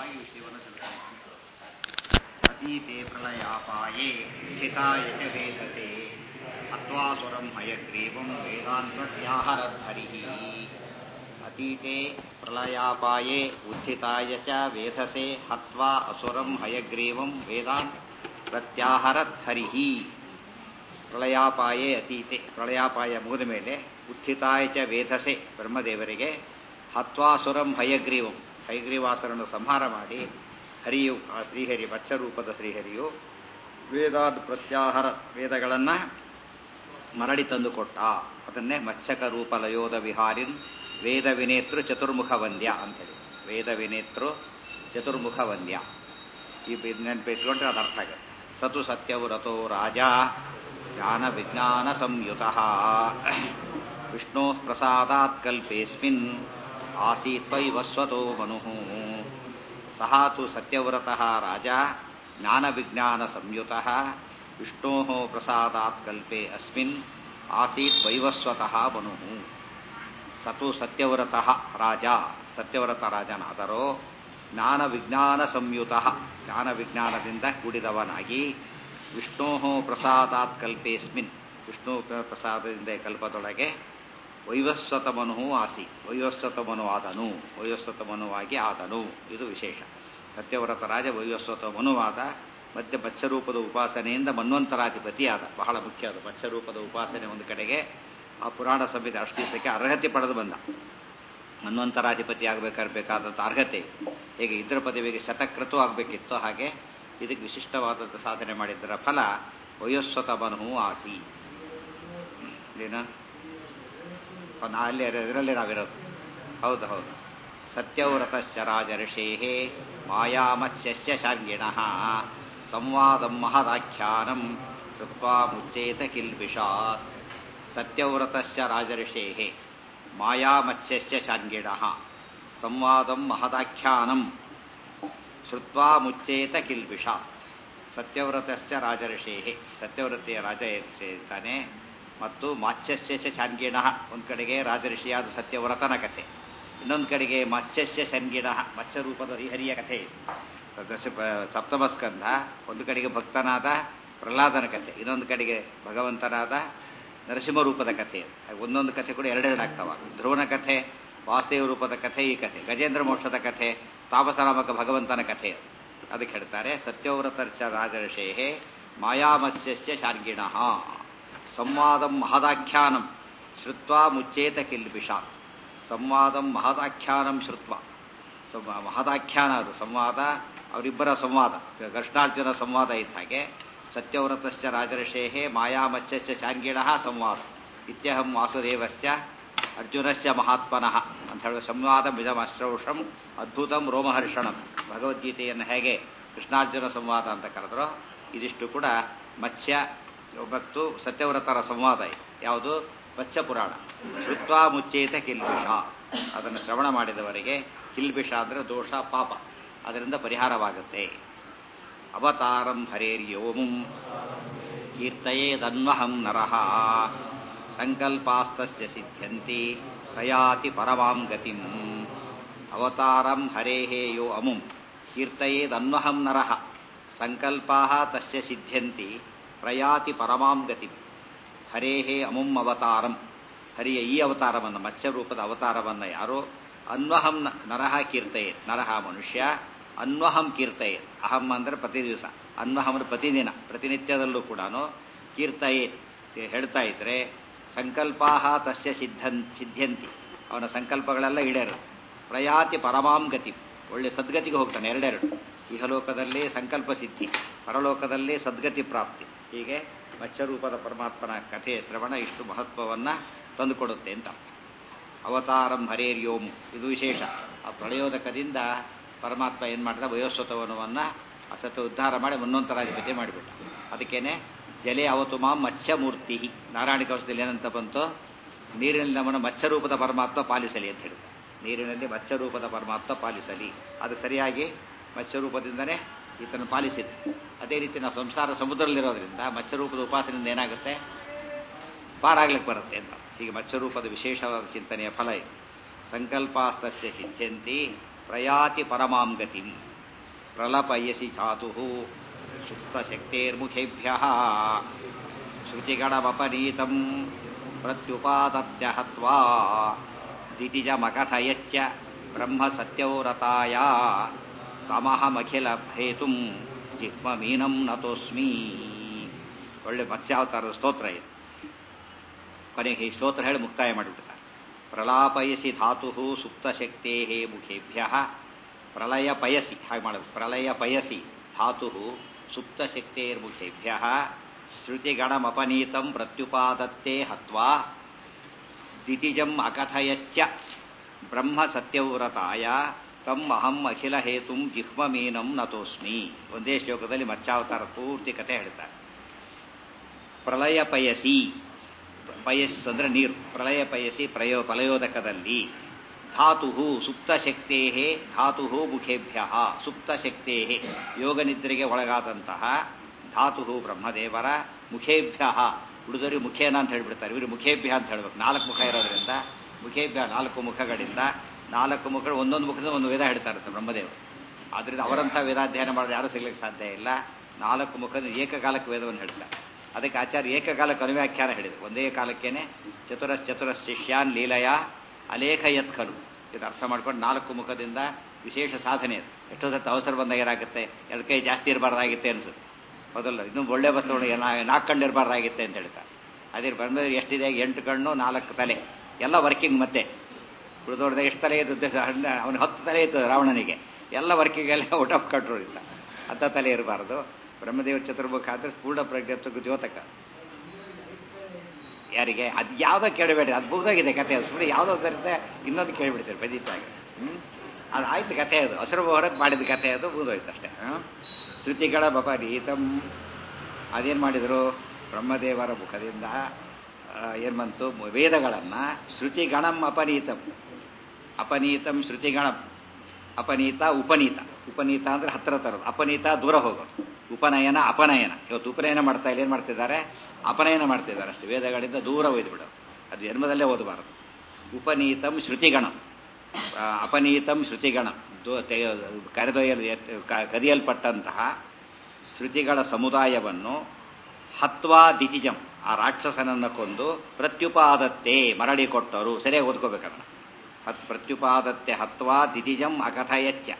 ಈ ವಿಷಯವನ್ನು ತಿಳ್ಕೊಂಡು ಅತೀತೆ ಪ್ರಳಯಾಪಾಯೇ ಸ್ಥಿತಾಯ ಚ ವೇದತೆ ಅತ್ವಾಸುರಂ ಹಯಗ್ರೀವಂ ವೇದಾಂತತ್ಯಾಹರದ್ಧರಿ ಅತೀತೆ ಪ್ರಳಯಾಪಾಯೇ ಉತ್ಥಿತಾಯ ಚ ವೇಧಸೆ ಹತ್ವಾ ಅಸುರಂ ಹಯಗ್ರೀವಂ ವೇದಾಂತ್ ಪ್ರತ್ಯಾಹರದ್ಧರಿ ಪ್ರಳಯಾಪಾಯೇ ಅತೀತೆ ಪ್ರಳಯಾಪಾಯ ಮುಗಿದ ಮೇಲೆ ಉತ್ಥಿತಾಯ ಚ ವೇಧಸೆ ಬ್ರಹ್ಮದೇವರಿಗೆ ಹತ್ವಾಸುರಂ ಹಯಗ್ರೀವಂ ಹಯಗ್ರೀವಾಸುರನ್ನು ಸಂಹಾರ ಮಾಡಿ ಹರಿಯು ಆ ಶ್ರೀಹರಿ ಮತ್ಸ್ಯರೂಪದ ಶ್ರೀಹರಿಯು ವೇದಾದ್ ಪ್ರತ್ಯಾಹಾರ ವೇದಗಳನ್ನು ಮರಳಿ ತಂದು ಕೊಟ್ಟ ಅದನ್ನೇ ಮತ್ಸ್ಯಕ ರೂಪ ಲಯೋದ ವಿಹಾರಿನ್ ವೇದ ವಿನೇತೃ ಚತುರ್ಮುಖ ವಂದ್ಯ ಅಂತೇಳಿ ವೇದ ವಿನೇತೃ ಚತುರ್ಮುಖ ವಂದ್ಯ ಈ ನೆನಪಿಟ್ಕೊಂಡ್ರೆ ಅದು ಅರ್ಥ ಆಗುತ್ತೆ ಸತು ಸತ್ಯವ್ರತೋ ರಾಜ ಜ್ಞಾನ ವಿಜ್ಞಾನ ಸಂಯುತ ವಿಷ್ಣು ಪ್ರಸಾದಾತ್ ಕಲ್ಪೇಸ್ಮಿನ್ ಆಸೀತ್ವೈವಸ್ವತೋ ಮನು ಸಹ ತು ಸತ್ಯವ್ರತಃ ರಾಜ ಜ್ಞಾನ ವಿಜ್ಞಾನ ಸಂಯುತ ವಿಷ್ಣೋ ಪ್ರಸಾದಾತ್ ಕಲ್ಪೆ ಅಸ್ಮಿನ್ ಆಸೀತ್ ವೈವಸ್ವತಃ ಮನು ಸತು ಸತ್ಯವ್ರತಃ ರಾಜ ಸತ್ಯವ್ರತ ರಾಜನಾದರೋ ಜ್ಞಾನ ವಿಜ್ಞಾನ ಸಂಯುತ ಜ್ಞಾನ ವಿಜ್ಞಾನದಿಂದ ಕೂಡಿದವನಾಗಿ ವಿಷ್ಣೋ ಪ್ರಸಾದಾತ್ ಕಲ್ಪೇಸ್ಮಿನ್ ವಿಷ್ಣು ಪ್ರಸಾದದಿಂದ ಕಲ್ಪದೊಳಗೆ ವೈವಸ್ವತ ಮನು ಆಸಿ ವೈವಸ್ವತ ಮನು ಆದನು ವೈವಸ್ವತ ಮನುವಾಗಿ ಆದನು ಇದು ವಿಶೇಷ ಸತ್ಯವ್ರತ ರಾಜ ವೈವಸ್ವತ ಮನುವಾದ ಮಧ್ಯ ಮತ್ಸ್ಯರೂಪದ ಉಪಾಸನೆಯಿಂದ ಮನ್ವಂತರಾಧಿಪತಿಯಾದ ಬಹಳ ಮುಖ್ಯ ಅದು ಮತ್ಸ್ಯರೂಪದ ಉಪಾಸನೆ ಒಂದು ಕಡೆಗೆ ಆ ಪುರಾಣ ಸಂಹಿತೆ ಅಷ್ಟು ದಿವಸಕ್ಕೆ ಅರ್ಹತೆ ಪಡೆದು ಬಂದ ಮನ್ವಂತರಾಧಿಪತಿ ಆಗಬೇಕಾಗಬೇಕಾದಂಥ ಅರ್ಹತೆ ಹೇಗೆ ಇದ್ರ ಪದವಿಗೆ ಶತಕೃತು ಆಗಬೇಕಿತ್ತು ಹಾಗೆ ಇದಕ್ಕೆ ವಿಶಿಷ್ಟವಾದಂಥ ಸಾಧನೆ ಮಾಡಿದ್ದರ ಫಲ ವಯೋಸ್ವತ ಮನು ಆಸಿ ಏನ ನಾ ಅಲ್ಲಿ ಇದರಲ್ಲಿ ನಾವಿರೋದು ಹೌದು ಹೌದು ಸತ್ಯವ್ರತಶ್ಚ ರಾಜರ್ಷೇ ಮಾಯಾಮತ್ಸ್ಯ ಶಾಂಗಿಣ ಸಂವಾದಂ ಮಹದಾಖ್ಯಾನಂ ಕೃತ್ವಾ ಮುಚ್ಚೇತ ಕಿಲ್ಬಿಷಾತ್ ಸತ್ಯವ್ರತಶ್ಚ ರಾಜರ್ಷೇ ಮಾಯಾಮತ್ಸ್ಯ ಶಾಂಗಿಣ ಸಂವಾದಂ ಮಹದಾಖ್ಯಾನಂ ಶ್ರುತ್ವಾ ಮುಚ್ಚೇತ ಕಿಲ್ಬಿಷಾತ್ ಸತ್ಯವ್ರತಸ್ಯ ರಾಜರ್ಷೇ ಸತ್ಯವ್ರತೆಯ ರಾಜ ಇರ್ತಾನೆ ಮತ್ತು ಮಾತ್ಸ್ಯಸ್ಯ ಶಾನ್ಗಿಣ ಒಂದು ಕಡೆಗೆ ರಾಜಋಷಿಯಾದ ಸತ್ಯವ್ರತನ ಕಥೆ ಇನ್ನೊಂದು ಕಡೆಗೆ ಮತ್ಸ್ಯಸ್ಯ ಶನ್ಗಿಣ ಮತ್ಸ್ಯರೂಪದ ಹರಿಹರಿಯ ಕಥೆ ಸಪ್ತಮ ಸ್ಕಂಧ ಒಂದು ಕಡೆಗೆ ಭಕ್ತನಾದ ಪ್ರಹ್ಲಾದನ ಕಥೆ ಇನ್ನೊಂದು ಕಡೆಗೆ ಭಗವಂತನಾದ ನರಸಿಂಹ ರೂಪದ ಕಥೆ ಒಂದೊಂದು ಕಥೆ ಕೂಡ ಎರಡೆರಡು ಆಗ್ತಾವ ಧ್ರುವನ ಕಥೆ ವಾಸುದೇವ ರೂಪದ ಕಥೆ ಈ ಕಥೆ ಗಜೇಂದ್ರ ಮೋಕ್ಷದ ಕಥೆ ತಾಪಸನಾಮಕ ಭಗವಂತನ ಕಥೆ ಅದಕ್ಕೆ ಹೇಳ್ತಾರೆ ಸತ್ಯವ್ರತರ್ಚ ರಾಜರ್ಷೇ ಮಾಯಾಮತ್ಸ್ಯಸ್ಯ ಶಾರ್ಗಿಣ ಸಂವಾದಂ ಮಹದಾಖ್ಯಾನಂ ಶ್ರುತ್ವಾ ಮುಚ್ಚೇತ ಕಿಲ್ಬಿಷಾತ್ ಸಂವಾದಂ ಮಹದಾಖ್ಯಾನಂ ಶ್ರುತ್ವ ಮಹದಾಖ್ಯಾನ ಅದು ಸಂವಾದ ಅವರಿಬ್ಬರ ಸಂವಾದ ಕೃಷ್ಣಾರ್ಜುನ ಸಂವಾದ ಇದ್ದ ಹಾಗೆ ಸತ್ಯವ್ರತಸ್ಯ ರಾಜರ್ಷೇ ಮಾಯಾಮತ್ಸ್ಯಸ್ಯ ಶಾಂಗಿಣ ಸಂವಾದ ಇತ್ಯಹಂ ವಾಸುದೇವಸ್ಯ ಅರ್ಜುನಸ್ಯ ಮಹಾತ್ಮನಃ ಅಂತ ಹೇಳುವ ಸಂವಾದ ಮಿದಮಶ್ರೌಷಂ ಅದ್ಭುತಂ ರೋಮಹರ್ಷಣಂ ಭಗವದ್ಗೀತೆಯನ್ನು ಹೇಗೆ ಕೃಷ್ಣಾರ್ಜುನ ಸಂವಾದ ಅಂತ ಕರೆದ್ರು ಇದಿಷ್ಟು ಕೂಡ ಮತ್ಸ್ಯ ಮತ್ತು ಸತ್ಯವ್ರತರ ಸಂವಾದ ಇದೆ ಯಾವುದು ಮತ್ಸ್ಯ ಪುರಾಣ ಶ್ರುತ್ವ ಮುಚ್ಚೇತ ಕಿಲ್ಬಿಷ ಅದನ್ನು ಶ್ರವಣ ಮಾಡಿದವರಿಗೆ ಕಿಲ್ಬಿಷ ಅಂದರೆ ದೋಷ ಪಾಪ ಅದರಿಂದ ಪರಿಹಾರವಾಗುತ್ತೆ ಅವತಾರಂ ಹರೇರ್ಯೋಮುಂ ಕೀರ್ತಯೇದನ್ವಹಂ ನರಃ ಸಂಕಲ್ಪಾಸ್ತಸ್ಯ ಸಿದ್ಧ್ಯಂತಿ ತಯಾತಿ ಪರಮಾಂ ಗತಿಂ ಅವತಾರಂ ಹರೇಃ ಯೋ ಅಮುಂ ಕೀರ್ತಯೇದನ್ವಹಂ ನರಃ ಸಂಕಲ್ಪಾಃ ತಸ್ಯ ಸಿದ್ಧ್ಯಂತಿ ಪ್ರಯಾತಿ ಪರಮಾಂ ಗತಿ ಹರೇಹೇ ಅಮುಂ ಅವತಾರಂ ಹರಿಯ ಈ ಅವತಾರವನ್ನು ಮತ್ಸ್ಯರೂಪದ ಅವತಾರವನ್ನು ಯಾರೋ ಅನ್ವಹಂ ನರಹ ಕೀರ್ತಯೇ ನರಹ ಮನುಷ್ಯ ಅನ್ವಹಂ ಕೀರ್ತಯೇ ಅಹಂ ಅಂದರೆ ಪ್ರತಿ ದಿವಸ ಅನ್ವಹಂ ಅಂದರೆ ಪ್ರತಿದಿನ ಪ್ರತಿನಿತ್ಯದಲ್ಲೂ ಕೂಡ ಕೀರ್ತಯೇ ಹೇಳ್ತಾ ಇದ್ರೆ ಸಂಕಲ್ಪಾಹ ತಸ್ಯ ಸಿದ್ಧನ್ ಸಿದ್ಧ್ಯಂತಿ ಅವನ ಸಂಕಲ್ಪಗಳೆಲ್ಲ ಈಡೇರು ಪ್ರಯಾತಿ ಪರಮಾಂ ಗತಿ ಒಳ್ಳೆ ಸದ್ಗತಿಗೆ ಹೋಗ್ತಾನೆ ಎರಡೆರಡು ಇಹಲೋಕದಲ್ಲಿ ಸಂಕಲ್ಪ ಸಿದ್ಧಿ ಪರಲೋಕದಲ್ಲಿ ಸದ್ಗತಿ ಪ್ರಾಪ್ತಿ ಹೀಗೆ ಮತ್ಸ್ಯರೂಪದ ಪರಮಾತ್ಮನ ಕಥೆಯ ಶ್ರವಣ ಇಷ್ಟು ಮಹತ್ವವನ್ನು ತಂದುಕೊಡುತ್ತೆ ಅಂತ ಅವತಾರಂ ಹರೇರ್ಯೋಮು ಇದು ವಿಶೇಷ ಆ ಪ್ರಳಯೋದಕದಿಂದ ಪರಮಾತ್ಮ ಏನು ಮಾಡಿದ ವಯೋಸ್ವತವನವನ್ನು ಅಸತ ಉದ್ಧಾರ ಮಾಡಿ ಮುನ್ನೊಂತರಾಧಿಪತಿ ಮಾಡಿಬಿಟ್ಟ ಅದಕ್ಕೇನೆ ಜಲೆ ಅವತು ಮಾಂ ಮತ್ಸ್ಯಮೂರ್ತಿ ನಾರಾಯಣ ಕವಚದಲ್ಲಿ ಏನಂತ ಬಂತು ನೀರಿನಲ್ಲಿ ನಮ್ಮನ್ನು ಮತ್ಸ್ಯರೂಪದ ಪರಮಾತ್ಮ ಪಾಲಿಸಲಿ ಅಂತ ಹೇಳಿದ ನೀರಿನಲ್ಲಿ ಮತ್ಸ್ಯರೂಪದ ಪರಮಾತ್ಮ ಪಾಲಿಸಲಿ ಅದು ಸರಿಯಾಗಿ ಮತ್ಸ್ಯರೂಪದಿಂದನೇ ಈತನ ಪಾಲಿಸಿದ್ದು ಅದೇ ರೀತಿ ನಾವು ಸಂಸಾರ ಸಮುದ್ರದಲ್ಲಿರೋದ್ರಿಂದ ಮತ್ಸ್ಯರೂಪದ ಉಪಾಸನೆಯಿಂದ ಏನಾಗುತ್ತೆ ಪಾರಾಗ್ಲಿಕ್ಕೆ ಬರುತ್ತೆ ಅಂತ ಹೀಗೆ ಮತ್ಸ್ಯರೂಪದ ವಿಶೇಷವಾದ ಚಿಂತನೆಯ ಫಲ ಇದು ಸಂಕಲ್ಪಾಸ್ತಸ್ಯ ಸಿದ್ಧಂತಿ ಪ್ರಯಾತಿ ಪರಮಾಂ ಗತಿ ಪ್ರಲಪಯಸಿ ಚಾತು ಸುಪ್ತಶಕ್ತೇರ್ಮುಖೇಭ್ಯ ಶ್ರುತಿಗಣಮಪನೀತಂ ಪ್ರತ್ಯುಪಾದತ್ಯ ಹತ್ವಾ ದಿತಿಜಮಕಥಯಚ್ಚ ಬ್ರಹ್ಮ ಸತ್ಯೌರತಾಯ ತಮಹಮಖಿಲ ಹೇತುಂ ಜಿಹ್ಮಮೀನಂ ನತೋಸ್ಮಿ ಒಳ್ಳೆ ಮತ್ಸ್ಯಾವತಾರದ ಸ್ತೋತ್ರ ಇದು ಕೊನೆಗೆ ಈ ಸ್ತೋತ್ರ ಹೇಳಿ ಮುಕ್ತಾಯ ಮಾಡಿಬಿಡ್ತಾರೆ ಪ್ರಲಾಪಯಸಿ ಧಾತು ಸುಪ್ತಶಕ್ತೇ ಮುಖೇಭ್ಯ ಪ್ರಳಯ ಪಯಸಿ ಹಾಗೆ ಮಾಡೋದು ಪ್ರಳಯ ಪಯಸಿ ಧಾತು ಸುಪ್ತಶಕ್ತೇರ್ಮುಖೇಭ್ಯ ಶ್ರುತಿಗಣಮಪನೀತಂ ಪ್ರತ್ಯುಪಾದತ್ತೆ ಹತ್ವಾ ದಿತಿಜಂ ಅಕಥಯಚ್ಚ ಬ್ರಹ್ಮ ಸತ್ಯವ್ರತಾಯ ತಮ್ ಅಹಂ ಅಖಿಲ ಹೇತುಂ ಜಿಹ್ಮಮೀನಂ ನತೋಸ್ಮಿ ಒಂದೇ ಶ್ಲೋಕದಲ್ಲಿ ಮತ್ಸ್ಯಾವತಾರ ಪೂರ್ತಿ ಕಥೆ ಹೇಳ್ತಾರೆ ಪ್ರಳಯ ಪಯಸಿ ಪಯಸ್ ಅಂದ್ರೆ ನೀರು ಪ್ರಳಯ ಪಯಸಿ ಪ್ರಯೋ ಫಲಯೋದಕದಲ್ಲಿ ಧಾತು ಸುಪ್ತಶಕ್ತೇ ಧಾತು ಮುಖೇಭ್ಯ ಸುಪ್ತಶಕ್ತೇ ಯೋಗನಿದ್ರೆಗೆ ಒಳಗಾದಂತಹ ಧಾತು ಬ್ರಹ್ಮದೇವರ ಮುಖೇಭ್ಯ ಉಳಿದವರು ಮುಖೇನ ಅಂತ ಹೇಳ್ಬಿಡ್ತಾರೆ ಇವರು ಮುಖೇಭ್ಯ ಅಂತ ಹೇಳ್ಬೇಕು ನಾಲ್ಕು ಮುಖ ಇರೋದ್ರಿಂದ ಮುಖೇಭ್ಯ ನಾಲ್ಕು ಮುಖಗಳಿಂದ ನಾಲ್ಕು ಮುಖಗಳು ಒಂದೊಂದು ಮುಖದಿಂದ ಒಂದು ವೇದ ಹೇಳ್ತಾರೆ ಬ್ರಹ್ಮದೇವರು ಆದ್ರಿಂದ ಅವರಂಥ ವೇದಾಧ್ಯಯನ ಮಾಡೋದು ಯಾರೂ ಸಿಗ್ಲಿಕ್ಕೆ ಸಾಧ್ಯ ಇಲ್ಲ ನಾಲ್ಕು ಮುಖದ ಏಕಕಾಲಕ್ಕೆ ವೇದವನ್ನು ಹೇಳ್ತಾರೆ ಅದಕ್ಕೆ ಆಚಾರ್ಯ ಏಕಕಾಲಕ್ಕೆ ಅನುವ್ಯಾಖ್ಯಾನ ಹೇಳಿದರು ಒಂದೇ ಕಾಲಕ್ಕೇನೆ ಚತುರಸ್ ಚತುರಸ್ ಶಿಷ್ಯಾನ್ ಲೀಲಯ ಅಲೇಖ ಯತ್ಕಲು ಇದು ಅರ್ಥ ಮಾಡ್ಕೊಂಡು ನಾಲ್ಕು ಮುಖದಿಂದ ವಿಶೇಷ ಸಾಧನೆ ಅದು ಎಷ್ಟೋ ಸತ್ತು ಅವಸರ ಬಂದಾಗ ಏನಾಗುತ್ತೆ ಎರಡು ಕೈ ಜಾಸ್ತಿ ಇರಬಾರ್ದಾಗಿತ್ತೆ ಅನ್ಸುತ್ತೆ ಹೌದಲ್ಲ ಇನ್ನೂ ಒಳ್ಳೆ ವಸ್ತು ನಾಲ್ಕು ಕಣ್ಣು ಇರಬಾರ್ದಾಗಿತ್ತೆ ಅಂತ ಹೇಳ್ತಾರೆ ಅದೇ ಬಂದ ಎಷ್ಟಿದೆ ಎಂಟು ಕಣ್ಣು ನಾಲ್ಕು ತಲೆ ಎಲ್ಲ ವರ್ಕಿಂಗ್ ಮತ್ತೆ ಉಳಿದವ್ರದಾಗ ಎಷ್ಟು ತಲೆ ಇದ್ದು ಅವನು ಹತ್ತು ತಲೆ ಇತ್ತು ರಾವಣನಿಗೆ ಎಲ್ಲ ವರ್ಕಿಂಗೆಲ್ಲ ಔಟ್ ಆಫ್ ಕಂಟ್ರೋಲ್ ಇಲ್ಲ ಹತ್ತ ತಲೆ ಇರಬಾರ್ದು ಬ್ರಹ್ಮದೇವ ಚತುರ್ಮುಖ ಅಂದ್ರೆ ಪೂರ್ಣ ಪ್ರಜ್ಞತ್ವಕ್ಕೆ ದ್ಯೋತಕ ಯಾರಿಗೆ ಅದು ಯಾವುದೋ ಕೇಳಬೇಡಿ ಅದು ಮುಗ್ದೋಗಿದೆ ಕತೆ ಅದು ಸುಮ್ಮನೆ ಯಾವುದೋ ಬರುತ್ತೆ ಇನ್ನೊಂದು ಕೇಳಿಬಿಡ್ತಾರೆ ಬದೀತಾಗ ಹ್ಞೂ ಅದು ಆಯ್ತು ಕತೆ ಅದು ಹಸಿರು ಹೊರಗೆ ಮಾಡಿದ ಕತೆ ಅದು ಮುಗಿದೋಯ್ತು ಅಷ್ಟೇ ಶ್ರುತಿಗಳ ಬಪರೀತಂ ಅದೇನು ಮಾಡಿದರು ಬ್ರಹ್ಮದೇವರ ಮುಖದಿಂದ ಏನು ಬಂತು ವೇದಗಳನ್ನು ಶ್ರುತಿಗಣಂ ಅಪನೀತಂ ಅಪನೀತಂ ಶ್ರುತಿಗಣಂ ಅಪನೀತ ಉಪನೀತ ಉಪನೀತ ಅಂದ್ರೆ ಹತ್ತಿರ ತರೋದು ಅಪನೀತ ದೂರ ಹೋಗೋದು ಉಪನಯನ ಅಪನಯನ ಇವತ್ತು ಉಪನಯನ ಮಾಡ್ತಾ ಇಲ್ಲ ಏನು ಮಾಡ್ತಿದ್ದಾರೆ ಅಪನಯನ ಮಾಡ್ತಿದ್ದಾರೆ ಅಷ್ಟೇ ವೇದಗಳಿಂದ ದೂರ ಒಯ್ದುಬಿಡೋದು ಅದು ಜನ್ಮದಲ್ಲೇ ಓದಬಾರದು ಉಪನೀತಂ ಶ್ರುತಿಗಣಂ ಅಪನೀತಂ ಶ್ರುತಿಗಣಂ ಕರೆದೊಯ್ಯಲು ಕದಿಯಲ್ಪಟ್ಟಂತಹ ಶ್ರುತಿಗಳ ಸಮುದಾಯವನ್ನು ಹತ್ವಾ ದಿತಿಜಂ ಆ ರಾಕ್ಷಸನನ್ನು ಕೊಂದು ಪ್ರತ್ಯುಪಾದತ್ತೆ ಮರಳಿ ಕೊಟ್ಟರು ಸರಿಯಾಗಿ ಓದ್ಕೋಬೇಕದನ್ನ ಹತ್ ಪ್ರತ್ಯುಪಾದತ್ತೆ ಹತ್ವಾ ದಿತಿಜಂ ಅಕಥಯಚ್ಚ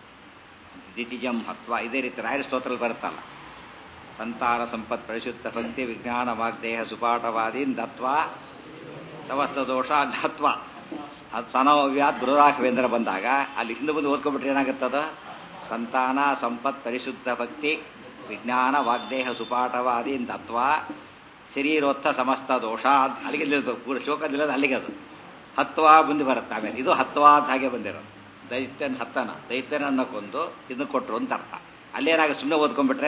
ದಿತಿಜಂ ಹತ್ವ ಇದೇ ರೀತಿ ರಾಯರ ಸ್ತೋತ್ರದಲ್ಲಿ ಬರುತ್ತಲ್ಲ ಸಂತಾನ ಸಂಪತ್ ಪರಿಶುದ್ಧ ಭಕ್ತಿ ವಿಜ್ಞಾನ ವಾಗ್ದೇಹ ಸುಪಾಠವಾದೀನ್ ದತ್ವಾ ಸಮಸ್ತ ದೋಷ ಧತ್ವ ಅದು ಸನವ್ಯಾತ್ ಗುರುರಾಘವೇಂದ್ರ ಬಂದಾಗ ಅಲ್ಲಿ ಹಿಂದೆ ಮುಂದೆ ಓದ್ಕೊಂಡ್ಬಿಟ್ರೆ ಏನಾಗುತ್ತದ ಸಂತಾನ ಸಂಪತ್ ಪರಿಶುದ್ಧ ಭಕ್ತಿ ವಿಜ್ಞಾನ ವಾಗ್ದೇಹ ಸುಪಾಠವಾದೀನ್ ದತ್ವ ಶರೀರೋತ್ಥ ಸಮಸ್ತ ದೋಷ ಅಲ್ಲಿಗೆ ಪೂರ ಶ್ಲೋಕದಿಲ್ಲದ ಅಲ್ಲಿಗೆ ಅದು ಹತ್ವ ಮುಂದೆ ಬರುತ್ತೆ ಆಮೇಲೆ ಇದು ಹತ್ವ ಅಂತ ಹಾಗೆ ಬಂದಿರೋದು ದೈತ್ಯನ ಹತ್ತನ ದೈತ್ಯನನ್ನ ಕೊಂದು ಇದನ್ನು ಕೊಟ್ಟರು ಅಂತ ಅರ್ಥ ಅಲ್ಲೇನಾಗ ಸುಮ್ಮನೆ ಓದ್ಕೊಂಡ್ಬಿಟ್ರೆ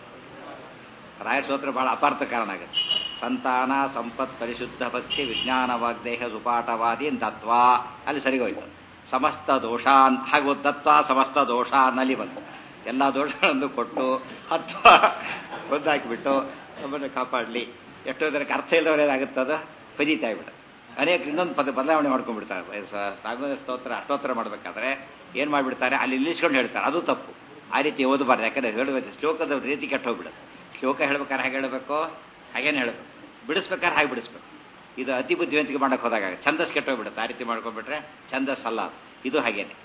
ರಾಯರ ಸ್ತೋತ್ರ ಬಹಳ ಅಪಾರ್ಥ ಕಾರಣ ಆಗುತ್ತೆ ಸಂತಾನ ಸಂಪತ್ ಪರಿಶುದ್ಧ ಭಕ್ತಿ ವಿಜ್ಞಾನ ವಾಗ್ದೇಹ ಸುಪಾಠವಾದಿ ದತ್ವ ಅಲ್ಲಿ ಸರಿಗೋಯ್ತು ಸಮಸ್ತ ದೋಷ ಹಾಗೂ ದತ್ವ ಸಮಸ್ತ ದೋಷ ಅನ್ನಲ್ಲಿ ಬಂತು ಎಲ್ಲ ದೋಷಗಳನ್ನು ಕೊಟ್ಟು ಹತ್ವ ಒಂದಾಕಿಬಿಟ್ಟು ನಮ್ಮನ್ನು ಕಾಪಾಡಲಿ ಎಷ್ಟೋ ಜನಕ್ಕೆ ಅರ್ಥ ಇಲ್ಲದವ್ರು ಏನಾಗುತ್ತದ ಫಜಿತ ಆಗ್ಬಿಡುತ್ತೆ ಅನೇಕ ಇನ್ನೊಂದು ಪದ ಬದಲಾವಣೆ ಮಾಡ್ಕೊಂಡ್ಬಿಡ್ತಾರೆ ಸಾಗರ ಸ್ತೋತ್ರ ಅಷ್ಟೋತ್ತರ ಮಾಡಬೇಕಾದ್ರೆ ಏನು ಮಾಡಿಬಿಡ್ತಾರೆ ಅಲ್ಲಿ ನಿಲ್ಲಿಸ್ಕೊಂಡು ಹೇಳ್ತಾರೆ ಅದು ತಪ್ಪು ಆ ರೀತಿ ಓದಬಾರ್ದು ಯಾಕಂದ್ರೆ ಹೇಳಬೇಕು ಶ್ಲೋಕದ ರೀತಿ ಕೆಟ್ಟ ಹೋಗ್ಬಿಡುತ್ತೆ ಶ್ಲೋಕ ಹೇಳ್ಬೇಕಾದ್ರೆ ಹೇಗೆ ಹೇಳಬೇಕು ಹಾಗೇನು ಹೇಳಬೇಕು ಬಿಡಿಸ್ಬೇಕಾದ್ರೆ ಹಾಗೆ ಬಿಡಿಸ್ಬೇಕು ಇದು ಅತಿ ಬುದ್ಧಿವಂತಿಕೆ ಮಾಡಕ್ಕೆ ಹೋದಾಗ ಛಂದಸ್ ಕೆಟ್ಟೋಗ್ಬಿಡುತ್ತೆ ಆ ರೀತಿ ಮಾಡ್ಕೊಂಡ್ಬಿಟ್ರೆ ಛಂದಸ್ ಅಲ್ಲ ಇದು ಹಾಗೇನೆ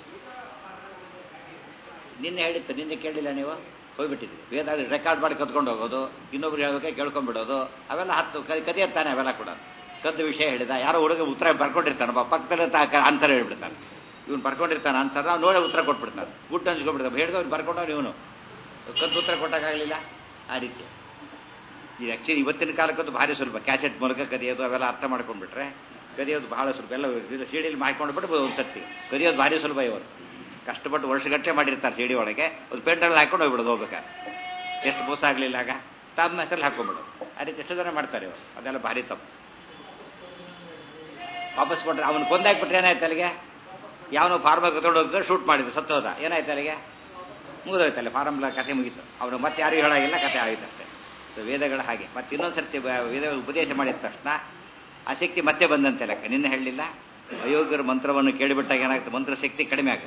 ನಿನ್ನೆ ಹೇಳಿತ್ತು ನಿನ್ನೆ ಕೇಳಿಲ್ಲ ನೀವು ಹೋಗ್ಬಿಟ್ಟಿದ್ವಿ ವೇದ ರೆಕಾರ್ಡ್ ಮಾಡಿ ಕತ್ಕೊಂಡು ಹೋಗೋದು ಇನ್ನೊಬ್ರು ಹೇಳೋಕೆ ಕೇಳ್ಕೊಂಡ್ಬಿಡೋದು ಅವೆಲ್ಲ ಹತ್ತು ಕದಿಯತ್ತಾನೆ ಅವೆಲ್ಲ ಕೂಡ ಕದ್ದು ವಿಷಯ ಹೇಳಿದ ಯಾರೋ ಹುಡುಗ ಉತ್ತರ ಬರ್ಕೊಂಡಿರ್ತಾನೆ ಪಕ್ಕದಲ್ಲಿ ಆನ್ಸರ್ ಹೇಳ್ಬಿಡ್ತಾನೆ ಇವನು ಬರ್ಕೊಂಡಿರ್ತಾನೆ ಆನ್ಸರ್ ನಾವು ನೋಡಿ ಉತ್ತರ ಕೊಟ್ಬಿಡ್ತಾನೆ ಗುಟ್ಟು ಹಂಚ್ಕೊಂಡ್ಬಿಡ್ತಾನೆ ಹೇಳಿದವ್ನು ಬರ್ಕೊಂಡವ್ನು ಇವನು ಕದ್ದು ಉತ್ತರ ಕೊಟ್ಟಾಗಲಿಲ್ಲ ಆ ರೀತಿ ಇದು ಆ್ಯಕ್ಚುಲಿ ಇವತ್ತಿನ ಕಾಲಕ್ಕಂತೂ ಭಾರಿ ಸುಲಭ ಕ್ಯಾಸೆಟ್ ಮೂಲಕ ಕದಿಯೋದು ಅವೆಲ್ಲ ಅರ್ಥ ಮಾಡ್ಕೊಂಡ್ಬಿಟ್ರೆ ಕದಿಯೋದು ಬಹಳ ಸುಲಭ ಎಲ್ಲ ಸಿಡಿಯಲ್ಲಿ ಮಾಡ್ಕೊಂಡ್ಬಿಟ್ಟು ಒಂದು ಸರ್ತಿ ಕದಿಯೋದು ಭಾರಿ ಸುಲಭ ಇವತ್ತು ಕಷ್ಟಪಟ್ಟು ವರ್ಷಗಟ್ಟೆ ಮಾಡಿರ್ತಾರೆ ಸಿಡಿ ಒಳಗೆ ಒಂದು ಪೆಂಡಲ್ಲಿ ಹಾಕೊಂಡು ಹೋಗ್ಬಿಡೋದು ಹೋಗ್ಬೇಕಾದ್ರೆ ಎಷ್ಟು ಮೋಸ ಆಗಲಿಲ್ಲ ಆಗ ತಮ್ಮ ಹೆಸರಲ್ಲಿ ಹಾಕೊಂಡ್ಬಿಡೋದು ಆ ರೀತಿ ಎಷ್ಟು ಜನ ಮಾಡ್ತಾರೆ ಇವರು ಅದೆಲ್ಲ ಭಾರಿ ತಪ್ಪು ವಾಪಸ್ ಕೊಟ್ರೆ ಅವನು ಕೊಂದಾಕ್ಬಿಟ್ರೆ ಏನಾಯ್ತು ಅಲ್ಲಿಗೆ ಯಾವನು ಫಾರ್ಮ ಕತ್ಕೊಂಡು ಹೋಗ್ತಾರೆ ಶೂಟ್ ಮಾಡಿದ್ರು ಸತ್ತೋದ ಏನಾಯ್ತು ಅಲ್ಲಿಗೆ ಮುಗಿದೋಯ್ತಲ್ಲ ಫಾರ್ಮ್ಲ ಕತೆ ಮುಗೀತು ಅವನು ಮತ್ತೆ ಯಾರಿಗೂ ಹೇಳಾಗಿಲ್ಲ ಕತೆ ಆಯಿತು ಅಷ್ಟೇ ಸೊ ವೇದಗಳ ಹಾಗೆ ಮತ್ತೆ ಇನ್ನೊಂದು ಸರ್ತಿ ವೇದ ಉಪದೇಶ ಮಾಡಿದ ತಕ್ಷಣ ಆ ಶಕ್ತಿ ಮತ್ತೆ ಬಂದಂತೆ ಲೆಕ್ಕ ನಿನ್ನೆ ಹೇಳಲಿಲ್ಲ ಅಯೋಗ್ಯರ ಮಂತ್ರವನ್ನು ಕೇಳಿಬಿಟ್ಟಾಗ ಏನಾಗುತ್ತೆ ಮಂತ್ರ ಶಕ್ತಿ ಕಡಿಮೆ ಆಗುತ್ತೆ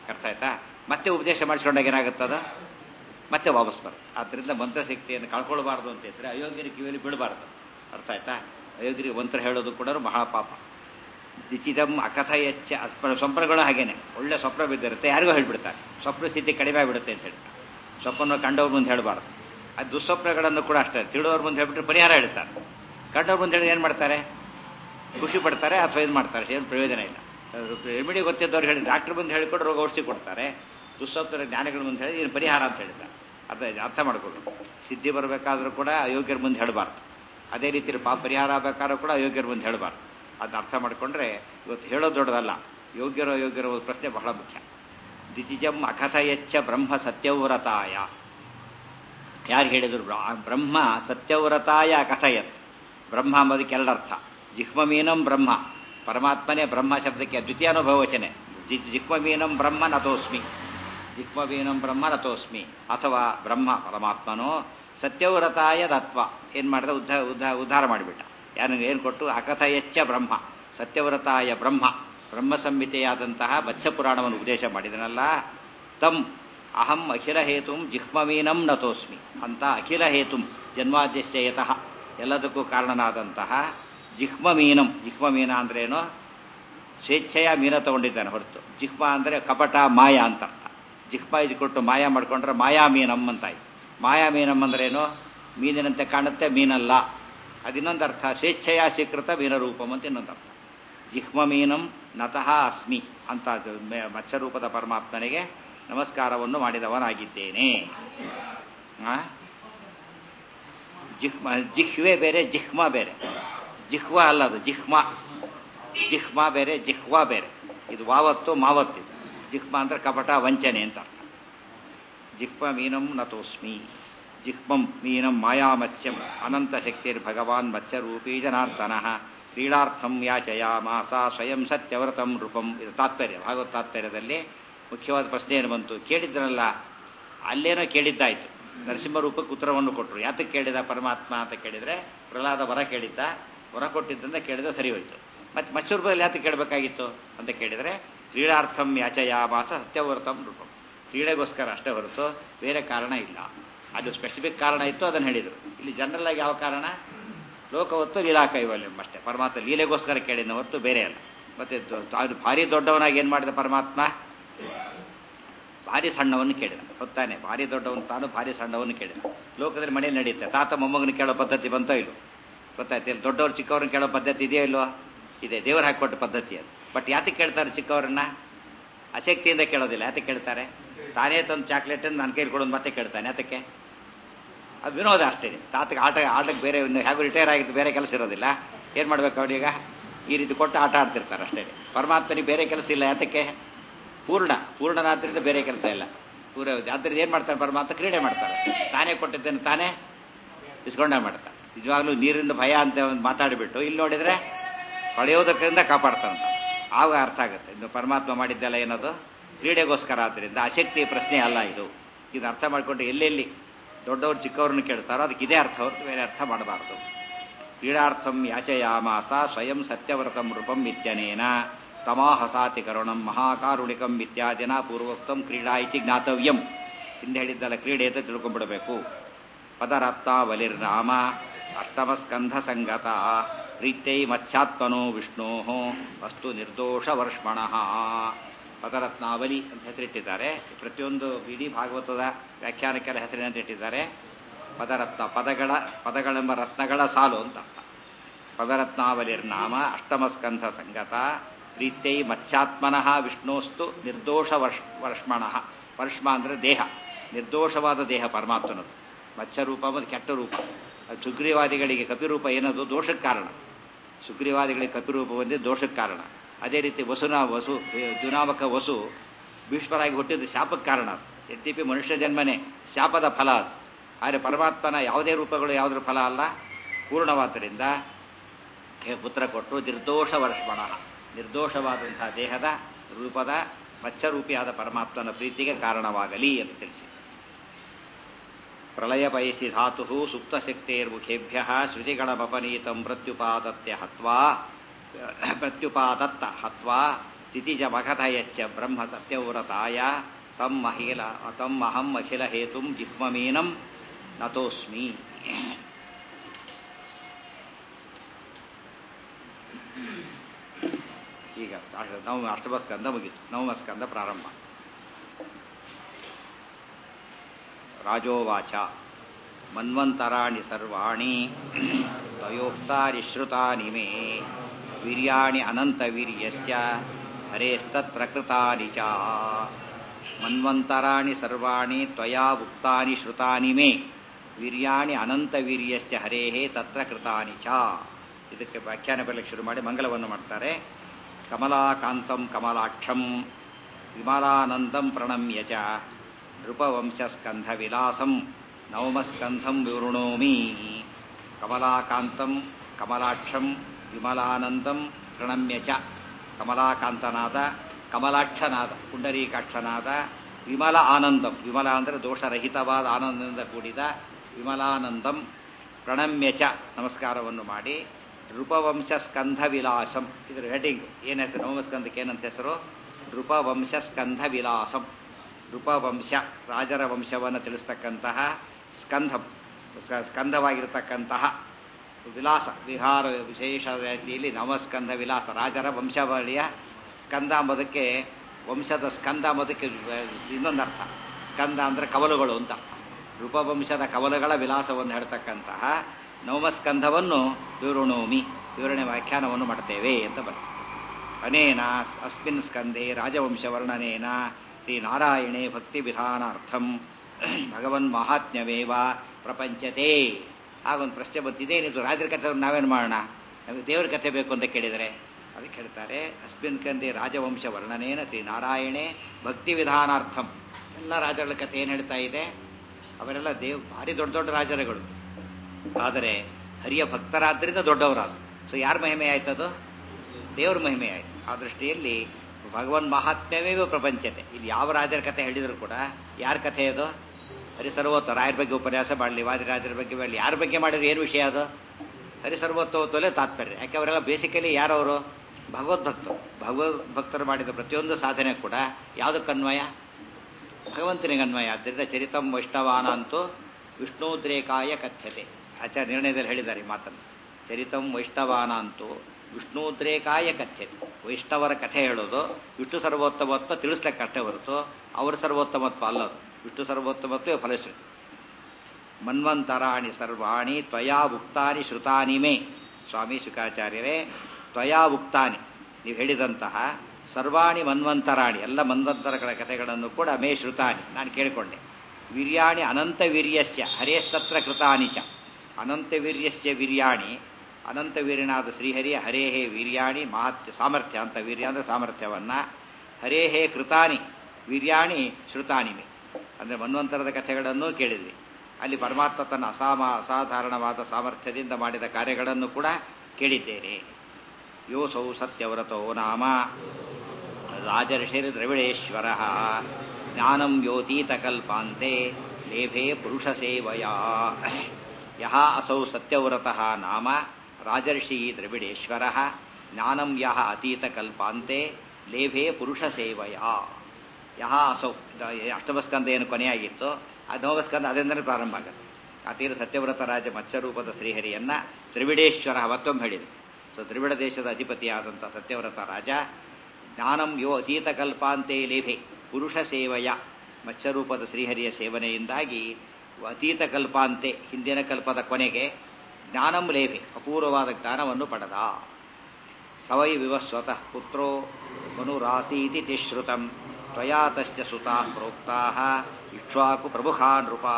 ಅರ್ಥ ಆಯ್ತಾ ಮತ್ತೆ ಉಪದೇಶ ಮಾಡಿಸ್ಕೊಂಡಾಗ ಏನಾಗುತ್ತದ ಮತ್ತೆ ವಾಪಸ್ ಬರುತ್ತೆ ಆದ್ದರಿಂದ ಮಂತ್ರಶಕ್ತಿಯನ್ನು ಕಳ್ಕೊಳ್ಬಾರ್ದು ಅಂತ ಇದ್ರೆ ಅಯೋಗ್ಯರ ಕಿವಿಯಲ್ಲಿ ಬಿಡಬಾರ್ದು ಅರ್ಥ ಆಯ್ತಾ ಅಯೋಗ್ಯರಿಗೆ ಮಂತ್ರ ಹೇಳೋದು ಕೂಡ ಮಹಾಪಾಪ ದಿಚಿದಂ ಅಕಥ ಎಚ್ಚ ಸ್ವಪ್ನಗಳು ಹಾಗೇನೆ ಒಳ್ಳೆ ಸ್ವಪ್ನ ಬಿದ್ದಿರುತ್ತೆ ಯಾರಿಗೂ ಹೇಳ್ಬಿಡ್ತಾರೆ ಸ್ವಪ್ನ ಸ್ಥಿತಿ ಕಡಿಮೆ ಆಗಿಬಿಡುತ್ತೆ ಅಂತ ಹೇಳ್ತಾರೆ ಸ್ವಪ್ನ ಕಂಡವ್ರ ಮುಂದೆ ಹೇಳಬಾರ್ದು ಅದು ದುಸ್ವಪ್ನಗಳನ್ನು ಕೂಡ ಅಷ್ಟೇ ತಿಳಿದವ್ರ ಮುಂದೆ ಹೇಳ್ಬಿಟ್ರೆ ಪರಿಹಾರ ಹೇಳ್ತಾರೆ ಕಂಡವ್ರ ಮುಂದೆ ಹೇಳಿ ಏನು ಮಾಡ್ತಾರೆ ಖುಷಿ ಪಡ್ತಾರೆ ಅಥವಾ ಇದು ಮಾಡ್ತಾರೆ ಏನು ಪ್ರಯೋಜನ ಇಲ್ಲ ರೆಮಿಡಿ ಗೊತ್ತಿದ್ದವ್ರು ಹೇಳಿ ಡಾಕ್ಟರ್ ಮುಂದೆ ಹೇಳಿಕೊಂಡು ರೋಗ ಔಷಧಿ ಕೊಡ್ತಾರೆ ದುಸ್ವಪ್ನ ಜ್ಞಾನಿಗಳ ಮುಂದೆ ಹೇಳಿ ಏನು ಪರಿಹಾರ ಅಂತ ಹೇಳಿದ್ದಾರೆ ಅರ್ಥ ಅರ್ಥ ಮಾಡ್ಕೊಳ್ಳು ಸಿದ್ಧಿ ಬರಬೇಕಾದ್ರೂ ಕೂಡ ಅಯೋಗ್ಯರ ಮುಂದೆ ಹೇಳಬಾರ್ದು ಅದೇ ರೀತಿ ಪಾಪ ಪರಿಹಾರ ಆಗಬೇಕಾದ್ರೂ ಕೂಡ ಅಯೋಗ್ಯರ ಮುಂದೆ ಹೇಳಬಾರ್ದು ಅದನ್ನ ಅರ್ಥ ಮಾಡಿಕೊಂಡ್ರೆ ಇವತ್ತು ಹೇಳೋದು ದೊಡ್ಡದಲ್ಲ ಯೋಗ್ಯರೋ ಯೋಗ್ಯರೋ ಪ್ರಶ್ನೆ ಬಹಳ ಮುಖ್ಯ ದಿತಿಜಂ ಅಕಥ ಎಚ್ಚ ಬ್ರಹ್ಮ ಸತ್ಯವ್ರತಾಯ ಯಾರು ಹೇಳಿದ್ರು ಬ್ರಹ್ಮ ಸತ್ಯವ್ರತಾಯ ಕಥಯತ್ ಬ್ರಹ್ಮ ಅಂಬೋದಕ್ಕೆ ಎರಡರ್ಥ ಜಿಹ್ಮಮೀನಂ ಬ್ರಹ್ಮ ಪರಮಾತ್ಮನೇ ಬ್ರಹ್ಮ ಶಬ್ದಕ್ಕೆ ದ್ವಿತೀಯಾನುಭವಚನೆ ಜಿ ಜಿಹ್ಮಮೀನಂ ಬ್ರಹ್ಮ ನತೋಸ್ಮಿ ಜಿಹ್ಮವೀನಂ ಬ್ರಹ್ಮ ನತೋಸ್ಮಿ ಅಥವಾ ಬ್ರಹ್ಮ ಪರಮಾತ್ಮನೋ ಸತ್ಯವ್ರತಾಯ ತತ್ವ ಏನು ಮಾಡಿದ ಉದ್ಧ ಉದ್ಧ ಉದ್ಧಾರ ಮಾಡಿಬಿಟ್ಟ ಯಾರು ಏನು ಕೊಟ್ಟು ಅಕಥಯಚ್ಚ ಬ್ರಹ್ಮ ಸತ್ಯವ್ರತಾಯ ಬ್ರಹ್ಮ ಬ್ರಹ್ಮ ಸಂಹಿತೆಯಾದಂತಹ ಮತ್ಸ್ಯ ಪುರಾಣವನ್ನು ಉಪದೇಶ ಮಾಡಿದನಲ್ಲ ತಮ್ ಅಹಂ ಅಖಿಲ ಹೇತುಂ ಜಿಹ್ಮವೀನಂ ನತೋಸ್ಮಿ ಅಂತ ಅಖಿಲ ಹೇತುಂ ಜನ್ಮಾದ್ಯಸ್ಯ ಯತಃ ಎಲ್ಲದಕ್ಕೂ ಕಾರಣನಾದಂತಹ ಜಿಹ್ಮಮೀನಂ ಜಿಹ್ಮಮೀನ ಅಂದ್ರೇನು ಸ್ವೇಚ್ಛೆಯ ಮೀನ ತಗೊಂಡಿದ್ದಾನೆ ಹೊರತು ಜಿಹ್ಮ ಅಂದರೆ ಕಪಟ ಮಾಯ ಅಂತ ಅರ್ಥ ಜಿಹ್ಮ ಕೊಟ್ಟು ಮಾಯ ಮಾಡ್ಕೊಂಡ್ರೆ ಮಾಯಾ ಮೀನಂ ಅಂತಾಯ್ತು ಮಾಯಾ ಮೀನಂ ಅಂದ್ರೇನು ಮೀನಿನಂತೆ ಕಾಣುತ್ತೆ ಮೀನಲ್ಲ ಅದಿನ್ನೊಂದು ಅರ್ಥ ಸ್ವೇಚ್ಛೆಯ ಸ್ವೀಕೃತ ಮೀನರೂಪಂ ಅಂತ ಇನ್ನೊಂದು ಅರ್ಥ ಜಿಹ್ಮ ಮೀನಂ ನತಃ ಅಸ್ಮಿ ಅಂತ ಮತ್ಸ್ಯರೂಪದ ಪರಮಾತ್ಮನಿಗೆ ನಮಸ್ಕಾರವನ್ನು ಮಾಡಿದವನಾಗಿದ್ದೇನೆ ಜಿಹ್ಮ ಜಿಹ್ವೆ ಬೇರೆ ಜಿಹ್ಮ ಬೇರೆ ಜಿಹ್ವ ಅಲ್ಲ ಅದು ಜಿಹ್ಮ ಜಿಹ್ಮ ಬೇರೆ ಜಿಹ್ವಾ ಬೇರೆ ಇದು ವಾವತ್ತು ಮಾವತ್ತು ಇದು ಜಿಹ್ಮ ಅಂದ್ರೆ ಕಪಟ ವಂಚನೆ ಅಂತ ಅರ್ಥ ಜಿಹ್ಮ ಮೀನಂ ನತೋಸ್ಮಿ ಜಿಹ್ಮಂ ಮೀನಂ ಮಾಯಾಮತ್ಸ್ಯಂ ಅನಂತ ಶಕ್ತಿರ್ ಭಗವಾನ್ ಮತ್ಸ್ಯರೂಪೀ ಜನಾರ್ದನಃ ಕ್ರೀಡಾರ್ಥಂ ಯಾಚಯಾಮಾಸ ಸ್ವಯಂ ಸತ್ಯವ್ರತಂ ರೂಪಂ ಇದು ತಾತ್ಪರ್ಯ ಭಾಗವತ ತಾತ್ಪರ್ಯದಲ್ಲಿ ಮುಖ್ಯವಾದ ಪ್ರಶ್ನೆ ಏನು ಬಂತು ಕೇಳಿದ್ರಲ್ಲ ಅಲ್ಲೇನೋ ಕೇಳಿದ್ದಾಯ್ತು ನರಸಿಂಹ ರೂಪಕ್ಕೆ ಉತ್ತರವನ್ನು ಕೊಟ್ಟರು ಯಾತಕ್ಕೆ ಕೇಳಿದ ಪರಮಾತ್ಮ ಅಂತ ಕೇಳಿದ್ರೆ ಪ್ರಹ್ಲಾದ ವರ ಕೇಳಿದ್ದ ವರ ಕೊಟ್ಟಿದ್ದರಿಂದ ಕೇಳಿದ ಸರಿ ಹೋಯ್ತು ಮತ್ತೆ ಮತ್ಸ್ಯರೂಪದಲ್ಲಿ ಯಾತಕ್ಕೆ ಕೇಳಬೇಕಾಗಿತ್ತು ಅಂತ ಕೇಳಿದ್ರೆ ಕ್ರೀಡಾರ್ಥಂ ಯಾಚಯಾಮಾಸ ಸತ್ಯವ್ರತಂ ರೂಪಂ ಕ್ರೀಡೆಗೋಸ್ಕರ ಅಷ್ಟೇ ಹೊರತು ಬೇರೆ ಕಾರಣ ಇಲ್ಲ ಅದು ಸ್ಪೆಸಿಫಿಕ್ ಕಾರಣ ಇತ್ತು ಅದನ್ನು ಹೇಳಿದರು ಇಲ್ಲಿ ಜನರಲ್ ಆಗಿ ಯಾವ ಕಾರಣ ಲೋಕವತ್ತು ಲೀಲಾ ಕೈವಲ್ಯಂ ಅಷ್ಟೇ ಪರಮಾತ್ಮ ಲೀಲೆಗೋಸ್ಕರ ಕೇಳಿದ ಹೊರತು ಬೇರೆ ಅಲ್ಲ ಮತ್ತೆ ಅದು ಭಾರಿ ದೊಡ್ಡವನಾಗಿ ಏನು ಮಾಡಿದ ಪರಮಾತ್ಮ ಭಾರಿ ಸಣ್ಣವನ್ನು ಕೇಳಿದ ಗೊತ್ತಾನೆ ಭಾರಿ ದೊಡ್ಡವನು ತಾನು ಭಾರಿ ಸಣ್ಣವನ್ನು ಕೇಳಿದ ಲೋಕದಲ್ಲಿ ಮನೆಯಲ್ಲಿ ನಡೆಯುತ್ತೆ ತಾತ ಮೊಮ್ಮಗನ ಕೇಳೋ ಪದ್ಧತಿ ಬಂತೋ ಇಲ್ಲೋ ಗೊತ್ತಾಯ್ತು ಇಲ್ಲಿ ದೊಡ್ಡವ್ರು ಚಿಕ್ಕವ್ರನ್ನ ಕೇಳೋ ಪದ್ಧತಿ ಇದೆಯೋ ಇಲ್ವೋ ಇದೆ ದೇವರು ಹಾಕಿಕೊಟ್ಟ ಪದ್ಧತಿ ಅದು ಬಟ್ ಯಾತಕ್ಕೆ ಕೇಳ್ತಾರೆ ಚಿಕ್ಕವರನ್ನ ಅಶಕ್ತಿಯಿಂದ ಕೇಳೋದಿಲ್ಲ ಯಾತಕ್ಕೆ ಕೇಳ್ತಾರೆ ತಾನೇ ತಂದು ಚಾಕ್ಲೇಟನ್ನು ನನ್ನ ಕೈಲಿ ಕೊಡೋದು ಮತ್ತೆ ಕೇಳ್ತಾನೆ ಯಾತಕ್ಕೆ ಅದು ವಿನೋದ ಅಷ್ಟೇ ತಾತಕ್ಕೆ ಆಟ ಆಟಕ್ಕೆ ಬೇರೆ ಹೇಗೂ ರಿಟೈರ್ ಆಗಿದ್ದು ಬೇರೆ ಕೆಲಸ ಇರೋದಿಲ್ಲ ಏನು ಮಾಡ್ಬೇಕು ಅವ್ರೀಗ ಈ ರೀತಿ ಕೊಟ್ಟು ಆಟ ಆಡ್ತಿರ್ತಾರೆ ಅಷ್ಟೇ ಪರಮಾತ್ಮನಿಗೆ ಬೇರೆ ಕೆಲಸ ಇಲ್ಲ ಯಾತಕ್ಕೆ ಪೂರ್ಣ ಪೂರ್ಣನಾದ್ರಿಂದ ಬೇರೆ ಕೆಲಸ ಇಲ್ಲ ಪೂರ ಆದ್ದರಿಂದ ಏನು ಮಾಡ್ತಾರೆ ಪರಮಾತ್ಮ ಕ್ರೀಡೆ ಮಾಡ್ತಾರೆ ತಾನೇ ಕೊಟ್ಟಿದ್ದೇನೆ ತಾನೇ ಇಸ್ಕೊಂಡೇ ಮಾಡ್ತಾರೆ ನಿಜವಾಗ್ಲೂ ನೀರಿಂದ ಭಯ ಅಂತ ಒಂದು ಮಾತಾಡಿಬಿಟ್ಟು ಇಲ್ಲಿ ನೋಡಿದರೆ ಹೊಳೆಯೋದಕ್ಕಿಂತ ಕಾಪಾಡ್ತಾನಂತ ಆಗ ಅರ್ಥ ಆಗುತ್ತೆ ಇನ್ನು ಪರಮಾತ್ಮ ಮಾಡಿದ್ದೆಲ್ಲ ಏನದು ಕ್ರೀಡೆಗೋಸ್ಕರ ಆದ್ದರಿಂದ ಅಶಕ್ತಿ ಪ್ರಶ್ನೆ ಅಲ್ಲ ಇದು ಇದು ಅರ್ಥ ಮಾಡಿಕೊಂಡು ಎಲ್ಲೆಲ್ಲಿ ದೊಡ್ಡವ್ರು ಚಿಕ್ಕವ್ರನ್ನ ಕೇಳ್ತಾರೋ ಅದಕ್ಕೆ ಇದೇ ಅರ್ಥ ಹೊರತು ಬೇರೆ ಅರ್ಥ ಮಾಡಬಾರ್ದು ಕ್ರೀಡಾರ್ಥಂ ಯಾಚಯಾಮಾಸ ಸ್ವಯಂ ಸತ್ಯವ್ರತಂ ರೂಪಂ ಇತ್ಯನೇನ ತಮಾಹಸಾತಿ ಕರುಣಂ ಮಹಾಕಾರುಣಿಕಂ ಇತ್ಯಾದಿನ ಪೂರ್ವೋಕ್ತಂ ಕ್ರೀಡಾ ಇತಿ ಜ್ಞಾತವ್ಯಂ ಹಿಂದೆ ಹೇಳಿದ್ದಲ್ಲ ಕ್ರೀಡೆ ಅಂತ ತಿಳ್ಕೊಂಡ್ಬಿಡಬೇಕು ಪದರತ್ನಾವಲಿರ್ನಾಮ ಅಷ್ಟಮಸ್ಕಂಧ ಸಂಗತ ಪ್ರೀತ್ಯೈ ಮತ್ಸ್ಯಾತ್ಮನೋ ವಿಷ್ಣೋ ಅಸ್ತು ನಿರ್ದೋಷ ವರ್ಷಮಣ ಪದರತ್ನಾವಲಿ ಅಂತ ಹೆಸರಿಟ್ಟಿದ್ದಾರೆ ಪ್ರತಿಯೊಂದು ಇಡೀ ಭಾಗವತದ ವ್ಯಾಖ್ಯಾನಕ್ಕೆಲ್ಲ ಹೆಸರಿನಂತ ಇಟ್ಟಿದ್ದಾರೆ ಪದರತ್ನ ಪದಗಳ ಪದಗಳೆಂಬ ರತ್ನಗಳ ಸಾಲು ಅಂತ ಅರ್ಥ ಪದರತ್ನಾವಲಿರ್ನಾಮ ಅಷ್ಟಮಸ್ಕಂಧ ಸಂಗತ ಪ್ರೀತ್ಯೈ ಮತ್ಸ್ಯಾತ್ಮನಃ ವಿಷ್ಣೋಸ್ತು ನಿರ್ದೋಷ ವರ್ಷ ವರ್ಷಮಣ ವರ್ಷಮ ಅಂದರೆ ದೇಹ ನಿರ್ದೋಷವಾದ ದೇಹ ಪರಮಾತ್ಮನದು ಮತ್ಸ್ಯರೂಪ ಮತ್ತು ಕೆಟ್ಟ ರೂಪ ಸುಗ್ರೀವಾದಿಗಳಿಗೆ ಕಪಿರೂಪ ಏನದು ದೋಷಕ್ಕೆ ಕಾರಣ ಸುಗ್ರೀವಾದಿಗಳಿಗೆ ಕಪಿರೂಪ ಒಂದೇ ದೋಷಕ್ಕೆ ಕಾರಣ ಅದೇ ರೀತಿ ವಸುನ ವಸು ದುನಾಮಕ ವಸು ಭೀಷ್ಮರಾಗಿ ಹುಟ್ಟಿದ ಶಾಪಕ್ಕೆ ಕಾರಣ ಯದ್ಯಪಿ ಮನುಷ್ಯ ಜನ್ಮನೆ ಶಾಪದ ಫಲ ಅದು ಆದರೆ ಪರಮಾತ್ಮನ ಯಾವುದೇ ರೂಪಗಳು ಯಾವುದ್ರ ಫಲ ಅಲ್ಲ ಪೂರ್ಣವಾದ್ದರಿಂದ ಪುತ್ರ ಕೊಟ್ಟು ನಿರ್ದೋಷ ವರ್ಷಮಣ ನಿರ್ದೋಷವಾದಂತಹ ದೇಹದ ರೂಪದ ಮತ್ಸ್ಯರೂಪಿಯಾದ ಪರಮಾತ್ಮನ ಪ್ರೀತಿಗೆ ಕಾರಣವಾಗಲಿ ಅಂತ ತಿಳಿಸಿ ಪ್ರಳಯ ಬಯಸಿ ಧಾತು ಸುಪ್ತಶಕ್ತಿರ್ಮುಖೇಭ್ಯ ಶ್ರುತಿಗಳಮಪನೀತಂ ಪ್ರತ್ಯುಪಾದತ್ಯ ಹತ್ವಾ ಪ್ರತ್ಯುಪಾದತ್ತ ಹತ್ವಾ ಸ್ಥಿತಿಜ ಮಗಧಯಚ್ಚ ಬ್ರಹ್ಮ ಸತ್ಯವ್ರತಾಯ ತಮ್ಮ ಅಖಿಲ ತಮ್ಮ ಅಹಂ ಅಖಿಲ ಹೇತುಂ ಜಿಹ್ಮಮೀನಂ ನತೋಸ್ಮಿ ಈಗ ನವ ಅಷ್ಟಮಸ್ಕಂದ ಮುಗಿತು ನವಮಸ್ಕಂದ ಪ್ರಾರಂಭ ರಾಜೋವಾಚ ಮನ್ವಂತರಾಣಿ ಸರ್ವಾಣಿ ತಯೋಕ್ತಾನಿ ಶ್ರುತಾನಿ ಮೇ ವೀರ್ಯಾಣಿ ಅನಂತವೀರ್ಯಸ್ಯ ಹರೇಸ್ತತ್ರ ಕೃತಾನಿ ಚ ಮನ್ವಂತರಾಣಿ ಸರ್ವಾಣಿ ತ್ವಯಾ ಉಕ್ತಾನಿ ಶ್ರುತಾನಿ ಮೇ ವೀರ್ಯಾಣಿ ಅನಂತವೀರ್ಯಸ್ಯ ಹರೇಹೇ ತತ್ರ ಕೃತಾನಿ ಚ ಇದಕ್ಕೆ ವ್ಯಾಖ್ಯಾನ ಬರಲಿಕ್ಕೆ ಶುರು ಮಾಡಿ ಮಂಗಲವನ್ನು ಮಾಡ್ತಾರೆ ಕಮಲಾಕಾಂತಂ ಕಮಲಾಕ್ಷಂ ವಿಮಲಾನಂದಂ ಪ್ರಣಮ್ಯ ಚ ನೃಪವಂಶಸ್ಕಂಧ ವಿಲಾಸಂ ನವಮಸ್ಕಂಧಂ ವಿವೃಣೋಮಿ ಕಮಲಾಕಾಂತಂ ಕಮಲಾಕ್ಷಂ ವಿಮಲಾನಂದಂ ಪ್ರಣಮ್ಯ ಚ ಕಮಲಾಕಾಂತನಾದ ಕಮಲಾಕ್ಷನಾದ ಪುಂಡರೀಕಾಕ್ಷನಾದ ವಿಮಲ ಆನಂದಂ ವಿಮಲ ಅಂದರೆ ದೋಷರಹಿತವಾದ ಆನಂದದಿಂದ ಕೂಡಿದ ವಿಮಲಾನಂದಂ ಪ್ರಣಮ್ಯ ಚ ನಮಸ್ಕಾರವನ್ನು ಮಾಡಿ ನೃಪವಂಶ ಸ್ಕಂಧ ವಿಲಾಸಂ ಇದರ ಹೆಡಿಂಗ್ ಏನಂತ ನವಮಸ್ಕಂದಕ್ಕೆ ಏನಂತ ಹೆಸರು ನೃಪವಂಶ ಸ್ಕಂಧ ವಿಲಾಸಂ ನೃಪವಂಶ ರಾಜರ ವಂಶವನ್ನು ತಿಳಿಸ್ತಕ್ಕಂತಹ ಸ್ಕಂಧಂ ಸ್ಕಂಧವಾಗಿರತಕ್ಕಂತಹ ವಿಲಾಸ ವಿಹಾರ ವಿಶೇಷ ರೀತಿಯಲ್ಲಿ ನವಸ್ಕಂಧ ವಿಲಾಸ ರಾಜರ ವಂಶಾವಳಿಯ ಸ್ಕಂದ ಅಂಬೋದಕ್ಕೆ ವಂಶದ ಸ್ಕಂದ ಅಂಬೋದಕ್ಕೆ ಇನ್ನೊಂದು ಅರ್ಥ ಸ್ಕಂದ ಅಂದರೆ ಕವಲುಗಳು ಅಂತ ರೂಪವಂಶದ ಕವಲುಗಳ ವಿಲಾಸವನ್ನು ಹೇಳ್ತಕ್ಕಂತಹ ನವಮಸ್ಕಂಧವನ್ನು ವಿವೃಣೋಮಿ ವಿವರಣೆ ವ್ಯಾಖ್ಯಾನವನ್ನು ಮಾಡ್ತೇವೆ ಅಂತ ಬರ್ತದೆ ಅನೇನ ಅಸ್ಮಿನ್ ಸ್ಕಂಧೆ ರಾಜವಂಶ ವರ್ಣನೇನ ಶ್ರೀನಾರಾಯಣೇ ಭಕ್ತಿ ವಿಧಾನಾರ್ಥಂ ಭಗವನ್ ಮಹಾತ್ಮ್ಯವೇವ ಪ್ರಪಂಚತೆ ಆಗೊಂದು ಪ್ರಶ್ನೆ ಬಂತಿದೇನಿದು ರಾಜರ ಕಥೆ ನಾವೇನು ಮಾಡೋಣ ನಮಗೆ ದೇವರ ಕಥೆ ಬೇಕು ಅಂತ ಕೇಳಿದರೆ ಅದಕ್ಕೆ ಹೇಳ್ತಾರೆ ಅಸ್ಮಿನ್ ಕಂದೆ ರಾಜವಂಶ ವರ್ಣನೇನ ಶ್ರೀನಾರಾಯಣೇ ಭಕ್ತಿ ವಿಧಾನಾರ್ಥಂ ಎಲ್ಲ ರಾಜರ ಕಥೆ ಏನು ಹೇಳ್ತಾ ಇದೆ ಅವರೆಲ್ಲ ದೇವ್ ಭಾರಿ ದೊಡ್ಡ ದೊಡ್ಡ ರಾಜರುಗಳು ಆದರೆ ಹರಿಯ ಭಕ್ತರಾದ್ರಿಂದ ದೊಡ್ಡವರಾದ ಸೊ ಯಾರ ಮಹಿಮೆ ಆಯ್ತದು ದೇವ್ರ ಮಹಿಮೆ ಆಯ್ತು ಆ ದೃಷ್ಟಿಯಲ್ಲಿ ಭಗವನ್ ಮಹಾತ್ಮ್ಯವೇ ಪ್ರಪಂಚತೆ ಇಲ್ಲಿ ಯಾವ ರಾಜರ ಕಥೆ ಹೇಳಿದ್ರು ಕೂಡ ಯಾರ ಕಥೆ ಅದು ಹರಿಸರ್ವೋತ್ತ ರಾಯರ ಬಗ್ಗೆ ಉಪನ್ಯಾಸ ಮಾಡಲಿ ವಾದಿರಾಜರ ಬಗ್ಗೆ ಮಾಡಲಿ ಯಾರ ಬಗ್ಗೆ ಮಾಡಿದ್ರೆ ಏನು ವಿಷಯ ಅದು ಹರಿಸರ್ವೋತ್ತವತ್ತಲೇ ತಾತ್ಪರ್ಯ ಯಾಕೆ ಅವರೆಲ್ಲ ಬೇಸಿಕಲಿ ಯಾರವರು ಭಗವದ್ಭಕ್ತರು ಭಗವದ್ಭಕ್ತರು ಮಾಡಿದ ಪ್ರತಿಯೊಂದು ಸಾಧನೆ ಕೂಡ ಯಾವುದಕ್ಕನ್ವಯ ಭಗವಂತನಿಗೆ ಅನ್ವಯ ಆದ್ದರಿಂದ ಚರಿತಂ ವೈಷ್ಣವಾನ ಅಂತೂ ವಿಷ್ಣುದ್ರೇಕಾಯ ಕಥ್ಯತೆ ಆಚಾರ್ಯ ನಿರ್ಣಯದಲ್ಲಿ ಹೇಳಿದ್ದಾರೆ ಈ ಮಾತನ್ನು ಚರಿತಂ ವೈಷ್ಣವಾನ ಅಂತೂ ವಿಷ್ಣುದ್ರೇಕಾಯ ಕಥ್ಯತೆ ವೈಷ್ಣವರ ಕಥೆ ಹೇಳೋದು ವಿಷ್ಣು ಸರ್ವೋತ್ತಮತ್ವ ತಿಳಿಸ್ಲಿಕ್ಕೆ ಅಷ್ಟೇ ಹೊರತು ಅವರ ಸರ್ವೋತ್ತಮತ್ವ ಅಲ್ಲದು ವಿಷ್ಣು ಸರ್ವೋತ್ತಮತ್ವ ಫಲಶ್ರುತಿ ಮನ್ವಂತರಾಣಿ ಸರ್ವಾಣಿ ತ್ವಯಾ ಉಕ್ತಾನಿ ಶ್ರುತಾನಿ ಮೇ ಸ್ವಾಮಿ ಶುಕಾಚಾರ್ಯರೇ ತ್ವಯಾ ಉಕ್ತಾನಿ ನೀವು ಹೇಳಿದಂತಹ ಸರ್ವಾಣಿ ಮನ್ವಂತರಾಣಿ ಎಲ್ಲ ಮನ್ವಂತರಗಳ ಕಥೆಗಳನ್ನು ಕೂಡ ಮೇ ಶ್ರುತಾನಿ ನಾನು ಕೇಳಿಕೊಂಡೆ ವೀರ್ಯಾಣಿ ಅನಂತ ವೀರ್ಯಸ್ಯ ಹರೇಸ್ತತ್ರ ಕೃತಾನಿ ಚ ಅನಂತ ವೀರ್ಯಸ್ಯ ವೀರ್ಯಾಣಿ ಅನಂತ ವೀರ್ಯನಾದ ಶ್ರೀಹರಿಯ ಹರೇಹೇ ವೀರ್ಯಾಣಿ ಮಹತ್ಯ ಸಾಮರ್ಥ್ಯ ಅಂತ ವೀರ್ಯ ಅಂದರೆ ಸಾಮರ್ಥ್ಯವನ್ನ ಹರೇಹೇ ಕೃತಾನಿ ವೀರ್ಯಾಣಿ ಶ್ರುತಾನಿ ಮೇ ಅಂದರೆ ಮನ್ವಂತರದ ಕಥೆಗಳನ್ನು ಕೇಳಿದ್ವಿ ಅಲ್ಲಿ ಪರಮಾತ್ಮ ತನ್ನ ಅಸಾಮ ಅಸಾಧಾರಣವಾದ ಸಾಮರ್ಥ್ಯದಿಂದ ಮಾಡಿದ ಕಾರ್ಯಗಳನ್ನು ಕೂಡ ಕೇಳಿದ್ದೇನೆ ಯೋಸೌ ಸತ್ಯವ್ರತೋ ನಾಮ ರಾಜರ್ಷಿರ್ ದ್ರವಿಡೇಶ್ವರ ಜ್ಞಾನಂ ಯೋತೀತಕಲ್ಪಾಂತೆ ಲೇಭೆ ಪುರುಷ ಸೇವಯಾ ಯಹ ಅಸೌ ಸತ್ಯವ್ರತಃ ನಾಮ ರಾಜರ್ಷಿ ದ್ರವಿಡೇಶ್ವರ ಜ್ಞಾನಂ ಯಹ ಅತೀತಕಲ್ಪಾಂತೆ ಲೇಭೆ ಪುರುಷ ಸೇವಯಾ ಯಹ ಅಸೌ ಅಷ್ಟಮಸ್ಕಂದ ಏನು ಕೊನೆಯಾಗಿತ್ತು ಆ ನವಮಸ್ಕಂದ ಅದರಿಂದಲೇ ಪ್ರಾರಂಭ ಆಗುತ್ತೆ ಆ ತೀರ ಸತ್ಯವ್ರತ ರಾಜ ಮತ್ಸ್ಯರೂಪದ ಶ್ರೀಹರಿಯನ್ನ ತ್ರಿವಿಡೇಶ್ವರ ಮತ್ತೊಮ್ಮೆ ಹೇಳಿದೆ ಸೊ ತ್ರಿವಿಡ ದೇಶದ ಅಧಿಪತಿಯಾದಂಥ ಸತ್ಯವ್ರತ ರಾಜ ಜ್ಞಾನಂ ಯೋ ಅತೀತ ಕಲ್ಪಾಂತೆ ಲೇಭೆ ಪುರುಷ ಸೇವೆಯ ಮತ್ಸ್ಯರೂಪದ ಶ್ರೀಹರಿಯ ಸೇವನೆಯಿಂದಾಗಿ ಅತೀತ ಕಲ್ಪಾಂತೆ ಹಿಂದಿನ ಕಲ್ಪದ ಕೊನೆಗೆ ಜ್ಞಾನಂ ಲೇಭೆ ಅಪೂರ್ವವಾದ ಜ್ಞಾನವನ್ನು ಪಡೆದ ಸವೈ ವಿವಸ್ವತಃ ಪುತ್ರೋ ಮನುರಾಸೀತಿ ತಿಶ್ರುತಂ ತ್ವಯಾ ತಸ್ಯ ಸುತಾ ಪ್ರೋಕ್ತಾ ಇಕ್ಷ್ವಾಕು ಪ್ರಮುಖಾ ನೃಪಾ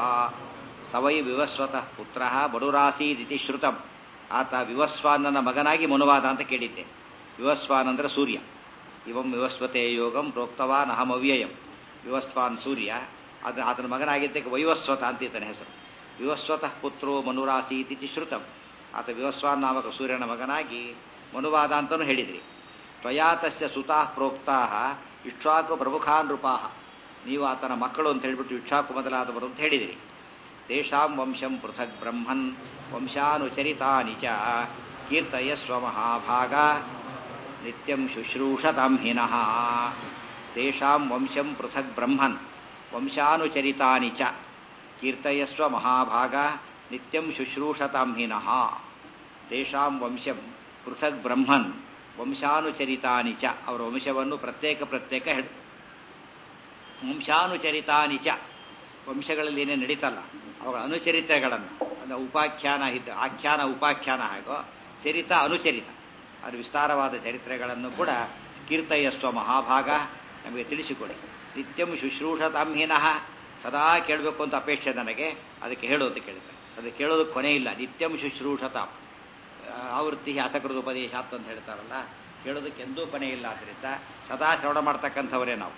ಸವೈ ವಿವಸ್ವತಃ ಪುತ್ರ ಬಡುರಾಸೀದಿತಿ ಶ್ರುತಂ ಆತ ವಿವಸ್ವಾನನ ಮಗನಾಗಿ ಮನುವಾದ ಅಂತ ಕೇಳಿದ್ದೆ ವಿವಸ್ವಾನ್ ಅಂದ್ರೆ ಸೂರ್ಯ ಇವಂ ವಿವಸ್ವತೆ ಯೋಗಂ ಪ್ರೋಕ್ತವಾನ್ ಅಹಂ ಅವ್ಯಯಂ ವಿವಸ್ವಾನ್ ಸೂರ್ಯ ಅದು ಆತನ ಮಗನಾಗಿದ್ದಕ್ಕೆ ವೈವಸ್ವತ ಅಂತ ಈತನ ಹೆಸರು ವಿವಸ್ವತಃ ಪುತ್ರೋ ಮನುರಾಸೀತಿ ಶ್ರುತಂ ಆತ ವಿವಸ್ವಾನ್ ನಾಮಕ ಸೂರ್ಯನ ಮಗನಾಗಿ ಮನುವಾದ ಅಂತಲೂ ಹೇಳಿದ್ರಿ ತ್ವಯಾ ತಸ್ಯ ಸುತಾ ಪ್ರೋಕ್ತಾ ಇಕ್ಷ್ವಾಕು ಪ್ರಮುಖಾ ನೃಪಾಹ ನೀವು ಆತನ ಮಕ್ಕಳು ಅಂತ ಹೇಳಿಬಿಟ್ಟು ಇಕ್ಷಾಕು ಮೊದಲಾದವರು ಅಂತ ಹೇಳಿದಿರಿ ತೇಷಾಂ ವಂಶಂ ಪೃಥಕ್ ಬ್ರಹ್ಮನ್ ವಂಶಾನುಚರಿತಾನಿ ಚ ಕೀರ್ತಯಸ್ವ ಮಹಾಭಾಗ ನಿತ್ಯಂ ಶುಶ್ರೂಷತಾಂ ಹಿನಃ ತೇಷಾಂ ವಂಶಂ ಪೃಥಕ್ ಬ್ರಹ್ಮನ್ ವಂಶಾನುಚರಿತಾನಿ ಚ ಕೀರ್ತಯಸ್ವ ಮಹಾಭಾಗ ನಿತ್ಯಂ ಶುಶ್ರೂಷತಾಂ ಹಿನಃ ತೇಷಾಂ ವಂಶಂ ಪೃಥಕ್ ಬ್ರಹ್ಮನ್ ವಂಶಾನುಚರಿತಾನಿ ಚ ಅವರ ವಂಶವನ್ನು ಪ್ರತ್ಯೇಕ ಪ್ರತ್ಯೇಕ ಹೇಳಿ ವಂಶಾನುಚರಿತಾನಿ ಚ ವಂಶಗಳಲ್ಲಿ ಏನೇ ನಡೀತಲ್ಲ ಅವರ ಅನುಚರಿತೆಗಳನ್ನು ಅಂದರೆ ಉಪಾಖ್ಯಾನ ಇದ್ದ ಆಖ್ಯಾನ ಉಪಾಖ್ಯಾನ ಹಾಗೋ ಚರಿತ ಅನುಚರಿತ ಅದು ವಿಸ್ತಾರವಾದ ಚರಿತ್ರೆಗಳನ್ನು ಕೂಡ ಕೀರ್ತಯಸ್ವ ಮಹಾಭಾಗ ನಮಗೆ ತಿಳಿಸಿಕೊಡಿ ನಿತ್ಯಂ ಶುಶ್ರೂಷತಾಂಹಿನಃ ಸದಾ ಕೇಳಬೇಕು ಅಂತ ಅಪೇಕ್ಷೆ ನನಗೆ ಅದಕ್ಕೆ ಹೇಳೋದು ಕೇಳ್ತಾರೆ ಅದು ಕೇಳೋದಕ್ಕೆ ಕೊನೆ ಇಲ್ಲ ನಿತ್ಯಂ ಶುಶ್ರೂಷತಾಂ ಆವೃತ್ತಿ ಅಸಕೃತ ಉಪದೇಶ ಅಂತ ಹೇಳ್ತಾರಲ್ಲ ಕೇಳೋದಕ್ಕೆ ಎಂದೂ ಕೊನೆ ಇಲ್ಲ ಆದ್ದರಿಂದ ಸದಾ ಶ್ರವಣ ಮಾಡ್ತಕ್ಕಂಥವರೇ ನಾವು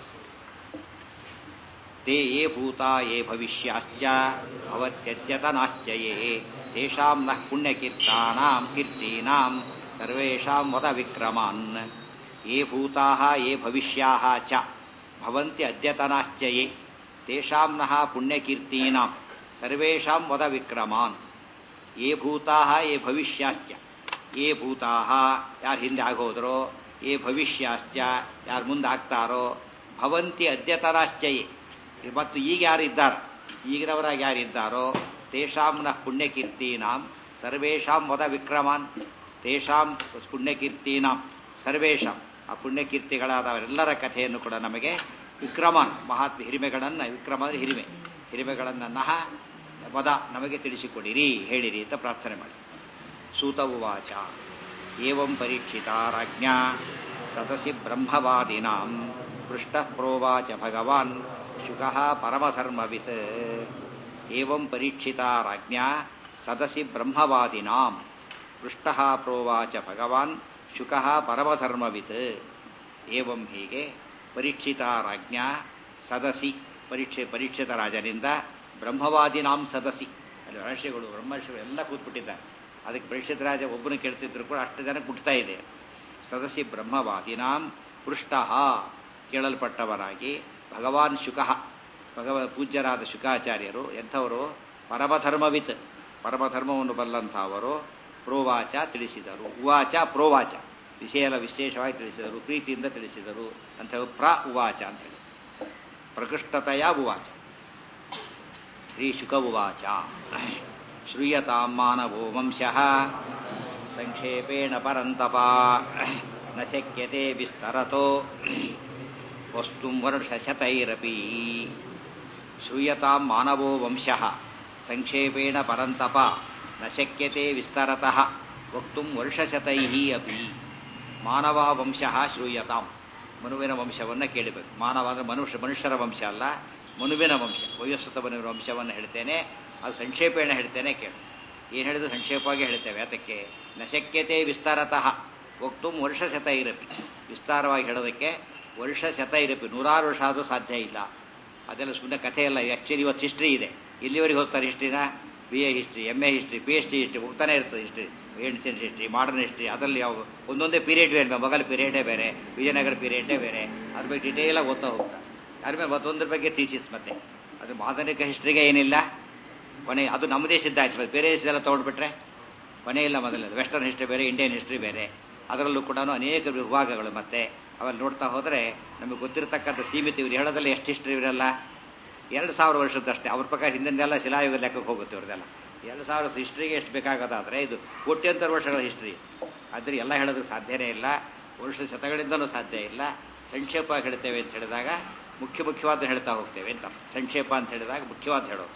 ते ये भूता ये भविष्याश्च भवत्यद्यतनाश्च ये तेषां नः पुण्यकीर्तानां कीर्तीनां सर्वेषां वदविक्रमान् ये भूताः ये भविष्याः च भवन्ति अद्यतनाश्च ये तेषां नः पुण्यकीर्तीनां सर्वेषां वदविक्रमान् ये भूताः ये भविष्याश्च ये ಭೂತಾಹ ಯಾರು ಹಿಂದೆ ಆಗೋದ್ರೋ ಏ ಭವಿಷ್ಯಾಶ್ಚ ಯಾರು ಮುಂದೆ ಆಗ್ತಾರೋ ಭವಂತಿ ಅದ್ಯತನಾಶ್ಚಯೇ ಮತ್ತು ಈಗ ಯಾರು ಇದ್ದಾರ ಈಗಿನವರಾಗಿ ಯಾರಿದ್ದಾರೋ ತೇಷಾಂನ ಪುಣ್ಯಕೀರ್ತೀನಾಂ ಸರ್ವೇಷಾಂ ವದ ವಿಕ್ರಮಾನ್ ತೇಷಾಂ ಪುಣ್ಯಕೀರ್ತೀನಾಂ ಸರ್ವೇಷಾಂ ಆ ಪುಣ್ಯಕೀರ್ತಿಗಳಾದವರೆಲ್ಲರ ಕಥೆಯನ್ನು ಕೂಡ ನಮಗೆ ವಿಕ್ರಮಾನ್ ಮಹಾತ್ಮ ಹಿರಿಮೆಗಳನ್ನು ವಿಕ್ರಮ ಅಂದರೆ ಹಿರಿಮೆ ಹಿರಿಮೆಗಳನ್ನು ನಹ ವದ ನಮಗೆ ತಿಳಿಸಿಕೊಡಿರಿ ಹೇಳಿರಿ ಅಂತ ಪ್ರಾರ್ಥನೆ ಮಾಡಿ ಸೂತ ಉವಾಚ ಏವಂ ಪರೀಕ್ಷಿತ ರಾಜ್ಞಾ ಸದಸಿ ಬ್ರಹ್ಮವಾದಿನಾಂ ಪೃಷ್ಟ ಪ್ರೋವಾಚ ಭಗವಾನ್ ಶುಕಃ ಪರಮಧರ್ಮವಿತ್ ಏವಂ ಪರೀಕ್ಷಿತಾ ರಾಜ್ಞಾ ಸದಸಿ ಬ್ರಹ್ಮವಾದಿನಾಂ ಪೃಷ್ಟಃ ಪ್ರೋವಾಚ ಭಗವಾನ್ ಶುಕಃ ಪರಮಧರ್ಮವಿತ್ ಏವಂ ಹೀಗೆ ಪರೀಕ್ಷಿತಾ ರಾಜ್ಞಾ ಸದಸಿ ಪರೀಕ್ಷೆ ಪರೀಕ್ಷಿತ ರಾಜನಿಂದ ಬ್ರಹ್ಮವಾದಿನಾಂ ಸದಸಿ ಅಲ್ಲಿ ಮಹರ್ಷಿಗಳು ಬ್ರಹ್ಮರ್ಷಿಗಳು ಎಲ್ಲ ಕೂತ್ಬಿಟ್ಟಿದ್ದಾರೆ ಅದಕ್ಕೆ ಪರೀಕ್ಷಿತ ರಾಜ ಒಬ್ಬನು ಕೇಳ್ತಿದ್ರು ಕೂಡ ಅಷ್ಟು ಜನಕ್ಕೆ ಮುಟ್ತಾ ಇದೆ ಸದಸಿ ಬ್ರಹ್ಮವಾದಿನಾಂ ಪೃಷ್ಟ ಕೇಳಲ್ಪಟ್ಟವರಾಗಿ ಭಗವಾನ್ ಶುಕಃ ಭಗವ ಪೂಜ್ಯರಾದ ಶುಕಾಚಾರ್ಯರು ಎಂಥವರು ಪರಮಧರ್ಮವಿತ್ ಪರಮಧರ್ಮವನ್ನು ಬಲ್ಲಂಥವರು ಪ್ರೋವಾಚ ತಿಳಿಸಿದರು ಉವಾಚ ಪ್ರೋವಾಚ ವಿಷಯ ವಿಶೇಷವಾಗಿ ತಿಳಿಸಿದರು ಪ್ರೀತಿಯಿಂದ ತಿಳಿಸಿದರು ಅಂತ ಪ್ರ ಉವಾಚ ಅಂತ ಹೇಳಿ ಪ್ರಕೃಷ್ಟತೆಯ ಉವಾಚ ಶ್ರೀ ಶುಕ ಉವಾಚ ಶ್ರೂಯತಾಂ ಮಾನವೋ ವಂಶಃ ಸಂಕ್ಷೇಪೇಣ ಪರಂತಪ ನ ಶಕ್ಯತೆ ವಿಸ್ತರತೋ ವಸ್ತುಂ ವರ್ಷಶತೈರಪಿ ಶ್ರೂಯತಾಂ ಮಾನವೋ ವಂಶಃ ಸಂಕ್ಷೇಪೇಣ ಪರಂತಪ ನ ಶಕ್ಯತೆ ವಿಸ್ತರತಃ ವಕ್ತುಂ ವರ್ಷಶತೈಃ ಅಪಿ ಮಾನವ ವಂಶಃ ಶ್ರೂಯತಾಂ ಮನುವಿನ ವಂಶವನ್ನು ಕೇಳಬೇಕು ಮಾನವ ಅಂದರೆ ಮನುಷ್ಯ ಮನುಷ್ಯರ ವಂಶ ಅಲ್ಲ ಮನುವಿನ ವಂಶ ವಯಸ್ಸುತ ಮನುವಿನ ವಂಶವನ್ನು ಹೇಳ್ತೇನೆ ಅದು ಸಂಕ್ಷೇಪೇಣ ಹೇಳ್ತೇನೆ ಕೇಳು ಏನು ಹೇಳಿದ್ರು ಸಂಕ್ಷೇಪವಾಗಿ ಹೇಳ್ತೇವೆ ಅದಕ್ಕೆ ನ ಶಕ್ಯತೆ ವಿಸ್ತಾರತಃ ವಕ್ತುಂ ವರ್ಷ ಶತ ಇರಪಿ ವಿಸ್ತಾರವಾಗಿ ಹೇಳೋದಕ್ಕೆ ವರ್ಷ ಶತ ಇರಪಿ ನೂರಾರು ವರ್ಷ ಆದರೂ ಸಾಧ್ಯ ಇಲ್ಲ ಅದೆಲ್ಲ ಸುಮ್ಮನೆ ಕಥೆ ಇಲ್ಲ ಆ್ಯಕ್ಚುಲಿ ಇವತ್ತು ಹಿಸ್ಟ್ರಿ ಇದೆ ಇಲ್ಲಿವರೆಗೆ ಹೋಗ್ತಾರೆ ಹಿಸ್ಟ್ರಿನ B A history M A history P H D history ಹೋಗ್ತಾನೆ ಇರ್ತದೆ history ancient history modern history ಅದರಲ್ಲಿ ಯಾವ ಒಂದೊಂದೇ ಪೀರಿಯಡ್ ಬೇರೆ ಮೊಘಲ್ ಪೀರಿಯಡೇ ಬೇರೆ ವಿಜಯನಗರ ಪೀರಿಯಡೇ ಬೇರೆ ಅದ್ರ ಬಗ್ಗೆ ಡಿಟೇಲಾಗಿ ಓದ್ತಾ ಹೋಗ್ತಾರೆ ಅದ್ರ ಮೇಲೆ ಮತ್ತೊಂದ್ರ ಬಗ್ಗೆ ಥೀಸಿಸ್ ಮತ್ತೆ ಅದು ಆಧುನಿಕ ಹಿಸ್ಟ್ರಿಗೆ ಏನಿಲ್ಲ ಕೊನೆ ಅದು ನಮ್ಮ ದೇಶದ ಆಯ್ತು ಬೇರೆ ದೇಶದೆಲ್ಲ ತೊಗೊಂಡ್ಬಿಟ್ರೆ ಕೊನೆ ಇಲ್ಲ ಮೊದಲನೇದು ವೆಸ್ಟರ್ನ್ ಹಿಸ್ಟ್ರಿ ಬೇರೆ ಇಂಡಿಯನ್ ಹಿಸ್ಟ್ರಿ ಬೇರೆ ಅದರಲ್ಲೂ ಕೂಡ ಅನೇಕ ವಿಭಾಗಗಳು ಮತ್ತೆ ಅವೆಲ್ಲ ನೋಡ್ತಾ ಹೋದರೆ ನಮಗೆ ಗೊತ್ತಿರತಕ್ಕಂಥ ಸೀಮಿತ ಇವರು ಹೇಳೋದಲ್ಲ ಎಷ್ಟು ಹಿಸ್ಟ್ರಿ ಇವರೆಲ್ಲ ಎರಡು ಸಾವಿರ ವರ್ಷದಷ್ಟೇ ಅವ್ರ ಪ್ರಕಾರ ಹಿಂದಿನೆಲ್ಲ ಶಿಲಾಯುಗ ಲೆಕ್ಕಕ್ಕೆ ಹೋಗುತ್ತೆ ಇವ್ರದೆಲ್ಲ ಎರಡು ಸಾವಿರ ಹಿಸ್ಟ್ರಿಗೆ ಎಷ್ಟು ಬೇಕಾಗೋದಾದರೆ ಇದು ಕೋಟ್ಯಂತರ ವರ್ಷಗಳ ಹಿಸ್ಟ್ರಿ ಆದರೆ ಎಲ್ಲ ಹೇಳೋದಕ್ಕೆ ಸಾಧ್ಯನೇ ಇಲ್ಲ ವರ್ಷ ಶತಗಳಿಂದನೂ ಸಾಧ್ಯ ಇಲ್ಲ ಸಂಕ್ಷೇಪ ಹೇಳ್ತೇವೆ ಅಂತ ಹೇಳಿದಾಗ ಮುಖ್ಯ ಮುಖ್ಯವಾದ ಹೇಳ್ತಾ ಹೋಗ್ತೇವೆ ಅಂತ ಸಂಕ್ಷೇಪ ಅಂತ ಹೇಳಿದಾಗ ಮುಖ್ಯವಾದ ಹೇಳೋದು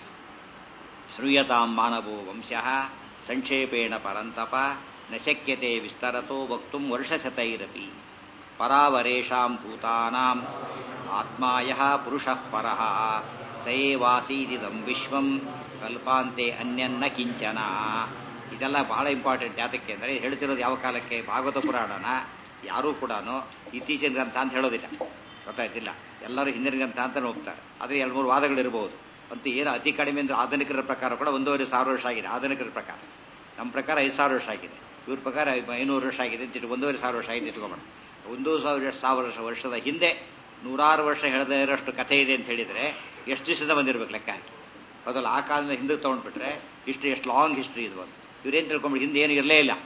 ಶ್ರೂಯತಾಂ ಮಾನವೋ ವಂಶಃ ಸಂಕ್ಷೇಪೇಣ ಪರಂತಪ ನ ಶಕ್ಯತೆ ವಿಸ್ತರತೋ ವಕ್ತುಂ ವರ್ಷಶತೈರಪಿ ಪರಾವರೇಷಾಂ ಭೂತಾನಾಂ ಆತ್ಮಾಯ ಪುರುಷಃ ಪರಃ ಸಯೇವಾಸೀದಿದಂ ವಿಶ್ವಂ ಕಲ್ಪಾಂತೆ ಅನ್ಯನ್ನ ಕಿಂಚನ ಇದೆಲ್ಲ ಬಹಳ ಇಂಪಾರ್ಟೆಂಟ್ ಯಾತಕ್ಕೆ ಅಂದರೆ ಹೇಳ್ತಿರೋದು ಯಾವ ಕಾಲಕ್ಕೆ ಭಾಗವತ ಪುರಾಣನ ಯಾರೂ ಕೂಡ ಇತ್ತೀಚಿನ ಗ್ರಂಥ ಅಂತ ಹೇಳೋದಿಲ್ಲ ಗೊತ್ತಾಯ್ತಿಲ್ಲ ಎಲ್ಲರೂ ಹಿಂದಿನ ಗ್ರಂಥ ಅಂತ ಹೋಗ್ತಾರೆ ಆದರೆ ಎರಡು ಮೂರು ವಾದಗಳಿರ್ಬೋದು ಅಂತೂ ಏನು ಅತಿ ಕಡಿಮೆ ಅಂದರೆ ಆಧುನಿಕರ ಪ್ರಕಾರ ಕೂಡ ಒಂದೂವರೆ ಸಾವಿರ ವರ್ಷ ಆಗಿದೆ ಆಧುನಿಕರ ಪ್ರಕಾರ ನಮ್ಮ ಪ್ರಕಾರ ಐದು ಸಾವಿರ ವರ್ಷ ಆಗಿದೆ ಇವ್ರ ಪ್ರಕಾರ ಐನೂರು ವರ್ಷ ಆಗಿದೆ ಅಂತ ಒಂದೂವರೆ ಸಾವಿರ ವರ್ಷ ಆಗಿದೆ ಇಟ್ಕೊಂಬೋಣ ಒಂದು ಸಾವಿರ ಸಾವಿರ ವರ್ಷ ವರ್ಷದ ಹಿಂದೆ ನೂರಾರು ವರ್ಷ ಹೇಳದೇ ಇರೋಷ್ಟು ಕಥೆ ಇದೆ ಅಂತ ಹೇಳಿದರೆ ಎಷ್ಟು ದಿವಸದ ಬಂದಿರ್ಬೇಕು ಲೆಕ್ಕ ಹಾಕಿ ಅದಲ್ಲ ಆ ಕಾಲದಿಂದ ಹಿಂದಕ್ಕೆ ತೊಗೊಂಡ್ಬಿಟ್ರೆ ಹಿಸ್ಟ್ರಿ ಎಷ್ಟು ಲಾಂಗ್ ಹಿಸ್ಟ್ರಿ ಇದು ಅಂತ ಇವ್ರೇನು ತಿಳ್ಕೊಂಬಿಟ್ಟು ಹಿಂದೆ ಏನು ಇರಲೇ ಇಲ್ಲ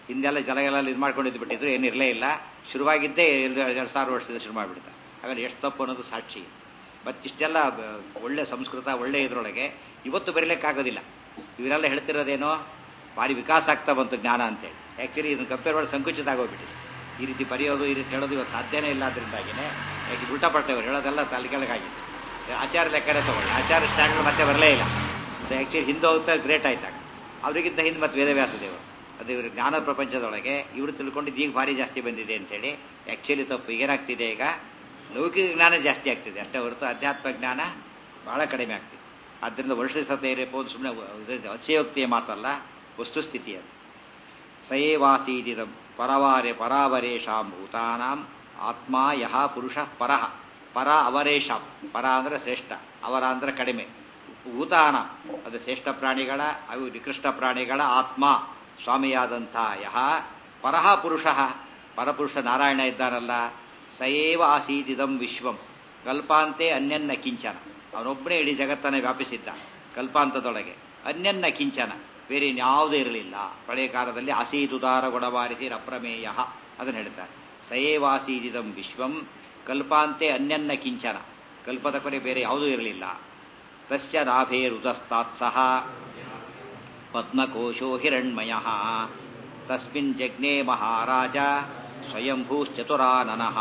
ಹಿಂದೆಲ್ಲ ಜಲ ಎಲ್ಲ ಇದು ಮಾಡ್ಕೊಂಡಿದ್ದು ಬಿಟ್ಟಿದ್ರು ಏನಿರಲೇ ಇಲ್ಲ ಶುರುವಾಗಿದ್ದೇ ಎರಡು ಎರಡು ಸಾವಿರ ವರ್ಷದಿಂದ ಶುರು ಮಾಡಿಬಿಡ್ತಾರೆ ಹಾಗಾದ್ರೆ ಎಷ್ಟು ತಪ್ಪು ಅನ್ನೋದು ಸಾಕ್ಷಿ ಮತ್ತಿಷ್ಟೆಲ್ಲ ಬ- ಒಳ್ಳೆ ಸಂಸ್ಕೃತ ಒಳ್ಳೆ ಇದರೊಳಗೆ ಇವತ್ತು ಬರೀಲಿಕ್ಕಾಗೋದಿಲ್ಲ ಇವರೆಲ್ಲ ಹೇಳ್ತಿರೋದೇನೋ ಭಾರಿ ವಿಕಾಸ ಆಗ್ತಾ ಬಂತು ಜ್ಞಾನ ಅಂತೇಳಿ ಆ್ಯಕ್ಚುಲಿ ಇದನ್ನು ಕಂಪೇರ್ ಮಾಡಿ ಸಂಕುಚಿತ ಆಗೋಗ್ಬಿಟ್ಟಿದೆ ಈ ರೀತಿ ಬರೆಯೋದು ಈ ರೀತಿ ಹೇಳೋದು ಇವತ್ತು ಸಾಧ್ಯನೇ ಇಲ್ಲ ಅದರಿಂದಾಗಿನೇ ಯಾಕೆ ಉಲ್ಟಾ ಪಟ್ಟ ಇವರು ಹೇಳೋದೆಲ್ಲ ತಲೆಕೆಳಗಾಗಿದೆ ಆಚಾರ ಲೆಕ್ಕನೇ ತಗೊಳ್ಳಿ ಆಚಾರ ಸ್ಟ್ಯಾಂಡರ್ಡ್ ಮತ್ತೆ ಬರಲೇ ಇಲ್ಲ ಸೊ ಆ್ಯಕ್ಚುಲಿ ಹಿಂದೆ ಹೋಗ್ತಾ ಗ್ರೇಟ್ ಆಯ್ತಾಗ ಅವರಿಗಿಂತ ಹಿಂದೆ ಮತ್ತೆ ವೇದವ್ಯಾಸ ದೇವರು ಅದು ಇವರು ಜ್ಞಾನ ಪ್ರಪಂಚದೊಳಗೆ ಇವರು ತಿಳ್ಕೊಂಡಿದ್ದು ಈಗ ಭಾರಿ ಜಾಸ್ತಿ ಬಂದಿದೆ ಅಂತೇಳಿ ಆ್ಯಕ್ಚುಲಿ ತಪ್ಪು ಏನಾಗ್ತಿದೆ ಈಗ ಲೌಕಿಕ ಜ್ಞಾನ ಜಾಸ್ತಿ ಆಗ್ತಿದೆ ಅಷ್ಟೇ ಹೊರತು ಅಧ್ಯಾತ್ಮ ಜ್ಞಾನ ಬಹಳ ಕಡಿಮೆ ಆಗ್ತಿದೆ ಆದ್ದರಿಂದ ವರ್ಷಿಸತೆ ಇರಬಹುದು ಸುಮ್ಮನೆ ಅತಿಶಯೋಕ್ತಿಯ ಮಾತಲ್ಲ ವಸ್ತುಸ್ಥಿತಿ ಅದು ಸಯೇವಾಸೀದಿದಂ ಪರವಾರೆ ಪರಾವರೇಶಾಂ ಭೂತಾನಾಂ ಆತ್ಮ ಯಹ ಪುರುಷ ಪರಃ ಪರ ಅವರೇಶಾಂ ಪರ ಅಂದ್ರೆ ಶ್ರೇಷ್ಠ ಅವರ ಅಂದ್ರೆ ಕಡಿಮೆ ಭೂತಾನ ಅದು ಶ್ರೇಷ್ಠ ಪ್ರಾಣಿಗಳ ಅವು ನಿಕೃಷ್ಟ ಪ್ರಾಣಿಗಳ ಆತ್ಮ ಸ್ವಾಮಿಯಾದಂಥ ಯಹ ಪರಹ ಪುರುಷ ಪರಪುರುಷ ನಾರಾಯಣ ಇದ್ದಾನಲ್ಲ ಸಯೇವ ಆಸೀದಿದಂ ವಿಶ್ವಂ ಕಲ್ಪಾಂತೆ ಅನ್ಯನ್ನ ಕಿಂಚನ ಅವನೊಬ್ಬನೇ ಇಡೀ ಜಗತ್ತನ್ನು ವ್ಯಾಪಿಸಿದ್ದ ಕಲ್ಪಾಂತದೊಳಗೆ ಅನ್ಯನ್ನ ಕಿಂಚನ ಬೇರೆ ಇನ್ಯಾವುದೂ ಇರಲಿಲ್ಲ ಪ್ರಳಯ ಕಾಲದಲ್ಲಿ ಆಸೀದುದಾರ ಗುಣವಾರಿಸಿ ಅಪ್ರಮೇಯ ಅದನ್ನು ಹೇಳ್ತಾರೆ ಸಯೇವಾಸೀದಿದಂ ವಿಶ್ವಂ ಕಲ್ಪಾಂತೆ ಅನ್ಯನ್ನ ಕಿಂಚನ ಕಲ್ಪದ ಕೊನೆ ಬೇರೆ ಯಾವುದೂ ಇರಲಿಲ್ಲ ತಸ್ಯ ನಾಭೇರುದಸ್ತಾತ್ ಸಹ ಪದ್ಮಕೋಶೋ ಹಿರಣ್ಮಯ ತಸ್ಮಿನ್ ಜಜ್ಞೆ ಮಹಾರಾಜ ಸ್ವಯಂಭೂಶ್ಚತುರಾನನಃ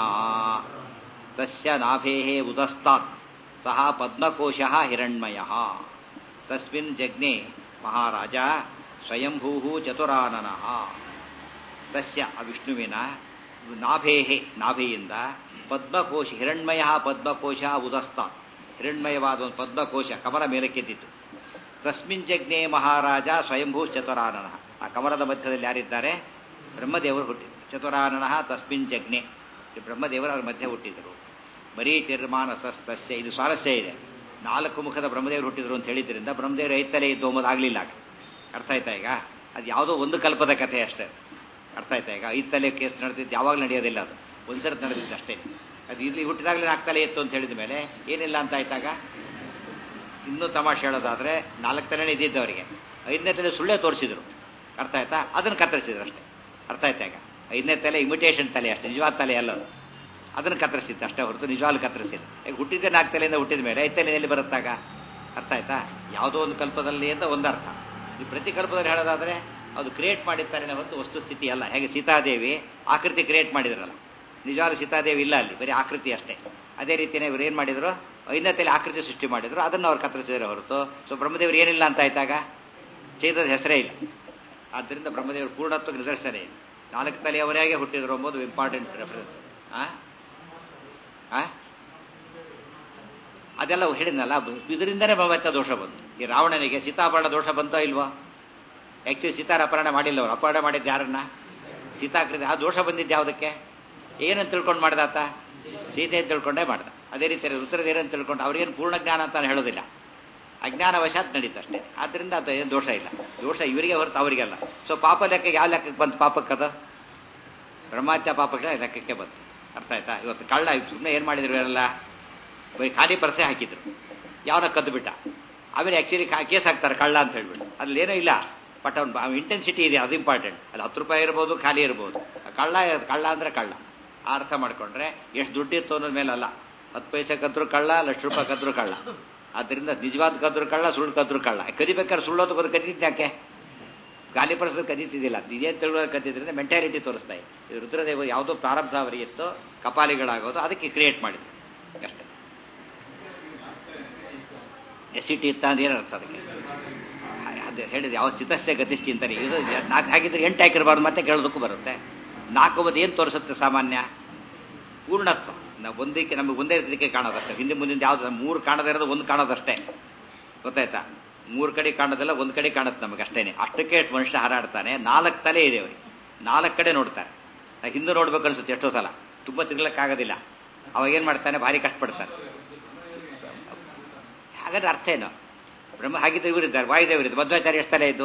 ತಸ್ಯ ನಾಭೇ ಉದಸ್ತಾತ್ ಸಹ ಪದ್ಮಕೋಶ ಹಿರಣ್ಮಯ ತಸ್ಮಿನ್ ಜಜ್ಞೆ ಮಹಾರಾಜ ಸ್ವಯಂಭೂ ಚತುರಾನನಃ ತಸ್ಯ ಆ ವಿಷ್ಣುವಿನ ನಾಭೇಹೆ ನಾಭೆಯಿಂದ ಪದ್ಮಕೋಶ ಹಿರಣ್ಮಯ ಪದ್ಮಕೋಶ ಉದಸ್ತಾತ್ ಹಿರಣ್ಮಯವಾದ ಒಂದು ಪದ್ಮಕೋಶ ಕಮಲ ಮೇಲಕ್ಕೆದ್ದಿತ್ತು ತಸ್ಮಿನ್ ಜಜ್ಞೆ ಮಹಾರಾಜ ಸ್ವಯಂಭೂ ಚತುರಾನನ ಆ ಕಮಲದ ಮಧ್ಯದಲ್ಲಿ ಯಾರಿದ್ದಾರೆ ಬ್ರಹ್ಮದೇವರು ಹುಟ್ಟಿದರು ಚತುರಾನನ ತಸ್ಮಿನ್ ಜಜ್ಞೆ ಬ್ರಹ್ಮದೇವರು ಅವರ ಮಧ್ಯೆ ಹುಟ್ಟಿದರು ಮರೀಚಿರ್ಮಾನಸಸ್ತಸ್ಯ ಇದು ಸ್ವಾರಸ್ಯ ಇದೆ ನಾಲ್ಕು ಮುಖದ ಬ್ರಹ್ಮದೇವರು ಹುಟ್ಟಿದ್ರು ಅಂತ ಹೇಳಿದ್ರಿಂದ ಬ್ರಹ್ಮದೇವರು ಐತಲೇ ಇದ್ದು ಅಂಬುದು ಆಗಲಿಲ್ಲ ಆಗ ಅರ್ಥ ಆಯ್ತಾ ಈಗ ಅದು ಯಾವುದೋ ಒಂದು ಕಲ್ಪದ ಕಥೆ ಅಷ್ಟೇ ಅರ್ಥ ಆಯ್ತಾ ಈಗ ಐದು ತಲೆ ಕೇಸ್ ನಡೆದಿದ್ದು ಯಾವಾಗ ನಡೆಯೋದಿಲ್ಲ ಅದು ಒಂದ್ಸರಿ ನಡೆದಿದ್ದು ಅಷ್ಟೇ ಅದು ಇಲ್ಲಿ ಹುಟ್ಟಿದಾಗಲೇ ನಾಲ್ಕು ತಲೆ ಇತ್ತು ಅಂತ ಹೇಳಿದ ಮೇಲೆ ಏನಿಲ್ಲ ಅಂತ ಆಯ್ತಾಗ ಇನ್ನೂ ತಮಾಷೆ ಹೇಳೋದಾದ್ರೆ ನಾಲ್ಕು ತಲೆನೇ ಇದ್ದಿದ್ದು ಅವರಿಗೆ ಐದನೇ ತಲೆ ಸುಳ್ಳೇ ತೋರಿಸಿದ್ರು ಅರ್ಥ ಆಯ್ತಾ ಅದನ್ನು ಕತ್ತರಿಸಿದ್ರು ಅಷ್ಟೇ ಅರ್ಥ ಆಯ್ತಾ ಈಗ ಐದನೇ ತಲೆ ಇಮಿಟೇಷನ್ ತಲೆ ಅಷ್ಟೇ ನಿಜವಾದ ತಲೆ ಅಲ್ಲ ಅದು ಅದನ್ನು ಕತ್ತರಿಸಿತ್ತು ಅಷ್ಟೇ ಹೊರತು ನಿಜವಾಗ್ಲು ಕತ್ತರಿಸಿಲ್ಲ ಈಗ ಹುಟ್ಟಿದ್ದೆ ನಾಲ್ಕು ತಲೆಯಿಂದ ಹುಟ್ಟಿದ ಮೇಲೆ ಐದು ತಲೆಯಲ್ಲಿ ಬರುತ್ತಾಗ ಅರ್ಥ ಆಯ್ತಾ ಯಾವುದೋ ಒಂದು ಕಲ್ಪದಲ್ಲಿ ಅಂತ ಒಂದು ಅರ್ಥ ಈ ಪ್ರತಿ ಕಲ್ಪದಲ್ಲಿ ಹೇಳೋದಾದ್ರೆ ಅದು ಕ್ರಿಯೇಟ್ ಮಾಡಿರ್ತಾರೆ ಹೊರತು ವಸ್ತುಸ್ಥಿತಿ ಅಲ್ಲ ಹೇಗೆ ಸೀತಾದೇವಿ ಆಕೃತಿ ಕ್ರಿಯೇಟ್ ಮಾಡಿದ್ರಲ್ಲ ನಿಜವಾದ ಸೀತಾದೇವಿ ಇಲ್ಲ ಅಲ್ಲಿ ಬರೀ ಆಕೃತಿ ಅಷ್ಟೇ ಅದೇ ರೀತಿಯೇ ಇವ್ರು ಏನು ಮಾಡಿದ್ರು ಐದನೇ ತಲೆ ಆಕೃತಿ ಸೃಷ್ಟಿ ಮಾಡಿದ್ರು ಅದನ್ನು ಅವ್ರು ಕತ್ತರಿಸಿದ್ರೆ ಹೊರತು ಸೊ ಬ್ರಹ್ಮದೇವರು ಏನಿಲ್ಲ ಅಂತ ಆಯ್ತಾಗ ಚೇತದ ಹೆಸರೇ ಇಲ್ಲ ಆದ್ದರಿಂದ ಬ್ರಹ್ಮದೇವರು ಪೂರ್ಣತ್ವ ನಿದರ್ಶನ ಇಲ್ಲ ನಾಲ್ಕು ತಲೆಯವರಾಗೆ ಹುಟ್ಟಿದ್ರು ಎಂಬುದು ಇಂಪಾರ್ಟೆಂಟ್ ರೆಫರೆನ್ಸ್ ಆ ಆ? ಅದೆಲ್ಲ ಹೇಳಿದ್ನಲ್ಲ ಇದರಿಂದನೇ ಭಗವಂತ ದೋಷ ಬಂತು ಈ ರಾವಣನಿಗೆ ಸೀತಾಭರಣ ದೋಷ ಬಂತೋ ಇಲ್ವೋ ಆಕ್ಚುಲಿ ಸೀತಾರ ಅಪಹರಣ ಮಾಡಿಲ್ಲ ಅವ್ರು ಅಪಹರಣ ಮಾಡಿದ್ದು ಯಾರನ್ನ ಸೀತಾಕೃತಿ ಆ ದೋಷ ಬಂದಿದ್ದು ಯಾವುದಕ್ಕೆ ಏನಂತ ತಿಳ್ಕೊಂಡು ಮಾಡ್ದಾತ ಸೀತೆ ಅಂತ ತಿಳ್ಕೊಂಡೇ ಮಾಡ್ದ ಅದೇ ರೀತಿ ರುದ್ರದ ಏನಂತ ತಿಳ್ಕೊಂಡು ಅವ್ರಿಗೇನು ಪೂರ್ಣ ಜ್ಞಾನ ಅಂತ ಹೇಳೋದಿಲ್ಲ ಅಜ್ಞಾನವಶಾತ್ ನಡೀತಷ್ಟೇ ಆದ್ರಿಂದ ಅದು ಏನು ದೋಷ ಇಲ್ಲ ದೋಷ ಇವರಿಗೆ ಹೊರತು ಅವರಿಗೆಲ್ಲ ಸೊ ಪಾಪ ಲೆಕ್ಕಕ್ಕೆ ಯಾವ ಲೆಕ್ಕಕ್ಕೆ ಬಂತು ಪಾಪಕ್ಕದ ಬ್ರಹ್ಮತ್ಯ ಪಾಪಕ್ಕೆ ಲೆಕ್ಕಕ್ಕೆ ಬಂತು ಅರ್ಥ ಆಯ್ತಾ ಇವತ್ತು ಕಳ್ಳ ಸುಮ್ಮನೆ ಏನು ಮಾಡಿದ್ರು ಇವರೆಲ್ಲ ಬರೀ ಖಾಲಿ ಪರ್ಸೆ ಹಾಕಿದ್ರು ಯಾವನ ಕದ್ದು ಬಿಟ್ಟ ಆಮೇಲೆ ಆ್ಯಕ್ಚುಲಿ ಕೇಸ್ ಹಾಕ್ತಾರೆ ಕಳ್ಳ ಅಂತ ಹೇಳ್ಬಿಟ್ಟು ಅದ್ರಲ್ಲಿ ಏನೂ ಇಲ್ಲ ಬಟ್ ಅವ್ನು ಇಂಟೆನ್ಸಿಟಿ ಇದೆ ಅದು ಇಂಪಾರ್ಟೆಂಟ್ ಅದು ಹತ್ತು ರೂಪಾಯಿ ಇರ್ಬೋದು ಖಾಲಿ ಇರ್ಬೋದು ಕಳ್ಳ ಕಳ್ಳ ಅಂದ್ರೆ ಕಳ್ಳ ಆ ಅರ್ಥ ಮಾಡ್ಕೊಂಡ್ರೆ ಎಷ್ಟು ದುಡ್ಡಿತ್ತು ಅನ್ನೋದ್ ಮೇಲೆ ಅಲ್ಲ ಹತ್ತು ಪೈಸೆ ಕದ್ರು ಕಳ್ಳ ಲಕ್ಷ ರೂಪಾಯಿ ಕದ್ರು ಕಳ್ಳ ಆದ್ದರಿಂದ ನಿಜವಾದ ಕದ್ರು ಕಳ್ಳ ಸುಳ್ಳು ಕದ್ರು ಕಳ್ಳ ಕದಿಬೇಕಾದ್ರೆ ಸುಳ್ಳೋದು ಕದ್ದು ಕದಿದ್ದು ಯಾಕೆ ಗಾಲಿ ಪರಸ್ಪರ ಕದೀತಿದ್ದಿಲ್ಲ ಇದೇನು ತಿಳುವಳಿ ಕದ್ದಿದ್ರಿಂದ ಮೆಂಟಾಲಿಟಿ ತೋರಿಸ್ತಾ ಇದೆ ಇದು ರುದ್ರದೇವರು ಯಾವುದೋ ಪ್ರಾರಬ್ಧ ಅವರಿಗೆ ಇತ್ತು ಕಪಾಲಿಗಳಾಗೋದು ಅದಕ್ಕೆ ಕ್ರಿಯೇಟ್ ಮಾಡಿದ್ರು ಅಷ್ಟೇ ಎಸಿಟಿ ಇತ್ತ ಅಂದ್ರೆ ಏನರ್ಥ ಅದಕ್ಕೆ ಅದು ಹೇಳಿದ ಯಾವ ಸ್ಥಿತಸ್ಯ ಗತಿಶ್ಚಿಂತನೆ ಇದು ನಾಲ್ಕು ಹಾಕಿದ್ರೆ ಎಂಟು ಹಾಕಿರಬಾರ್ದು ಮತ್ತೆ ಕೇಳೋದಕ್ಕೂ ಬರುತ್ತೆ ನಾಲ್ಕು ಒಂದು ಏನು ತೋರಿಸುತ್ತೆ ಸಾಮಾನ್ಯ ಪೂರ್ಣತ್ವ ನಾವು ಒಂದಕ್ಕೆ ನಮಗೆ ಒಂದೇ ರೀತಿಗೆ ಕಾಣೋದಷ್ಟೇ ಹಿಂದೆ ಮುಂದಿನ ಯಾವ್ದು ಮೂರು ಕಾಣದೇ ಇರೋದು ಒಂದು ಕಾಣೋದಷ್ಟೇ ಗೊತ್ತಾಯ್ತಾ ಮೂರು ಕಡೆ ಕಾಣೋದಿಲ್ಲ ಒಂದು ಕಡೆ ಕಾಣುತ್ತೆ ನಮಗೆ ಅಷ್ಟೇನೆ ಅಷ್ಟಕ್ಕೆ ಮನುಷ್ಯ ಹಾರಾಡ್ತಾನೆ ನಾಲ್ಕು ತಲೆ ಇದೆ ಅವರಿಗೆ ನಾಲ್ಕು ಕಡೆ ನೋಡ್ತಾರೆ ನಾವು ಹಿಂದೆ ನೋಡ್ಬೇಕು ಅನ್ಸುತ್ತೆ ಎಷ್ಟೋ ಸಲ ತುಂಬ ತಿರ್ಗ್ಲಕ್ಕಾಗೋದಿಲ್ಲ ಅವಾಗ ಏನು ಮಾಡ್ತಾನೆ ಭಾರಿ ಕಷ್ಟಪಡ್ತಾನೆ ಹಾಗಾದ್ರೆ ಅರ್ಥ ಏನು ಬ್ರಹ್ಮ ಹಾಗಿದ್ರೆ ಇವರಿದ್ದಾರೆ ವಾಯುದೇವರಿದ್ದು ಮಧ್ವಾಚಾರ್ಯ ಎಷ್ಟು ತಲೆ ಇದ್ದು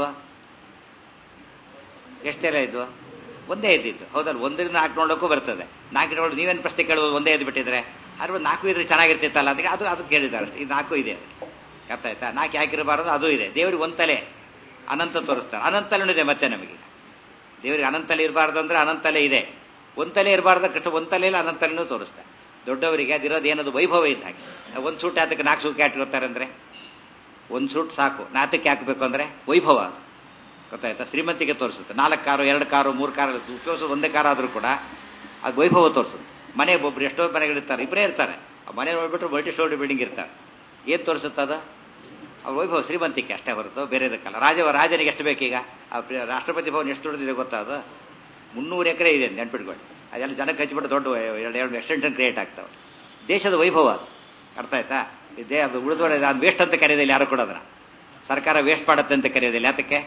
ಎಷ್ಟು ತಲೆ ಇದ್ದು ಒಂದೇ ಇದ್ದಿದ್ದು ಹೌದಲ್ಲ ಒಂದರಿಂದ ನಾಲ್ಕು ನೋಡೋಕ್ಕೂ ಬರ್ತದೆ ನಾಲ್ಕು ನೋಡು ನೀವೇನು ಪ್ರಶ್ನೆ ಕೇಳೋದು ಒಂದೇ ಎದ್ದು ಬಿಟ್ಟಿದ್ರೆ ಆದ್ರೆ ನಾಲ್ಕು ಇದ್ರೆ ಚೆನ್ನಾಗಿರ್ತಿತ್ತಲ್ಲ ಅದಕ್ಕೆ ಅದು ಅದು ಕೇಳಿದ್ದಾರೆ ಅಷ್ಟೇ ಇದು ನಾಲ್ಕು ಇದೆ ಅರ್ಥ ಆಯ್ತಾ ನಾಲ್ಕು ಹಾಕಿರಬಾರದು ಅದು ಇದೆ ದೇವ್ರಿಗೆ ಒಂದು ತಲೆ ಅನಂತ ತೋರಿಸ್ತಾರೆ ಅನಂತ ತಲೆನೂ ಇದೆ ಮತ್ತೆ ನಮಗೆ ದೇವರಿಗೆ ಅನಂತಲೆ ಇರಬಾರ್ದು ಅಂದ್ರೆ ಅನಂತಲೆ ಇದೆ ಒಂತಲೆ ಇರಬಾರ್ದು ಕೃಷ್ಣ ಒಂತಲೆಯಲ್ಲಿ ಅನಂತಲೆನೂ ತೋರಿಸ್ತಾರೆ ದೊಡ್ಡವರಿಗೆ ಅದಿರೋದು ಏನದು ವೈಭವ ಇದ್ದ ಹಾಗೆ ಒಂದು ಸೂಟ್ ಅದಕ್ಕೆ ನಾಲ್ಕು ಸೂಟ್ ಹಾಕಿರ್ತಾರೆ ಅಂದ್ರೆ ಒಂದು ಸೂಟ್ ಸಾಕು ನಾಲ್ಕಕ್ಕೆ ಹಾಕಬೇಕು ಅಂದ್ರೆ ವೈಭವ ಅದು ಗೊತ್ತಾಯ್ತಾ ಶ್ರೀಮಂತಿಗೆ ತೋರಿಸುತ್ತೆ ನಾಲ್ಕು ಕಾರು ಎರಡು ಕಾರು ಮೂರು ಕಾರು ಉಪಯೋಗಿಸೋದು ಒಂದೇ ಕಾರ್ ಆದರೂ ಕೂಡ ಅದು ವೈಭವ ತೋರಿಸುತ್ತೆ ಮನೆ ಒಬ್ರು ಎಷ್ಟೋ ಮನೆಗಳಿರ್ತಾರೆ ಇಬ್ಬರೇ ಇರ್ತಾರೆ ಆ ಮನೆ ನೋಡ್ಬಿಟ್ರೆ ಮಲ್ಟಿ ಸ್ಟೋರಿ ಬಿಲ್ಡಿಂಗ್ ಇರ್ತಾರೆ ಏನು ತೋರಿಸುತ್ತೆ ಅದು ಅವ್ರ ವೈಭವ ಶ್ರೀಮಂತಿಕೆ ಅಷ್ಟೇ ಹೊರತು ಬೇರೆದಕ್ಕಲ್ಲ ರಾಜ ರಾಜನಿಗೆ ಎಷ್ಟು ಬೇಕೀಗ ಆ ಪ್ರ- ರಾಷ್ಟ್ರಪತಿ ಭವನ ಎಷ್ಟು ದೊಡ್ಡದಿದೆ ಗೊತ್ತಾ ಅದು ಮುನ್ನೂರು ಎಕರೆ ಇದೆ ನೆನ್ಪಿಟ್ಕೊಳ್ಳಿ ಅದೆಲ್ಲ ಜನಕ್ಕೆ ಹಚ್ಚಿಬಿಟ್ಟು ದೊಡ್ಡ ಎರಡು ಎರಡು ಎಕ್ಸ್ಟೆನ್ಷನ್ ಕ್ರಿಯೇಟ್ ಆಗ್ತವೆ ದೇಶದ ವೈಭವ ಅದು ಅರ್ಥ ಆಯ್ತಾ ಇದೇ ಅದು ಉಳಿದೋಡೆ ಅದು ವೇಸ್ಟ್ ಅಂತ ಕರೆಯೋದಿಲ್ಲ ಯಾರು ಕೂಡ ಅದನ್ನ ಸರ್ಕಾರ ವೇಸ್ಟ್ ಮಾಡುತ್ತೆ ಅಂತ ಕರೆಯೋದಿಲ್ಲ ಯಾತಕ್ಕೆ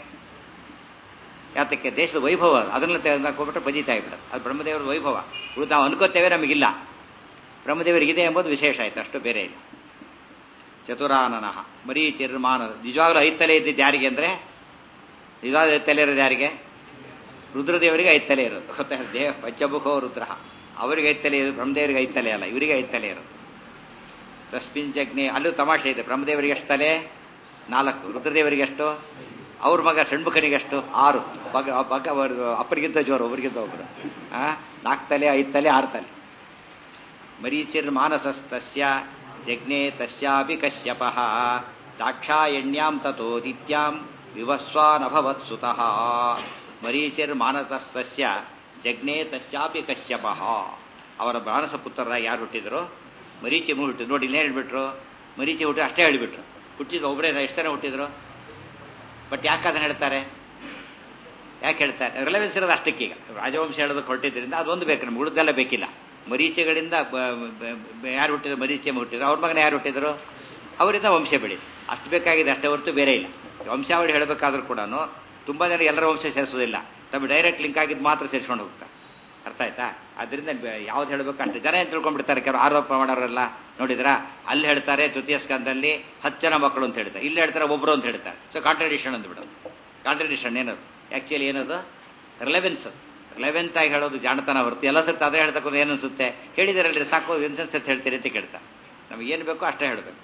ಯಾತಕ್ಕೆ ದೇಶದ ವೈಭವ ಅದು. ಅದನ್ನ ಹಾಕೋಬಿಟ್ರೆ ಬಜಿತಾ ಆಗ್ಬಿಡೋದು ಅದು ಬ್ರಹ್ಮದೇವರ ವೈಭವ ಉಳಿದು ನಾವು ಅನ್ಕೋತೇವೆ ನಮಗಿಲ್ಲ ಬ್ರಹ್ಮದೇವರಿಗಿದೆ ಎಂಬುದು ವಿಶೇಷ ಆಯ್ತು ಅಷ್ಟು ಬೇರೆ ಇಲ್ಲ ಚತುರಾನನಃ ಮರೀ ಚಿರ್ಮಾನ ನಿಜವಾಗ್ಲೂ ಐದು ತಲೆ ಇದ್ದಿದ್ದು ಯಾರಿಗೆ ಅಂದ್ರೆ ನಿಜವಾಗ್ಲೂ ಐದು ತಲೆ ಇರೋದು ಯಾರಿಗೆ ರುದ್ರದೇವರಿಗೆ ಐದು ತಲೆ ಇರೋದು ಗೊತ್ತಾ ದೇವ ಪಂಚಮುಖೋ ರುದ್ರ ಅವರಿಗೆ ಐದು ತಲೆ ಇರೋದು ಬ್ರಹ್ಮದೇವರಿಗೆ ಐದು ತಲೆ ಅಲ್ಲ ಇವರಿಗೆ ಐದು ತಲೆ ಇರೋದು ತಸ್ಮಿನ್ ಜಗ್ನಿ ಅಲ್ಲೂ ತಮಾಷೆ ಇದೆ ಬ್ರಹ್ಮದೇವರಿಗೆ ಎಷ್ಟು ತಲೆ ನಾಲ್ಕು ರುದ್ರದೇವರಿಗೆ ಎಷ್ಟು ಅವ್ರ ಮಗ ಷಣ್ಮುಖನಿಗೆ ಎಷ್ಟು ಆರು ಮಗ ಮಗ ಅವರು ಅಪ್ಪರಿಗಿಂತ ಜೋರು ಒಬ್ಬರಿಗಿಂತ ಒಬ್ಬರು ಆ ನಾಲ್ಕು ತಲೆ ಐದು ತಲೆ ಆರು ತಲೆ ಮರೀಚಿರ್ ಮಾನಸಸ್ತಸ್ಯ ಜಜ್ಞೆ ತಸ್ಯಾಪಿ ಕಶ್ಯಪ ದಾಕ್ಷಾಯಣ್ಯಾಂ ತಥೋದಿತ್ಯಾಂ ವಿವಸ್ವಾನಭವತ್ ಸುತಃ ಮರೀಚಿರ್ ಮಾನಸಸ್ತಸ್ಯ ಜಜ್ಞೆ ತಸ್ಯಾಪಿ ಕಶ್ಯಪ ಅವರ ಮಾನಸ ಪುತ್ರರಾಗಿ ಯಾರು ಹುಟ್ಟಿದ್ರು ಮರೀಚಿ ಮೂ ಹುಟ್ಟಿದ್ರು ನೋಡಿ ಇಲ್ಲೇ ಹೇಳ್ಬಿಟ್ರು ಮರೀಚಿ ಹುಟ್ಟಿ ಅಷ್ಟೇ ಹೇಳ್ಬಿಟ್ರು ಹುಟ್ಟಿದ್ರು ಒಬ್ಬರೇ ಎಷ್ಟು ಜನ ಹುಟ್ಟಿದ್ರು ಬಟ್ ಯಾಕೆ ಅದನ್ನ ಹೇಳ್ತಾರೆ ಯಾಕೆ ಹೇಳ್ತಾರೆ ರಿಲೆವೆನ್ಸ್ ಇರೋದು ಅಷ್ಟಕ್ಕೆ ಈಗ ರಾಜವಂಶ ಹೇಳೋದಕ್ಕೆ ಹೊರಟಿದ್ರಿಂದ ಅದೊಂದು ಬೇಕು ನಮ್ಗೆ ಉಳಿದೆಲ್ಲ ಬೇಕಿಲ್ಲ ಮರೀಚೆಗಳಿಂದ ಬ- ಬ- ಬ- ಯಾರು ಹುಟ್ಟಿದ್ರು ಮರೀಚೆ ಹುಟ್ಟಿದ್ರು ಅವ್ರ ಮಗನ ಯಾರು ಹುಟ್ಟಿದ್ರು ಅವರಿಂದ ವಂಶ ಬೆಳೀತು ಅಷ್ಟು ಬೇಕಾಗಿದೆ ಅಷ್ಟೇ ಹೊರತು ಬೇರೆ ಇಲ್ಲ ವಂಶಾವಳಿ ಹೇಳಬೇಕಾದ್ರೂ ಕೂಡ ತುಂಬಾ ಜನ ಎಲ್ಲರ ವಂಶ ಸೇರಿಸೋದಿಲ್ಲ ತಮ್ಮ ಡೈರೆಕ್ಟ್ ಲಿಂಕ್ ಆಗಿದ್ದು ಮಾತ್ರ ಸೇರಿಸ್ಕೊಂಡು ಹೋಗ್ತಾರೆ ಅರ್ಥ ಆಯ್ತಾ ಅದರಿಂದ ಯಾವ್ದು ಹೇಳಬೇಕು ಅಷ್ಟು ಜನ ಏನು ತಿಳ್ಕೊಂಡ್ಬಿಡ್ತಾರೆ ಕೆಲವು ಆರೋಪ ಮಾಡೋರೆಲ್ಲ ನೋಡಿದ್ರಾ ಅಲ್ಲಿ ಹೇಳ್ತಾರೆ ತೃತೀಯ ಸ್ಕಂದಲ್ಲಿ ಹತ್ತು ಜನ ಮಕ್ಕಳು ಅಂತ ಹೇಳ್ತಾರೆ ಇಲ್ಲಿ ಹೇಳ್ತಾರೆ ಒಬ್ರು ಅಂತ ಹೇಳ್ತಾರೆ ಸೊ ಕಾಂಟ್ರಡಿಕ್ಷನ್ ಅಂದ್ಬಿಡೋದು ಕಾಂಟ್ರಡಿಕ್ಷನ್ ಏನದು ಆಕ್ಚುಲಿ ಏನದು ರಿಲೆವೆನ್ಸ್ ರಿಲೆವೆಂಟ್ ಆಗಿ ಹೇಳೋದು ಜಾಣತನ ಹೊರತು ಎಲ್ಲ ಸರ್ತಿ ಅದೇ ಹೇಳ್ತಕ್ಕಂಥ ಏನು ಅನ್ಸುತ್ತೆ ಹೇಳಿದಿರಲ್ರಿ ಸಾಕು ಎಂತ ಸರ್ತಿ ಹೇಳ್ತೀರಿ ಅಂತ ಕೇಳ್ತಾ ನಮ್ಗೆ ಏನು ಬೇಕೋ ಅಷ್ಟೇ ಹೇಳಬೇಕು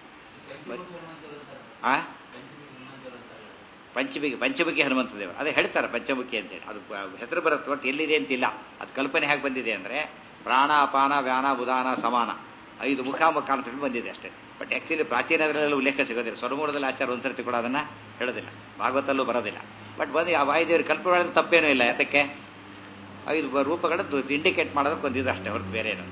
ಆ ಪಂಚಮಿಗೆ ಪಂಚಮುಖಿ ಹನುಮಂತ ದೇವರು ಅದೇ ಹೇಳ್ತಾರೆ ಪಂಚಮುಖಿ ಅಂತೇಳಿ ಅದು ಪ- ಹೆಸರು ಬರುತ್ತೆ ಒಟ್ಟು ಎಲ್ಲಿದೆ ಅಂತಿಲ್ಲ ಅದು ಕಲ್ಪನೆ ಹೇಗೆ ಬಂದಿದೆ ಅಂದ್ರೆ ಪ್ರಾಣ ಅಪಾನ ವ್ಯಾನ ಉದಾನ ಸಮಾನ ಐದು ಮುಖ ಮುಖ ಅಂತ ಹೇಳಿ ಬಂದಿದೆ ಅಷ್ಟೇ ಬಟ್ ಆಕ್ಚುಲಿ ಪ್ರಾಚೀನದಲ್ಲೆಲ್ಲ ಉಲ್ಲೇಖ ಸಿಗೋದಿಲ್ಲ ಸ್ವರಮೂಲದಲ್ಲಿ ಆಚಾರ ಒಂದ್ಸರ್ತಿ ಕೂಡ ಅದನ್ನ ಹೇಳೋದಿಲ್ಲ ಭಾಗವತಲ್ಲೂ ಬರೋದಿಲ್ಲ ಬಟ್ ಬಂದು ಆ ವಾಯುದೇವರು ಕಲ್ಪನೆ ಮಾಡೋದು ತಪ್ಪೇನೂ ಇಲ್ಲ ಯಾತಕ್ಕೆ ಐದು ಬ- ರೂಪಗಳನ್ನು ಇಂಡಿಕೇಟ್ ಮಾಡೋದಕ್ಕೆ ಬಂದಿದೆ ಅಷ್ಟೇ ಹೊರತು ಬೇರೆ ಏನು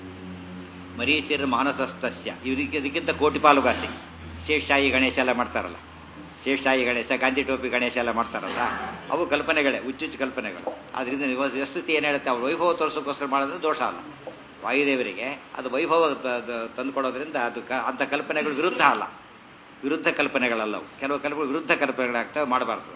ಮರೀಚಿರ್ ಮಾನಸಸ್ತಸ್ಯ ಇವರಿಗೆ ಇದಕ್ಕಿಂತ ಕೋಟಿ ಪಾಲುಗಾಸಿ ಶೇಷಾಯಿ ಗಣೇಶ ಎಲ್ಲ ಮಾಡ್ತಾರಲ್ಲ ಶೇಷಾಯಿ ಗಣೇಶ ಗಾಂಧಿ ಟೋಪಿ ಗಣೇಶ ಎಲ್ಲ ಮಾಡ್ತಾರಲ್ಲ ಅವು ಕಲ್ಪನೆಗಳೇ ಹುಚ್ಚುಚ್ಚು ಕಲ್ಪನೆಗಳು ಆದ್ರಿಂದ ನೀವು ವಸ್ತುತಿ ಏನು ಹೇಳುತ್ತೆ ಅವ್ರು ವೈಭವ ತೋರಿಸೋಕ್ಕೋಸ್ಕರ ಮಾಡೋದ್ರೆ ದೋಷ ಅಲ್ಲ ವಾಯುದೇವರಿಗೆ ಅದು ವೈಭವ ತ- ತ- ತಂದುಕೊಡೋದ್ರಿಂದ ಅದು ಕ- ಅಂಥ ಕಲ್ಪನೆಗಳು ವಿರುದ್ಧ ಅಲ್ಲ ವಿರುದ್ಧ ಕಲ್ಪನೆಗಳಲ್ಲವು ಕೆಲವು ಕಲ್ಪನೆ ವಿರುದ್ಧ ಕಲ್ಪನೆಗಳಾಗ್ತವೆ ಮಾಡಬಾರ್ದು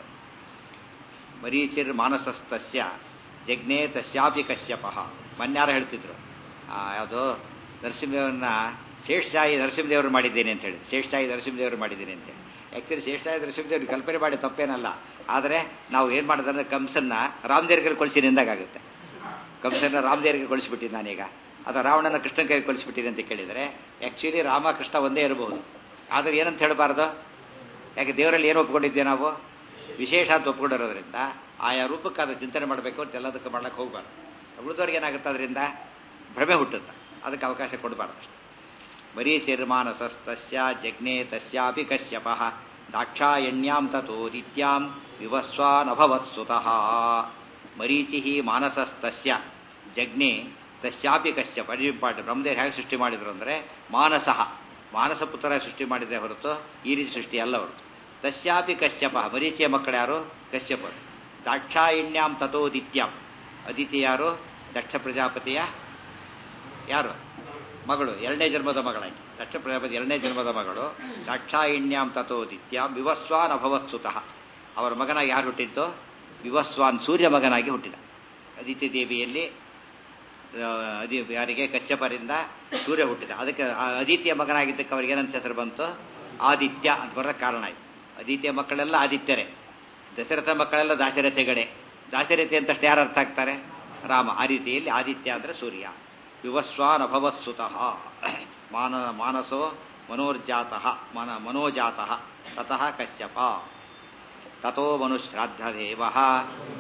ಮರೀಚಿರ್ ಮಾನಸಸ್ತಸ್ಯ ಜಜ್ಞೆ ತಸ್ಯಾಪಿ ಕಶ್ಯಪಃ ಮನ್ಯಾರ ಹೇಳ್ತಿದ್ರು ಆ, ಯಾವುದು ನರಸಿಂಹದೇವರನ್ನ ಶೇಷಾಯಿ ನರಸಿಂಹದೇವರು ಮಾಡಿದ್ದೇನೆ ಅಂತ ಹೇಳಿ ಶೇಷಾಯಿ ನರಸಿಂಹದೇವರು ಮಾಡಿದ್ದೇನೆ ಅಂತ ಹೇಳಿ ಆಕ್ಚುಲಿ ಶೇಷಾಯಿ ನರಸಿಂಹದೇವರು ಕಲ್ಪನೆ ಮಾಡಿ ತಪ್ಪೇನಲ್ಲ ಆದರೆ ನಾವು ಏನ್ ಮಾಡಿದ್ರೆ ಕಂಸನ್ನ ರಾಮದೇವರಿಗೆ ಕೊಳಿಸಿನಿ ಅಂದಾಗುತ್ತೆ ಕಂಸನ್ನ ರಾಮದೇವರಿಗೆ ಕೊಳಿಸ್ಬಿಟ್ಟಿನಿ ನಾನೀಗ ಅಥವಾ ರಾವಣನ ಕೃಷ್ಣ ಕೈಗೆ ಕೊಳಿಸ್ಬಿಟ್ಟಿನಿ ಅಂತ ಕೇಳಿದರೆ ಆಕ್ಚುಲಿ ರಾಮ ಕೃಷ್ಣ ಒಂದೇ ಇರಬಹುದು ಆದರೆ ಏನಂತ ಹೇಳಬಾರ್ದು ಯಾಕೆ ದೇವರಲ್ಲಿ ಏನು ಒಪ್ಕೊಂಡಿದ್ದೆ ನಾವು ವಿಶೇಷ ಅಂತ ಒಪ್ಕೊಂಡಿರೋದ್ರಿಂದ ಆಯಾ ರೂಪಕ್ಕೆ ಅದು ಚಿಂತನೆ ಮಾಡಬೇಕು ಅಂತ ಎಲ್ಲದಕ್ಕೆ ಮಾಡ್ಲಿಕ್ಕೆ ಹೋಗ್ಬಾರ್ದು ಉಳಿದವ್ರಿಗೆ ಏನಾಗುತ್ತೆ ಅದರಿಂದ ಭ್ರಮೆ ಹುಟ್ಟುತ್ತೆ ಅದಕ್ಕೆ ಅವಕಾಶ ಕೊಡಬಾರ್ದು ಅಷ್ಟೇ ಮರೀಚಿರ್ಮಾನಸಸ್ತಸ್ಯ ಜಜ್ಞೆ ತಸ್ಯಾಪಿ ಕಶ್ಯಪ ದಾಕ್ಷಾಯಣ್ಯಾಂ ತಥೋದಿತ್ಯಾಂ ವಿವಸ್ವಾನಭವತ್ ಸುತಃ ಮರೀಚಿ ಮಾನಸಸ್ತಸ್ಯ ಜಜ್ಞೆ ತಸ್ಯಾಪಿ ಕಶ್ಯಪ ವೆರಿ ಇಂಪಾರ್ಟೆಂಟ್ ಬ್ರಹ್ಮದೇವರು ಹೇಗೆ ಸೃಷ್ಟಿ ಮಾಡಿದ್ರು ಅಂದರೆ ಮಾನಸಃ ಮಾನಸ ಪುತ್ರ ಸೃಷ್ಟಿ ಮಾಡಿದೆ ಹೊರತು ಈ ರೀತಿ ಸೃಷ್ಟಿ ಅಲ್ಲ ಹೊರತು ತಸ್ಯಾಪಿ ಕಶ್ಯಪ ಮರೀಚಿಯ ಮಕ್ಕಳು ಯಾರು ಕಶ್ಯಪರು ದಾಕ್ಷಾಯಿಣ್ಯಾಂ ತಥೋದಿತ್ಯಾಂ ಅದಿತಿ ಯಾರು ದಕ್ಷ ಪ್ರಜಾಪತಿಯ ಯಾರು ಮಗಳು ಎರಡನೇ ಜನ್ಮದ ಮಗಳಾಗಿ ದಕ್ಷ ಪ್ರಜಾಪತಿ ಎರಡನೇ ಜನ್ಮದ ಮಗಳು ದಾಕ್ಷಾಯಿಣ್ಯಾಂ ತಥೋದಿತ್ಯಾಂ ವಿವಸ್ವಾನ್ ಅಭವತ್ ಸುತಃ ಅವರ ಮಗನಾಗಿ ಯಾರು ಹುಟ್ಟಿದ್ದು ವಿವಸ್ವಾನ್ ಸೂರ್ಯ ಮಗನಾಗಿ ಹುಟ್ಟಿದ ಅದಿತಿ ದೇವಿಯಲ್ಲಿ ಆ, ಅದಿ ಯಾರಿಗೆ ಕಶ್ಯಪರಿಂದ ಸೂರ್ಯ ಹುಟ್ಟಿದ ಅದಕ್ಕೆ ಆ ಅದಿತಿಯ ಮಗನಾಗಿದ್ದಕ್ಕೆ ಅವ್ರಿಗೆ ಏನಂತ ಹೆಸರು ಬಂತು ಆದಿತ್ಯ ಅಂತ ಬರೋಕ್ಕೆ ಕಾರಣ ಆಯ್ತು ಅದಿತಿಯ ಮಕ್ಕಳೆಲ್ಲ ಆದಿತ್ಯರೇ ದಶರಥ ಮಕ್ಕಳೆಲ್ಲ ದಾಶರಥಿಗಳೇ ದಾಶರಥಿ ಅಂತಷ್ಟು ಯಾರು ಅರ್ಥ ಆಗ್ತಾರೆ ರಾಮ ಆ ರೀತಿಯಲ್ಲಿ ಆದಿತ್ಯ ಅಂದ್ರೆ ಸೂರ್ಯ ವಿವಸ್ವಾನ್ ಅಭವತ್ ಸುತಃ ಮಾನ ಮಾನಸೋ ಮನೋರ್ಜಾತಃ ಮನ ಮನೋಜಾತಃ ತತಃ ಕಶ್ಯಪ ತಥೋ ಮನುಶ್ರಾದ್ಧದೇವ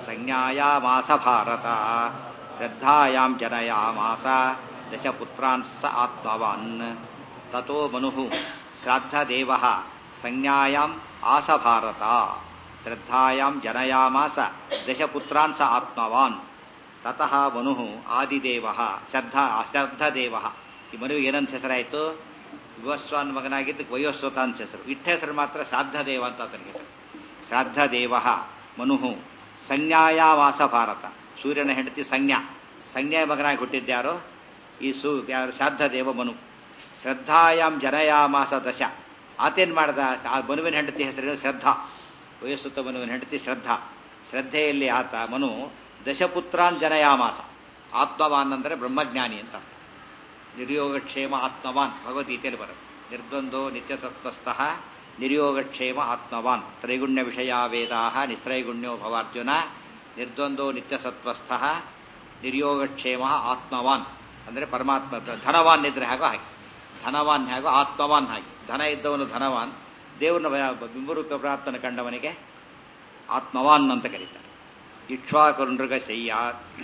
ಸಂಜ್ಞಾಯಾಮಾಸ ಭಾರತ ಶ್ರದ್ಧಾಯಾಂ ಜನಯಾಮಾಸ ದಶಪುತ್ರಾನ್ ಸ ಆತ್ಮವಾನ್ ತಥೋ ಮನು ಶ್ರಾದ್ದದೇವ ಸಂಜ್ಞಾಯಾಂ ಆಸ ಭಾರತ ಶ್ರದ್ಧಾಯಾಂ ಜನಯಾಮಾಸ ದಶಪುತ್ರಾನ್ ಸ ಆತ್ಮವಾನ್ ತತಃ ಮನು ಆದಿದೇವ ಶ್ರದ್ಧಾ ಶ್ರದ್ಧದೇವ ಈ ಮನುವಿಗೆ ಏನಂತ ಹೆಸರಾಯಿತು ವಿವಸ್ವಾನ್ ಮಗನಾಗಿದ್ದಕ್ಕೆ ವಯೋಸ್ವತ ಅಂತ ಹೆಸರು ಇಟ್ಟ ಹೆಸರು ಮಾತ್ರ ಶ್ರಾದ್ದದೇವ ಅಂತ ಆತನಿಗೆ ಹೆಸರು ಶ್ರಾದ್ದದೇವ ಮನು ಸಂಜ್ಞಾಯಾವಾಸ ಭಾರತ ಸೂರ್ಯನ ಹೆಂಡತಿ ಸಂಜ್ಞಾ ಸಂಜ್ಞಾ ಮಗನಾಗಿ ಹುಟ್ಟಿದ್ಯಾರೋ ಈ ಸು ಯಾರು ಶ್ರಾದ್ದದೇವ ಮನು ಶ್ರದ್ಧಾಯಾಂ ಜನಯಾಮಾಸ ದಶ ಆತೇನ್ ಮಾಡ್ದ ಆ ಮನುವಿನ ಹೆಂಡತಿ ಹೆಸರೇನು ಶ್ರದ್ಧಾ ವಯಸ್ಸುತ್ತ ಮನುವಿನ ಹೆಂಡತಿ ಶ್ರದ್ಧಾ ಶ್ರದ್ಧೆಯಲ್ಲಿ ಆತ ಮನು ದಶಪುತ್ರಾನ್ ಜನಯಾಮಾಸ ಆತ್ಮವಾನ್ ಅಂದರೆ ಬ್ರಹ್ಮಜ್ಞಾನಿ ಅಂತ ಅರ್ಥ ನಿರ್ಯೋಗಕ್ಷೇಮ ಆತ್ಮವಾನ್ ಭಗವದ್ಗೀತೆಯಲ್ಲಿ ಬರುತ್ತೆ ನಿರ್ದ್ವಂದೋ ನಿತ್ಯತತ್ವಸ್ಥಃ ನಿರ್ಯೋಗಕ್ಷೇಮ ಆತ್ಮವಾನ್ ತ್ರೈಗುಣ್ಯ ವಿಷಯ ವೇದಾ ನಿಸ್ತ್ರೈಗುಣ್ಯೋ ಭವಾರ್ಜುನ ನಿರ್ದ್ವಂದೋ ನಿತ್ಯಸತ್ವಸ್ಥಃ ನಿರ್ಯೋಗಕ್ಷೇಮ ಆತ್ಮವಾನ್ ಅಂದರೆ ಪರಮಾತ್ಮ ಧನವಾನ್ ಇದ್ರೆ ಹಾಗೋ ಹಾಗೆ ಧನವಾನ್ ಹೇಗೋ ಆತ್ಮವಾನ್ ಹಾಗೆ ಧನ ಇದ್ದವನು ಧನವಾನ್ ದೇವ್ರನ್ನ ಬಿಂಬರೂಪ ಪ್ರಾರ್ಥನೆ ಕಂಡವನಿಗೆ ಆತ್ಮವಾನ್ ಅಂತ ಕರೀತಾರೆ ಇಕ್ಷ್ವಾಕು ನೃಗ ಶಯ್ಯಾ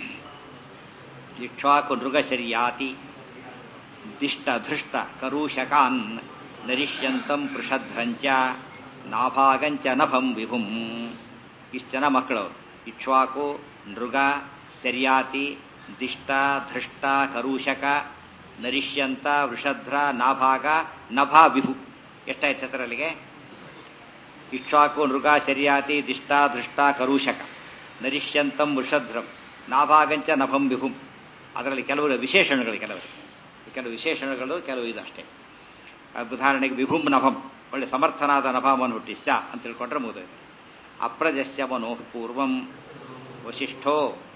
ಇಕ್ಷ್ವಾಕು ನೃಗ ಶರ್ಯಾತಿ ದಿಷ್ಟ ಧೃಷ್ಟ ಕರೂಷಕಾನ್ ನರಿಷ್ಯಂತಂ ಪೃಷಧ್ರಂಚ ನಾಭಾಗಂಚ ನಭಂ ವಿಭುಂ ಇಷ್ಟು ಜನ ಮಕ್ಕಳವರು ಇಕ್ಷ್ವಾಕು ನೃಗ ಶರ್ಯಾತಿ ದಿಷ್ಟ ಧೃಷ್ಟ ಕರೂಷಕ ನರಿಷ್ಯಂತ ವೃಷಧ್ರ ನಾಭಾಗ ನಭಾ ವಿಭು ಎಷ್ಟಾಯ್ತು ಹೆಸರಲ್ಲಿಗೆ ಇಕ್ಷ್ವಾಕು ನೃಗ ಶರ್ಯಾತಿ ದಿಷ್ಟ ಧೃಷ್ಟ ಕರೂಷಕ ನರಿಷ್ಯಂತಂ ವೃಷಧ್ರಂ ನಾಭಾಗಂಚ ನಭಂ ವಿಭುಂ ಅದರಲ್ಲಿ ಕೆಲವು ವಿಶೇಷಣಗಳು ಕೆಲವರು ಕೆಲವು ವಿಶೇಷಣಗಳು ಕೆಲವು ಇದಷ್ಟೇ ಉದಾಹರಣೆಗೆ ವಿಭುಂ ನಭಂ ಒಳ್ಳೆ ಸಮರ್ಥನಾದ ನಭಾಮನ್ನು ಹುಟ್ಟಿಸ್ತ ಅಂತ ತಿಳ್ಕೊಂಡ್ರೆ ಮುಗಿದೋಯ್ತು ಅಪ್ರಜಸ್ಯ ಮನೋಃ ಪೂರ್ವಂ ವಶಿಷ್ಠೋ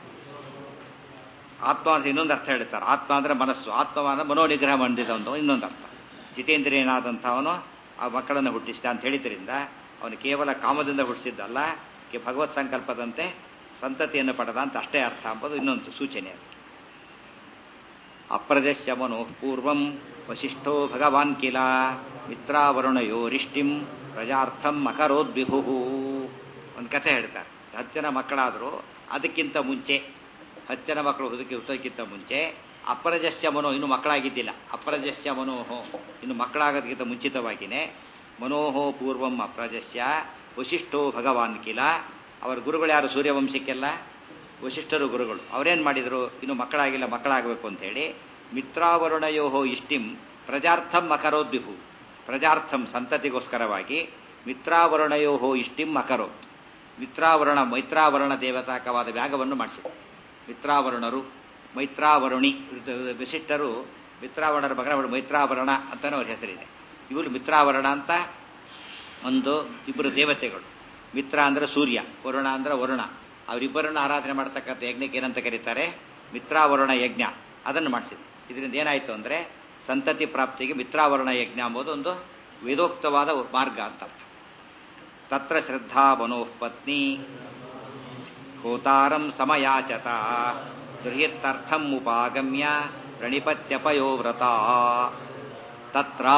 ಆತ್ಮ ಅಂತ ಇನ್ನೊಂದು ಅರ್ಥ ಹೇಳ್ತಾರೆ ಆತ್ಮ ಅಂದ್ರೆ ಮನಸ್ಸು ಆತ್ಮವಾದ ಮನೋನಿಗ್ರಹ ಮಂಡಿದವನು ಇನ್ನೊಂದು ಅರ್ಥ ಜಿತೇಂದ್ರಿಯನಾದಂಥವನು ಆ ಮಕ್ಕಳನ್ನು ಹುಟ್ಟಿಸಿದ ಅಂತ ಹೇಳಿದ್ರಿಂದ ಅವನು ಕೇವಲ ಕಾಮದಿಂದ ಹುಟ್ಟಿಸಿದ್ದಲ್ಲ ಭಗವತ್ ಸಂಕಲ್ಪದಂತೆ ಸಂತತಿಯನ್ನು ಪಡೆದ ಅಂತ ಅಷ್ಟೇ ಅರ್ಥ ಎಂಬುದು ಇನ್ನೊಂದು ಸೂಚನೆ ಅದು ಅಪ್ರಜಸ್ಯ ಮನೋಃ ಪೂರ್ವಂ ವಶಿಷ್ಠೋ ಭಗವಾನ್ ಕಿಲ ಮಿತ್ರಾವರುಣಯೋರಿಷ್ಟಿಂ ಪ್ರಜಾರ್ಥಂ ಮಕರೋದ್ವಿಭು ಒಂದು ಕಥೆ ಹೇಳ್ತಾರೆ ಹತ್ತು ಜನ ಮಕ್ಕಳಾದರೂ ಅದಕ್ಕಿಂತ ಮುಂಚೆ ಹತ್ತು ಜನ ಮಕ್ಕಳು ಹುದುಕಿ ಹುಟ್ಟೋಕ್ಕಿಂತ ಮುಂಚೆ ಅಪರಜಸ್ಯ ಮನೋ ಇನ್ನು ಮಕ್ಕಳಾಗಿದ್ದಿಲ್ಲ ಅಪರಜಸ್ಯ ಮನೋಹೋ ಇನ್ನು ಮಕ್ಕಳಾಗೋದಕ್ಕಿಂತ ಮುಂಚಿತವಾಗಿಯೇ ಮನೋಹೋ ಪೂರ್ವಂ ಅಪ್ರಜಸ್ಯ ವಶಿಷ್ಠೋ ಭಗವಾನ್ ಕಿಲ ಅವರ ಗುರುಗಳು ಯಾರು ಸೂರ್ಯವಂಶಕ್ಕೆಲ್ಲ ವಶಿಷ್ಠರು ಗುರುಗಳು ಅವರೇನು ಮಾಡಿದರು ಇನ್ನು ಮಕ್ಕಳಾಗಿಲ್ಲ ಮಕ್ಕಳಾಗಬೇಕು ಅಂತ ಹೇಳಿ ಮಿತ್ರಾವರುಣಯೋಹೋ ಇಷ್ಟಿಂ ಪ್ರಜಾರ್ಥಂ ಮಕರೋದ್ವಿಭು ಪ್ರಜಾರ್ಥಂ ಸಂತತಿಗೋಸ್ಕರವಾಗಿ ಮಿತ್ರಾವರುಣಯೋಹೋ ಇಷ್ಟಿಂ ಮಕರೋತ್ ಮಿತ್ರಾವರಣ ಮೈತ್ರಾವರಣ ದೇವತಾಕವಾದ ವ್ಯಾಗವನ್ನು ಮಾಡಿಸಿದರು ಮಿತ್ರಾವರುಣರು ಮೈತ್ರಾವರುಣಿ ವಿಶಿಷ್ಟರು ಮಿತ್ರಾವರಣರ ಮಗನ ಮೈತ್ರಾವರಣ ಅಂತಾನೆ ಅವ್ರ ಹೆಸರಿದೆ ಇವರು ಮಿತ್ರಾವರಣ ಅಂತ ಒಂದು ಇಬ್ಬರು ದೇವತೆಗಳು ಮಿತ್ರ ಅಂದ್ರೆ ಸೂರ್ಯ ವರುಣ ಅಂದ್ರೆ ವರುಣ ಅವರಿಬ್ಬರನ್ನು ಆರಾಧನೆ ಮಾಡ್ತಕ್ಕಂಥ ಯಜ್ಞಕ್ಕೆ ಏನಂತ ಕರೀತಾರೆ ಮಿತ್ರಾವರುಣ ಯಜ್ಞ ಅದನ್ನು ಮಾಡಿಸಿದ್ರು ಇದರಿಂದ ಏನಾಯಿತು ಅಂದರೆ ಸಂತತಿ ಪ್ರಾಪ್ತಿಗೆ ಮಿತ್ರಾವರಣ ಯಜ್ಞ ಎಂಬುದು ಒಂದು ವೇದೋಕ್ತವಾದ ಮಾರ್ಗ ಅಂತ ತತ್ರ ಶ್ರದ್ಧಾ ಮನೋಃ ಪತ್ನಿ ಹೋತಾರಂ ಸಮಯಾಚತ ಗೃಹ್ಯರ್ಥಂ ಉಪಾಗಮ್ಯ ಪ್ರಣಿಪತ್ಯಪಯೋ ವ್ರತ ತತ್ರ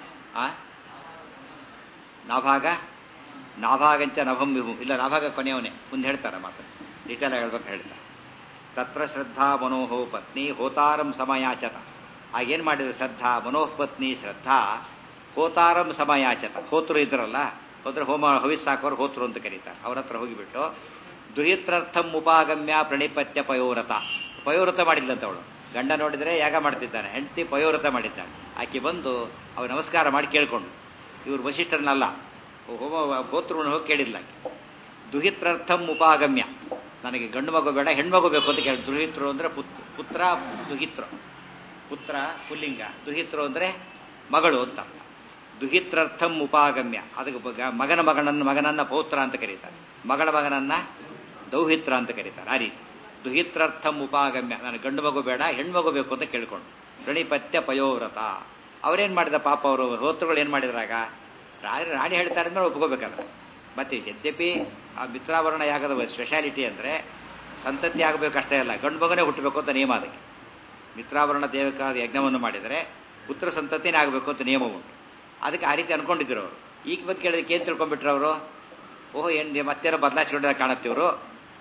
ನಾಭಾಗ ನಾಭಾಗಂಚ ನಭಂ ವಿಭು ಇಲ್ಲ ನಾಭಾಗ ಕೊನೆಯವನೇ ಮುಂದೆ ಹೇಳ್ತಾರೆ ಮಾತು ಡೀಟೇಲ್ ಹೇಳ್ಬೇಕು ಹೇಳ್ತಾರೆ ತತ್ರ ಶ್ರದ್ಧಾ ಮನೋಹೋ ಪತ್ನಿ ಹೋತಾರಂ ಸಮಯಾಚತ ಆಗೇನು ಮಾಡಿದ್ರು ಶ್ರದ್ಧಾ ಮನೋಹ ಪತ್ನಿ ಶ್ರದ್ಧಾ ಹೋತಾರಂ ಸಮಯಾಚತ ಹೋತರು ಇದ್ರಲ್ಲ ಹೋದ್ರೆ ಹೋಮ ಹವಿಸ್ಸಾಕೋರು ಹೋತರು ಅಂತ ಕರೀತಾರೆ ಅವ್ರ ಹತ್ರ ಹೋಗಿಬಿಟ್ಟು ದುಹಿತ್ರರ್ಥಂ ಉಪಾಗಮ್ಯ ಪ್ರಣಿಪತ್ಯ ಪಯೋವ್ರತ ಪಯೋವ್ರತ ಮಾಡಿದ್ಲಂತ ಅವಳು ಗಂಡ ನೋಡಿದ್ರೆ ಯಾಗ ಮಾಡ್ತಿದ್ದಾನೆ ಹೆಂಡತಿ ಪಯೋವ್ರತ ಮಾಡಿದ್ದಾನೆ ಆಕೆ ಬಂದು ಅವ ನಮಸ್ಕಾರ ಮಾಡಿ ಕೇಳ್ಕೊಂಡು ಇವರು ವಶಿಷ್ಠರನ್ನಲ್ಲ ಹೋಮ ಗೋತ್ರವನ್ನು ಹೋಗಿ ಕೇಳಿಲ್ಲ ಆಕೆ ದುಹಿತ್ರರ್ಥಂ ಉಪಾಗಮ್ಯ ನನಗೆ ಗಂಡು ಮಗು ಬೇಡ ಹೆಣ್ಮಗು ಬೇಕು ಅಂತ ಕೇಳಿ ದುಹಿತ್ರು ಅಂದ್ರೆ ಪುತ್ರ ದುಹಿತ್ರ ಪುತ್ರ ಪುಲ್ಲಿಂಗ ದುಹಿತ್ರು ಅಂದ್ರೆ ಮಗಳು ಅಂತ ದುಹಿತ್ರರ್ಥಂ ಉಪಾಗಮ್ಯ ಅದಕ್ಕೆ ಮಗನ ಮಗನನ್ನ ಮಗನನ್ನ ಪೌತ್ರ ಅಂತ ಕರೀತಾರೆ ಮಗಳ ಮಗನನ್ನ ದೌಹಿತ್ರ ಅಂತ ಕರೀತಾರೆ ಆ ರೀತಿ ದುಹಿತ್ರರ್ಥಂ ಉಪಾಗಮ್ಯ ನನಗೆ ಗಂಡು ಮಗು ಬೇಡ ಹೆಣ್ಮಗು ಬೇಕು ಅಂತ ಕೇಳ್ಕೊಂಡು ಗಣಿಪತ್ಯ ಪಯೋವ್ರತ ಅವರೇನ್ ಮಾಡಿದ ಪಾಪ ಅವರು ಹೋತೃಗಳು ಏನ್ ಮಾಡಿದ್ರಾಗ ರಾಣಿ ರಾಣಿ ಹೇಳ್ತಾರೆ ಅಂದ್ರೆ ಒಪ್ಕೋಬೇಕಾದ್ರೆ ಮತ್ತೆ ಯದ್ಯಪಿ ಆ ಮಿತ್ರಾವರಣ ಯಾಗದ ಸ್ಪೆಷಾಲಿಟಿ ಅಂದ್ರೆ ಸಂತತಿ ಆಗಬೇಕಷ್ಟೇ ಅಲ್ಲ ಗಂಡು ಮಗನೇ ಹುಟ್ಟಬೇಕು ಅಂತ ನಿಯಮ ಅದಕ್ಕೆ ಮಿತ್ರಾವರಣ ದೇವಕಾದ ಯಜ್ಞವನ್ನು ಮಾಡಿದರೆ ಪುತ್ರ ಸಂತತಿನೇ ಆಗಬೇಕು ಅಂತ ನಿಯಮ ಉಂಟು ಅದಕ್ಕೆ ಆ ರೀತಿ ಅನ್ಕೊಂಡಿದ್ರು ಅವರು ಈಗ ಬಂದು ಕೇಳಿದಕ್ಕೆ ಏನು ತಿಳ್ಕೊಂಡ್ಬಿಟ್ರು ಅವರು ಓಹೋ ಏನು ಮತ್ತೇನೋ ಬದಲಾಯಿಸ್ಕೊಂಡ ಕಾಣುತ್ತಿವರು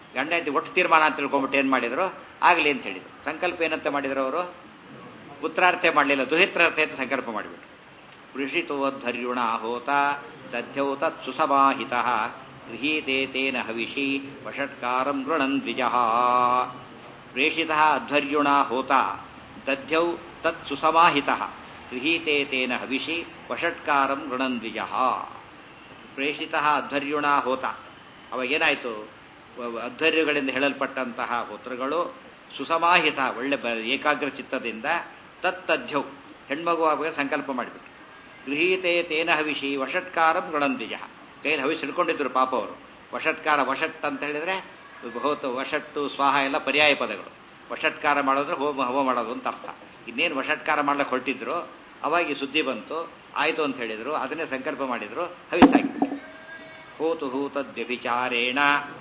ಗಂಡ ಹೆಂಡತಿ ಒಟ್ಟು ತೀರ್ಮಾನ ಅಂತ ತಿಳ್ಕೊಂಬಿಟ್ಟು ಏನು ಮಾಡಿದ್ರು ಆಗಲಿ ಅಂತ ಹೇಳಿದ್ರು ಸಂಕಲ್ಪ ಏನಂತ ಮಾಡಿದ್ರು ಅವರು ಪುತ್ರಾರ್ಥೆ ಮಾಡಲಿಲ್ಲ ದುಹಿತ್ರಾರ್ಥೆ ಅಂತ ಸಂಕಲ್ಪ ಮಾಡಿಬಿಟ್ರು ಪೃಷಿತೋದ್ಧರ್ಯುಣ ಹೋತ ದಧ್ಯೌ ತತ್ ಸುಸಮಾಹಿತ ಗೃಹೀತೆ ತೇನ ಹವಿಷಿ ವಷಟ್ಕಾರಂ ಗೃಣನ್ ದ್ವಿಜಃ ಪ್ರೇಷಿತ ಅಧ್ವರ್ಯುಣ ಹೋತ ದಧ್ಯೌ ತತ್ ಸುಸಮಾಹಿತ ಗೃಹೀತೆ ತೇನ ಹವಿಷಿ ವಷಟ್ಕಾರಂ ಗೃಣನ್ ದ್ವಿಜಃ ಪ್ರೇಷಿತ ಅಧ್ವರ್ಯುಣ ಹೋತ ಅವಾಗೇನಾಯಿತು ಅಧ್ವರ್ಯಗಳಿಂದ ಹೇಳಲ್ಪಟ್ಟಂತಹ ಹೋತ್ರಗಳು ಸುಸಮಾಹಿತ ಒಳ್ಳೆ ಬ ಏಕಾಗ್ರ ಚಿತ್ತದಿಂದ ತತ್ತಧ್ಯೌ ಹೆಣ್ಮಗು ಆವಾಗ ಸಂಕಲ್ಪ ಮಾಡಿಬಿಟ್ರು ಗೃಹೀತೆ ತೇನ ಹವಿಷಿ ವಷಟ್ಕಾರಂ ಗಣಂದಿಜ ಕೈಯಲ್ಲಿ ಹವಿಸ್ ಹಿಡ್ಕೊಂಡಿದ್ರು ಪಾಪ ಅವರು ವಷಟ್ಕಾರ ವಷಟ್ ಅಂತ ಹೇಳಿದ್ರೆ ಹೋತು ವಷಟ್ಟು ಸ್ವಾಹ ಎಲ್ಲ ಪರ್ಯಾಯ ಪದಗಳು ವಷಟ್ಕಾರ ಮಾಡೋದ್ರೆ ಹೋಮ ಹವ ಮಾಡೋದು ಅಂತ ಅರ್ಥ ಇನ್ನೇನು ವಷಟ್ಕಾರ ಮಾಡ್ಲಿಕ್ಕೆ ಹೊರಟಿದ್ರು ಅವಾಗ ಈ ಸುದ್ದಿ ಬಂತು ಆಯ್ತು ಅಂತ ಹೇಳಿದ್ರು ಅದನ್ನೇ ಸಂಕಲ್ಪ ಮಾಡಿದ್ರು ಹವಿಸಾಗಿಬಿಟ್ಟು ಹೋತು ಹೂತದ್ವ್ಯಭಿಚಾರೇಣ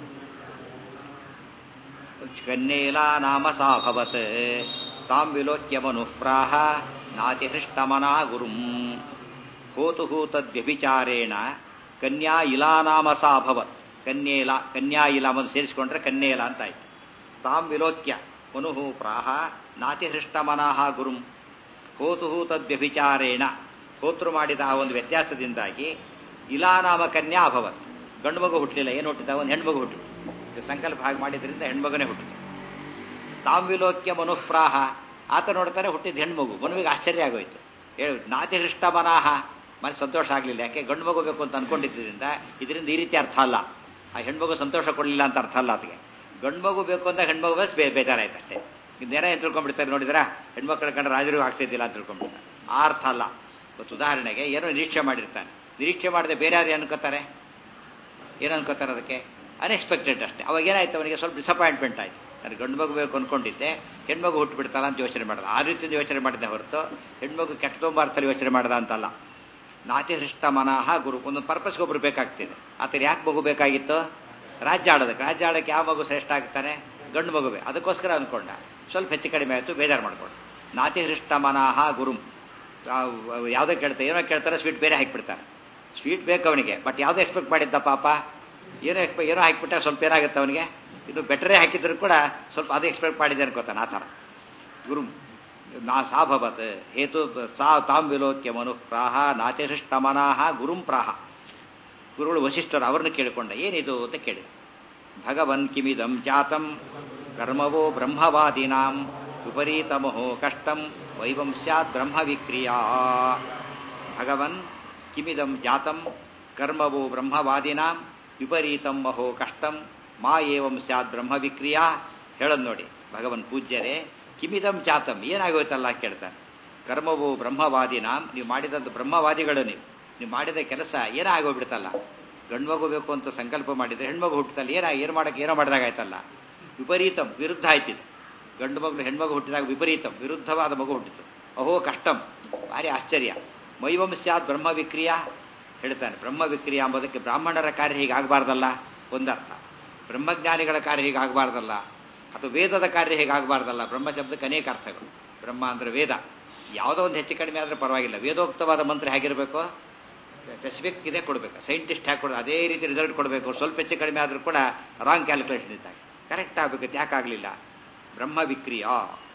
ಕನ್ನೇಲಾ ನಾಮ ಸಾಭವತ್ ತಾಂ ವಿಲೋಕ್ಯ ಮನುಃಪ್ರಾಹ ನಾತಿಹೃಷ್ಟಮನಾ ಗುರುಂ ಹೋತು ಹೂತದ್ವ್ಯಭಿಚಾರೇಣ ಕನ್ಯಾ ಇಲಾ ನಾಮ ಸಾಭವತ್ ಕನ್ಯೇಲ ಕನ್ಯಾ ಇಲಾಮನ್ನು ಸೇರಿಸಿಕೊಂಡ್ರೆ ಕನ್ಯೇಲ ಅಂತ ಆಯ್ತು ತಾಂ ವಿಲೋಕ್ಯ ಮನುಃ ಪ್ರಾಹ ನಾತಿಹೃಷ್ಟಮನಃ ಗುರುಂ ಹೋತು ಹೂತದ್ವ್ಯಭಿಚಾರೇಣ ಹೋತೃ ಮಾಡಿದ ಆ ಒಂದು ವ್ಯತ್ಯಾಸದಿಂದಾಗಿ ಇಲಾನಾಮ ಕನ್ಯಾ ಅಭವತ್ ಗಂಡು ಮಗು ಹುಟ್ಟಲಿಲ್ಲ ಏನು ಹುಟ್ಟಿದ ಒಂದು ಹೆಣ್ಮಗು ಹುಟ್ಟು ಸಂಕಲ್ಪ ಹಾಗೆ ಮಾಡಿದ್ರಿಂದ ಹೆಣ್ಮಗುನೇ ಹುಟ್ಟಿತು ತಾಂವಿಲೋಕ್ಯ ಮನುಃಪ್ರಾಹ ಆತ ನೋಡ್ತಾರೆ ಹುಟ್ಟಿದ ಹೆಣ್ಮಗು ಮನುವಿಗೆ ಆಶ್ಚರ್ಯ ಆಗೋಯ್ತು ಹೇಳಿ ನಾತಿಹೃಷ್ಟ ಮನಾಹ ಮನೆ ಸಂತೋಷ ಆಗಲಿಲ್ಲ ಯಾಕೆ ಗಂಡು ಮಗು ಬೇಕು ಅಂತ ಅನ್ಕೊಂಡಿದ್ದರಿಂದ ಇದರಿಂದ ಈ ರೀತಿ ಅರ್ಥ ಅಲ್ಲ ಆ ಹೆಣ್ಮಗು ಸಂತೋಷ ಕೊಡಲಿಲ್ಲ ಅಂತ ಅರ್ಥ ಅಲ್ಲ ಅದಕ್ಕೆ ಗಂಡು ಮಗು ಬೇಕು ಅಂತ ಹೆಣ್ಮಗು ಬಸ್ ಬೇ ಬೇಜಾರಾಯ್ತು ಅಷ್ಟೇ ನೇರ ಏನು ತಿಳ್ಕೊಂಡ್ಬಿಡ್ತಾರೆ ನೋಡಿದ್ರ ಹೆಣ್ಮಕ್ಳ ಕಂಡ್ರೆ ರಾಜರಿಗೂ ಆಗ್ತಿದ್ದಿಲ್ಲ ಅಂತ ತಿಳ್ಕೊಂಡ್ಬಿಡ್ತಾರೆ ಆ ಅರ್ಥ ಅಲ್ಲ ಇವತ್ತು ಉದಾಹರಣೆಗೆ ಏನೋ ನಿರೀಕ್ಷೆ ಮಾಡಿರ್ತಾನೆ ನಿರೀಕ್ಷೆ ಮಾಡದೆ ಬೇರೆ ಯಾರು ಅನ್ಕೋತಾರೆ ಏನು ಅನ್ಕೋತಾರೆ ಅದಕ್ಕೆ ಅನ್ಎಕ್ಸ್ಪೆಕ್ಟೆಡ್ ಅಷ್ಟೇ ಅವಾಗ ಏನಾಯ್ತು ಅವನಿಗೆ ಸ್ವಲ್ಪ ಡಿಸಪಾಯಿಂಟ್ಮೆಂಟ್ ಆಯ್ತು ನಾನು ಗಂಡು ಮಗು ಬೇಕು ಅನ್ಕೊಂಡಿದ್ದೆ ಹೆಣ್ಮಗು ಹುಟ್ಟುಬಿಡ್ತಾರ ಅಂತ ಯೋಚನೆ ಮಾಡಿದ ಆ ರೀತಿಯಿಂದ ಯೋಚನೆ ಮಾಡಿದ್ದೆ ಹೊರತು ಹೆಣ್ಮಗು ಕೆಟ್ಟ ತೊಂಬಾರ್ತಲ್ಲಿ ಯೋಚನೆ ಮಾಡ್ದ ಅಂತಲ್ಲ ನಾತಿಹೃಷ್ಟ ಮನಃ ಗುರು ಒಂದು ಪರ್ಪಸ್ಗೆ ಒಬ್ರು ಬೇಕಾಗ್ತಿದೆ ಆತರ ಯಾಕೆ ಮಗು ಬೇಕಾಗಿತ್ತು ರಾಜ್ಯ ಆಡೋದಕ್ಕೆ ರಾಜ್ಯ ಆಡೋಕ್ಕೆ ಯಾವ ಮಗು ಶ್ರೇಷ್ಠ ಆಗ್ತಾನೆ ಗಂಡು ಮಗುವೆ ಅದಕ್ಕೋಸ್ಕರ ಅನ್ಕೊಂಡ ಸ್ವಲ್ಪ ಹೆಚ್ಚು ಕಡಿಮೆ ಆಯಿತು ಬೇಜಾರು ಮಾಡ್ಕೊಂಡು ನಾತಿಹೃಷ್ಟ ಮನಃ ಗುರುಂ ಯಾವುದೋ ಕೇಳ್ತಾರೆ ಏನೋ ಕೇಳ್ತಾರೆ ಸ್ವೀಟ್ ಬೇರೆ ಹಾಕಿಬಿಡ್ತಾರೆ ಸ್ವೀಟ್ ಬೇಕು ಅವನಿಗೆ ಬಟ್ ಯಾವುದೋ ಎಕ್ಸ್ಪೆಕ್ಟ್ ಮಾಡಿದ್ದ ಪಾಪ ಏನೋ ಎಕ್ಸ್ಪೆ ಏನೋ ಹಾಕಿಬಿಟ್ಟ ಸ್ವಲ್ಪ ಏನಾಗುತ್ತೆ ಅವನಿಗೆ ಇದು ಬೆಟರೇ ಹಾಕಿದ್ರು ಕೂಡ ಸ್ವಲ್ಪ ಅದು ಎಕ್ಸ್ಪೆಕ್ಟ್ ಮಾಡಿದೆ ಅನ್ಕೋತಾನೆ ಆ ಥರ ಗುರು ನಾ ಸಾಭವತ್ ಹೇತು ಸಾ ತಾಂ ವಿಲೋಕ್ಯ ಮನು ಪ್ರಾಹ ನಾತಿಹೃಷ್ಟ ಮನಃ ಗುರುಂ ಪ್ರಾಹ ಗುರುಗಳು ವಸಿಷ್ಠರು ಅವ್ರನ್ನ ಕೇಳಿಕೊಂಡ ಏನಿದು ಅಂತ ಕೇಳಿ ಭಗವನ್ ಕಿಮಿದಂ ಜಾತಂ ಕರ್ಮವೋ ಬ್ರಹ್ಮವಾದಿನಾಂ ವಿಪರೀತಮಹೋ ಕಷ್ಟಂ ವೈವಂ ಸ್ಯಾತ್ ಬ್ರಹ್ಮ ವಿಕ್ರಿಯಾ ಭಗವನ್ ಕಿಮಿದಂ ಜಾತಂ ಕರ್ಮವೋ ಬ್ರಹ್ಮವಾದಿನಾಂ ವಿಪರೀತಂ ಮಹೋ ಕಷ್ಟಂ ಮಾ ಏವಂ ಸ್ಯಾತ್ ಬ್ರಹ್ಮ ವಿಕ್ರಿಯಾ ಹೇಳೋದು ನೋಡಿ ಭಗವನ್ ಪೂಜ್ಯರೇ ಕಿಮಿದಂ ಜಾತಂ ಏನಾಗೋಯ್ತಲ್ಲ ಕೇಳ್ತಾನೆ ಕರ್ಮವು ಬ್ರಹ್ಮವಾದಿನಾಂ ನೀವು ಮಾಡಿದಂಥ ಬ್ರಹ್ಮವಾದಿಗಳು ನೀವು ನೀವು ಮಾಡಿದ ಕೆಲಸ ಏನಾಗೋಗ್ಬಿಡ್ತಲ್ಲ ಗಂಡು ಮಗು ಬೇಕು ಅಂತ ಸಂಕಲ್ಪ ಮಾಡಿದ್ರೆ ಹೆಣ್ಮಗು ಹುಟ್ಟುತ್ತಲ್ಲ ಏನ ಏನು ಮಾಡಕ್ಕೆ ಏನೋ ಮಾಡಿದಾಗಾಯ್ತಲ್ಲ ವಿಪರೀತಂ ವಿರುದ್ಧ ಆಯ್ತಿದೆ ಗಂಡು ಮಗು ಹೆಣ್ಮಗು ಹುಟ್ಟಿದಾಗ ವಿಪರೀತಂ ವಿರುದ್ಧವಾದ ಮಗು ಹುಟ್ಟಿತು ಅಹೋ ಕಷ್ಟಂ ಭಾರಿ ಆಶ್ಚರ್ಯ ಮೈವಂ ಸ್ಯಾತ್ ಬ್ರಹ್ಮ ವಿಕ್ರಿಯಾ ಹೇಳ್ತಾನೆ ಬ್ರಹ್ಮ ವಿಕ್ರಿಯಾ ಎಂಬುದಕ್ಕೆ ಬ್ರಾಹ್ಮಣರ ಕಾರ್ಯ ಹೀಗಾಗಬಾರ್ದಲ್ಲ ಒಂದರ್ಥ ಬ್ರಹ್ಮಜ್ಞಾನಿಗಳ ಕಾರ್ಯ ಹೀಗಾಗಬಾರ್ದಲ್ಲ ಅಥವಾ ವೇದದ ಕಾರ್ಯ ಹೇಗಾಗಬಾರ್ದಲ್ಲ ಬ್ರಹ್ಮ ಶಬ್ದಕ್ಕೆ ಅನೇಕ ಅರ್ಥಗಳು ಬ್ರಹ್ಮ ಅಂದ್ರೆ ವೇದ ಯಾವುದೋ ಒಂದು ಹೆಚ್ಚು ಕಡಿಮೆ ಆದರೆ ಪರವಾಗಿಲ್ಲ ವೇದೋಕ್ತವಾದ ಮಂತ್ರ ಹೇಗಿರಬೇಕು ಸ್ಪೆಸಿಫಿಕ್ ಇದೇ ಕೊಡಬೇಕು ಸೈಂಟಿಸ್ಟ್ ಹೇಗೆ ಕೊಡೋದು ಅದೇ ರೀತಿ ರಿಸಲ್ಟ್ ಕೊಡಬೇಕು ಸ್ವಲ್ಪ ಹೆಚ್ಚು ಕಡಿಮೆ ಆದರೂ ಕೂಡ ರಾಂಗ್ ಕ್ಯಾಲ್ಕುಲೇಷನ್ ಇದ್ದಾಗ ಕರೆಕ್ಟ್ ಆಗಬೇಕು ಯಾಕಾಗಲಿಲ್ಲ ಬ್ರಹ್ಮ ವಿಕ್ರಿಯಾ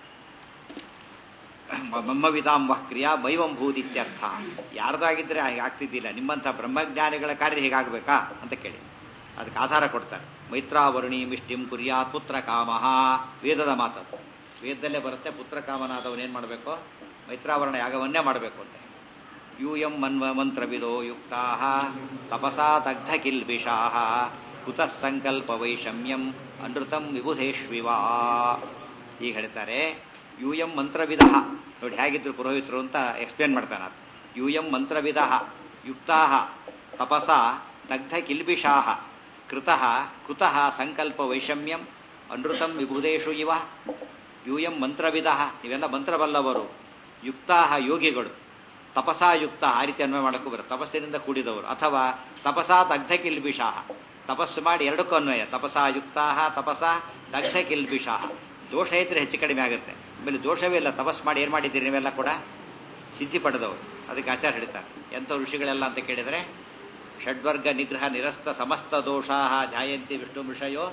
ಬ್ರಹ್ಮವಿದಾಂ ವಕ್ರಿಯಾ ಮೈವಂ ಭೂದಿತ್ಯರ್ಥ ಯಾರ್ದಾಗಿದ್ರೆ ಹಾಗೆ ಆಗ್ತಿದ್ದಿಲ್ಲ ನಿಮ್ಮಂಥ ಬ್ರಹ್ಮಜ್ಞಾನಿಗಳ ಕಾರ್ಯ ಹೀಗಾಗಬೇಕಾ ಅಂತ ಕೇಳಿ ಅದಕ್ಕೆ ಆಧಾರ ಕೊಡ್ತಾರೆ ಮೈತ್ರಾವರುಣಿ ಮಿಷ್ಟಿಂ ಕುರ್ಯಾತ್ ಪುತ್ರ ಕಾಮಃ ವೇದದ ಮಾತದು ವೇದದಲ್ಲೇ ಬರುತ್ತೆ ಪುತ್ರ ಕಾಮನಾದವನೇನು ಮಾಡಬೇಕು ಮೈತ್ರಾವರಣ ಯಾಗವನ್ನೇ ಮಾಡಬೇಕು ಅಂತ ಯೂಯಂ ಮನ್ವ ಮಂತ್ರವಿದೋ ಯುಕ್ತಾ ತಪಸಾ ದಗ್ಧ ಕಿಲ್ಬಿಷಾ ಕುತಃ ಸಂಕಲ್ಪ ವೈಷಮ್ಯಂ ಅನೃತಂ ವಿಬುಧೇಶ್ವಿವಾ ಈಗ ಹೇಳ್ತಾರೆ ಯೂಯಂ ಮಂತ್ರವಿಧ ನೋಡಿ ಹೇಗಿದ್ರು ಪುರೋಹಿತರು ಅಂತ ಎಕ್ಸ್ಪ್ಲೇನ್ ಮಾಡ್ತಾನೆ ಅದು ಯೂಯಂ ಮಂತ್ರವಿಧ ಯುಕ್ತಾ ತಪಸ ದಗ್ಧ ಕಿಲ್ಬಿಷಾ ಕೃತಃ ಕುತಃ ಸಂಕಲ್ಪ ವೈಷಮ್ಯಂ ಅನೃತಂ ವಿಭುಧೇಶು ಇವ ಯೂಯಂ ಮಂತ್ರವಿಧ ಇವೆಲ್ಲ ಮಂತ್ರವಲ್ಲವರು ಯುಕ್ತಾ ಯೋಗಿಗಳು ತಪಸಾಯುಕ್ತ ಆ ರೀತಿ ಅನ್ವಯ ಮಾಡಕ್ಕೂ ಬರುತ್ತೆ ತಪಸ್ಸಿನಿಂದ ಕೂಡಿದವರು ಅಥವಾ ತಪಸಾ ದಗ್ಧ ಕಿಲ್ಬಿಷಾಹ ತಪಸ್ಸು ಮಾಡಿ ಎರಡಕ್ಕೂ ಅನ್ವಯ ತಪಸಾಯುಕ್ತಾ ತಪಸ ದಗ್ಧ ಕಿಲ್ಬಿಷಾಹ ದೋಷ ಇದ್ರೆ ಹೆಚ್ಚು ಕಡಿಮೆ ಆಗುತ್ತೆ ಆಮೇಲೆ ದೋಷವೇ ಇಲ್ಲ ತಪಸ್ ಮಾಡಿ ಏನು ಮಾಡಿದ್ದೀರಿ ನೀವೆಲ್ಲ ಕೂಡ ಸಿದ್ಧಿ ಪಡೆದವರು ಅದಕ್ಕೆ ಆಚಾರ ಹೇಳ್ತಾರೆ ಎಂಥ ಋಷಿಗಳೆಲ್ಲ ಅಂತ ಕೇಳಿದರೆ ಷಡ್ವರ್ಗ ನಿಗ್ರಹ ನಿರಸ್ತ ಸಮಸ್ತ ದೋಷಾ ಜಾಯಂತಿ ವಿಷ್ಣು ವಿಷಯೋ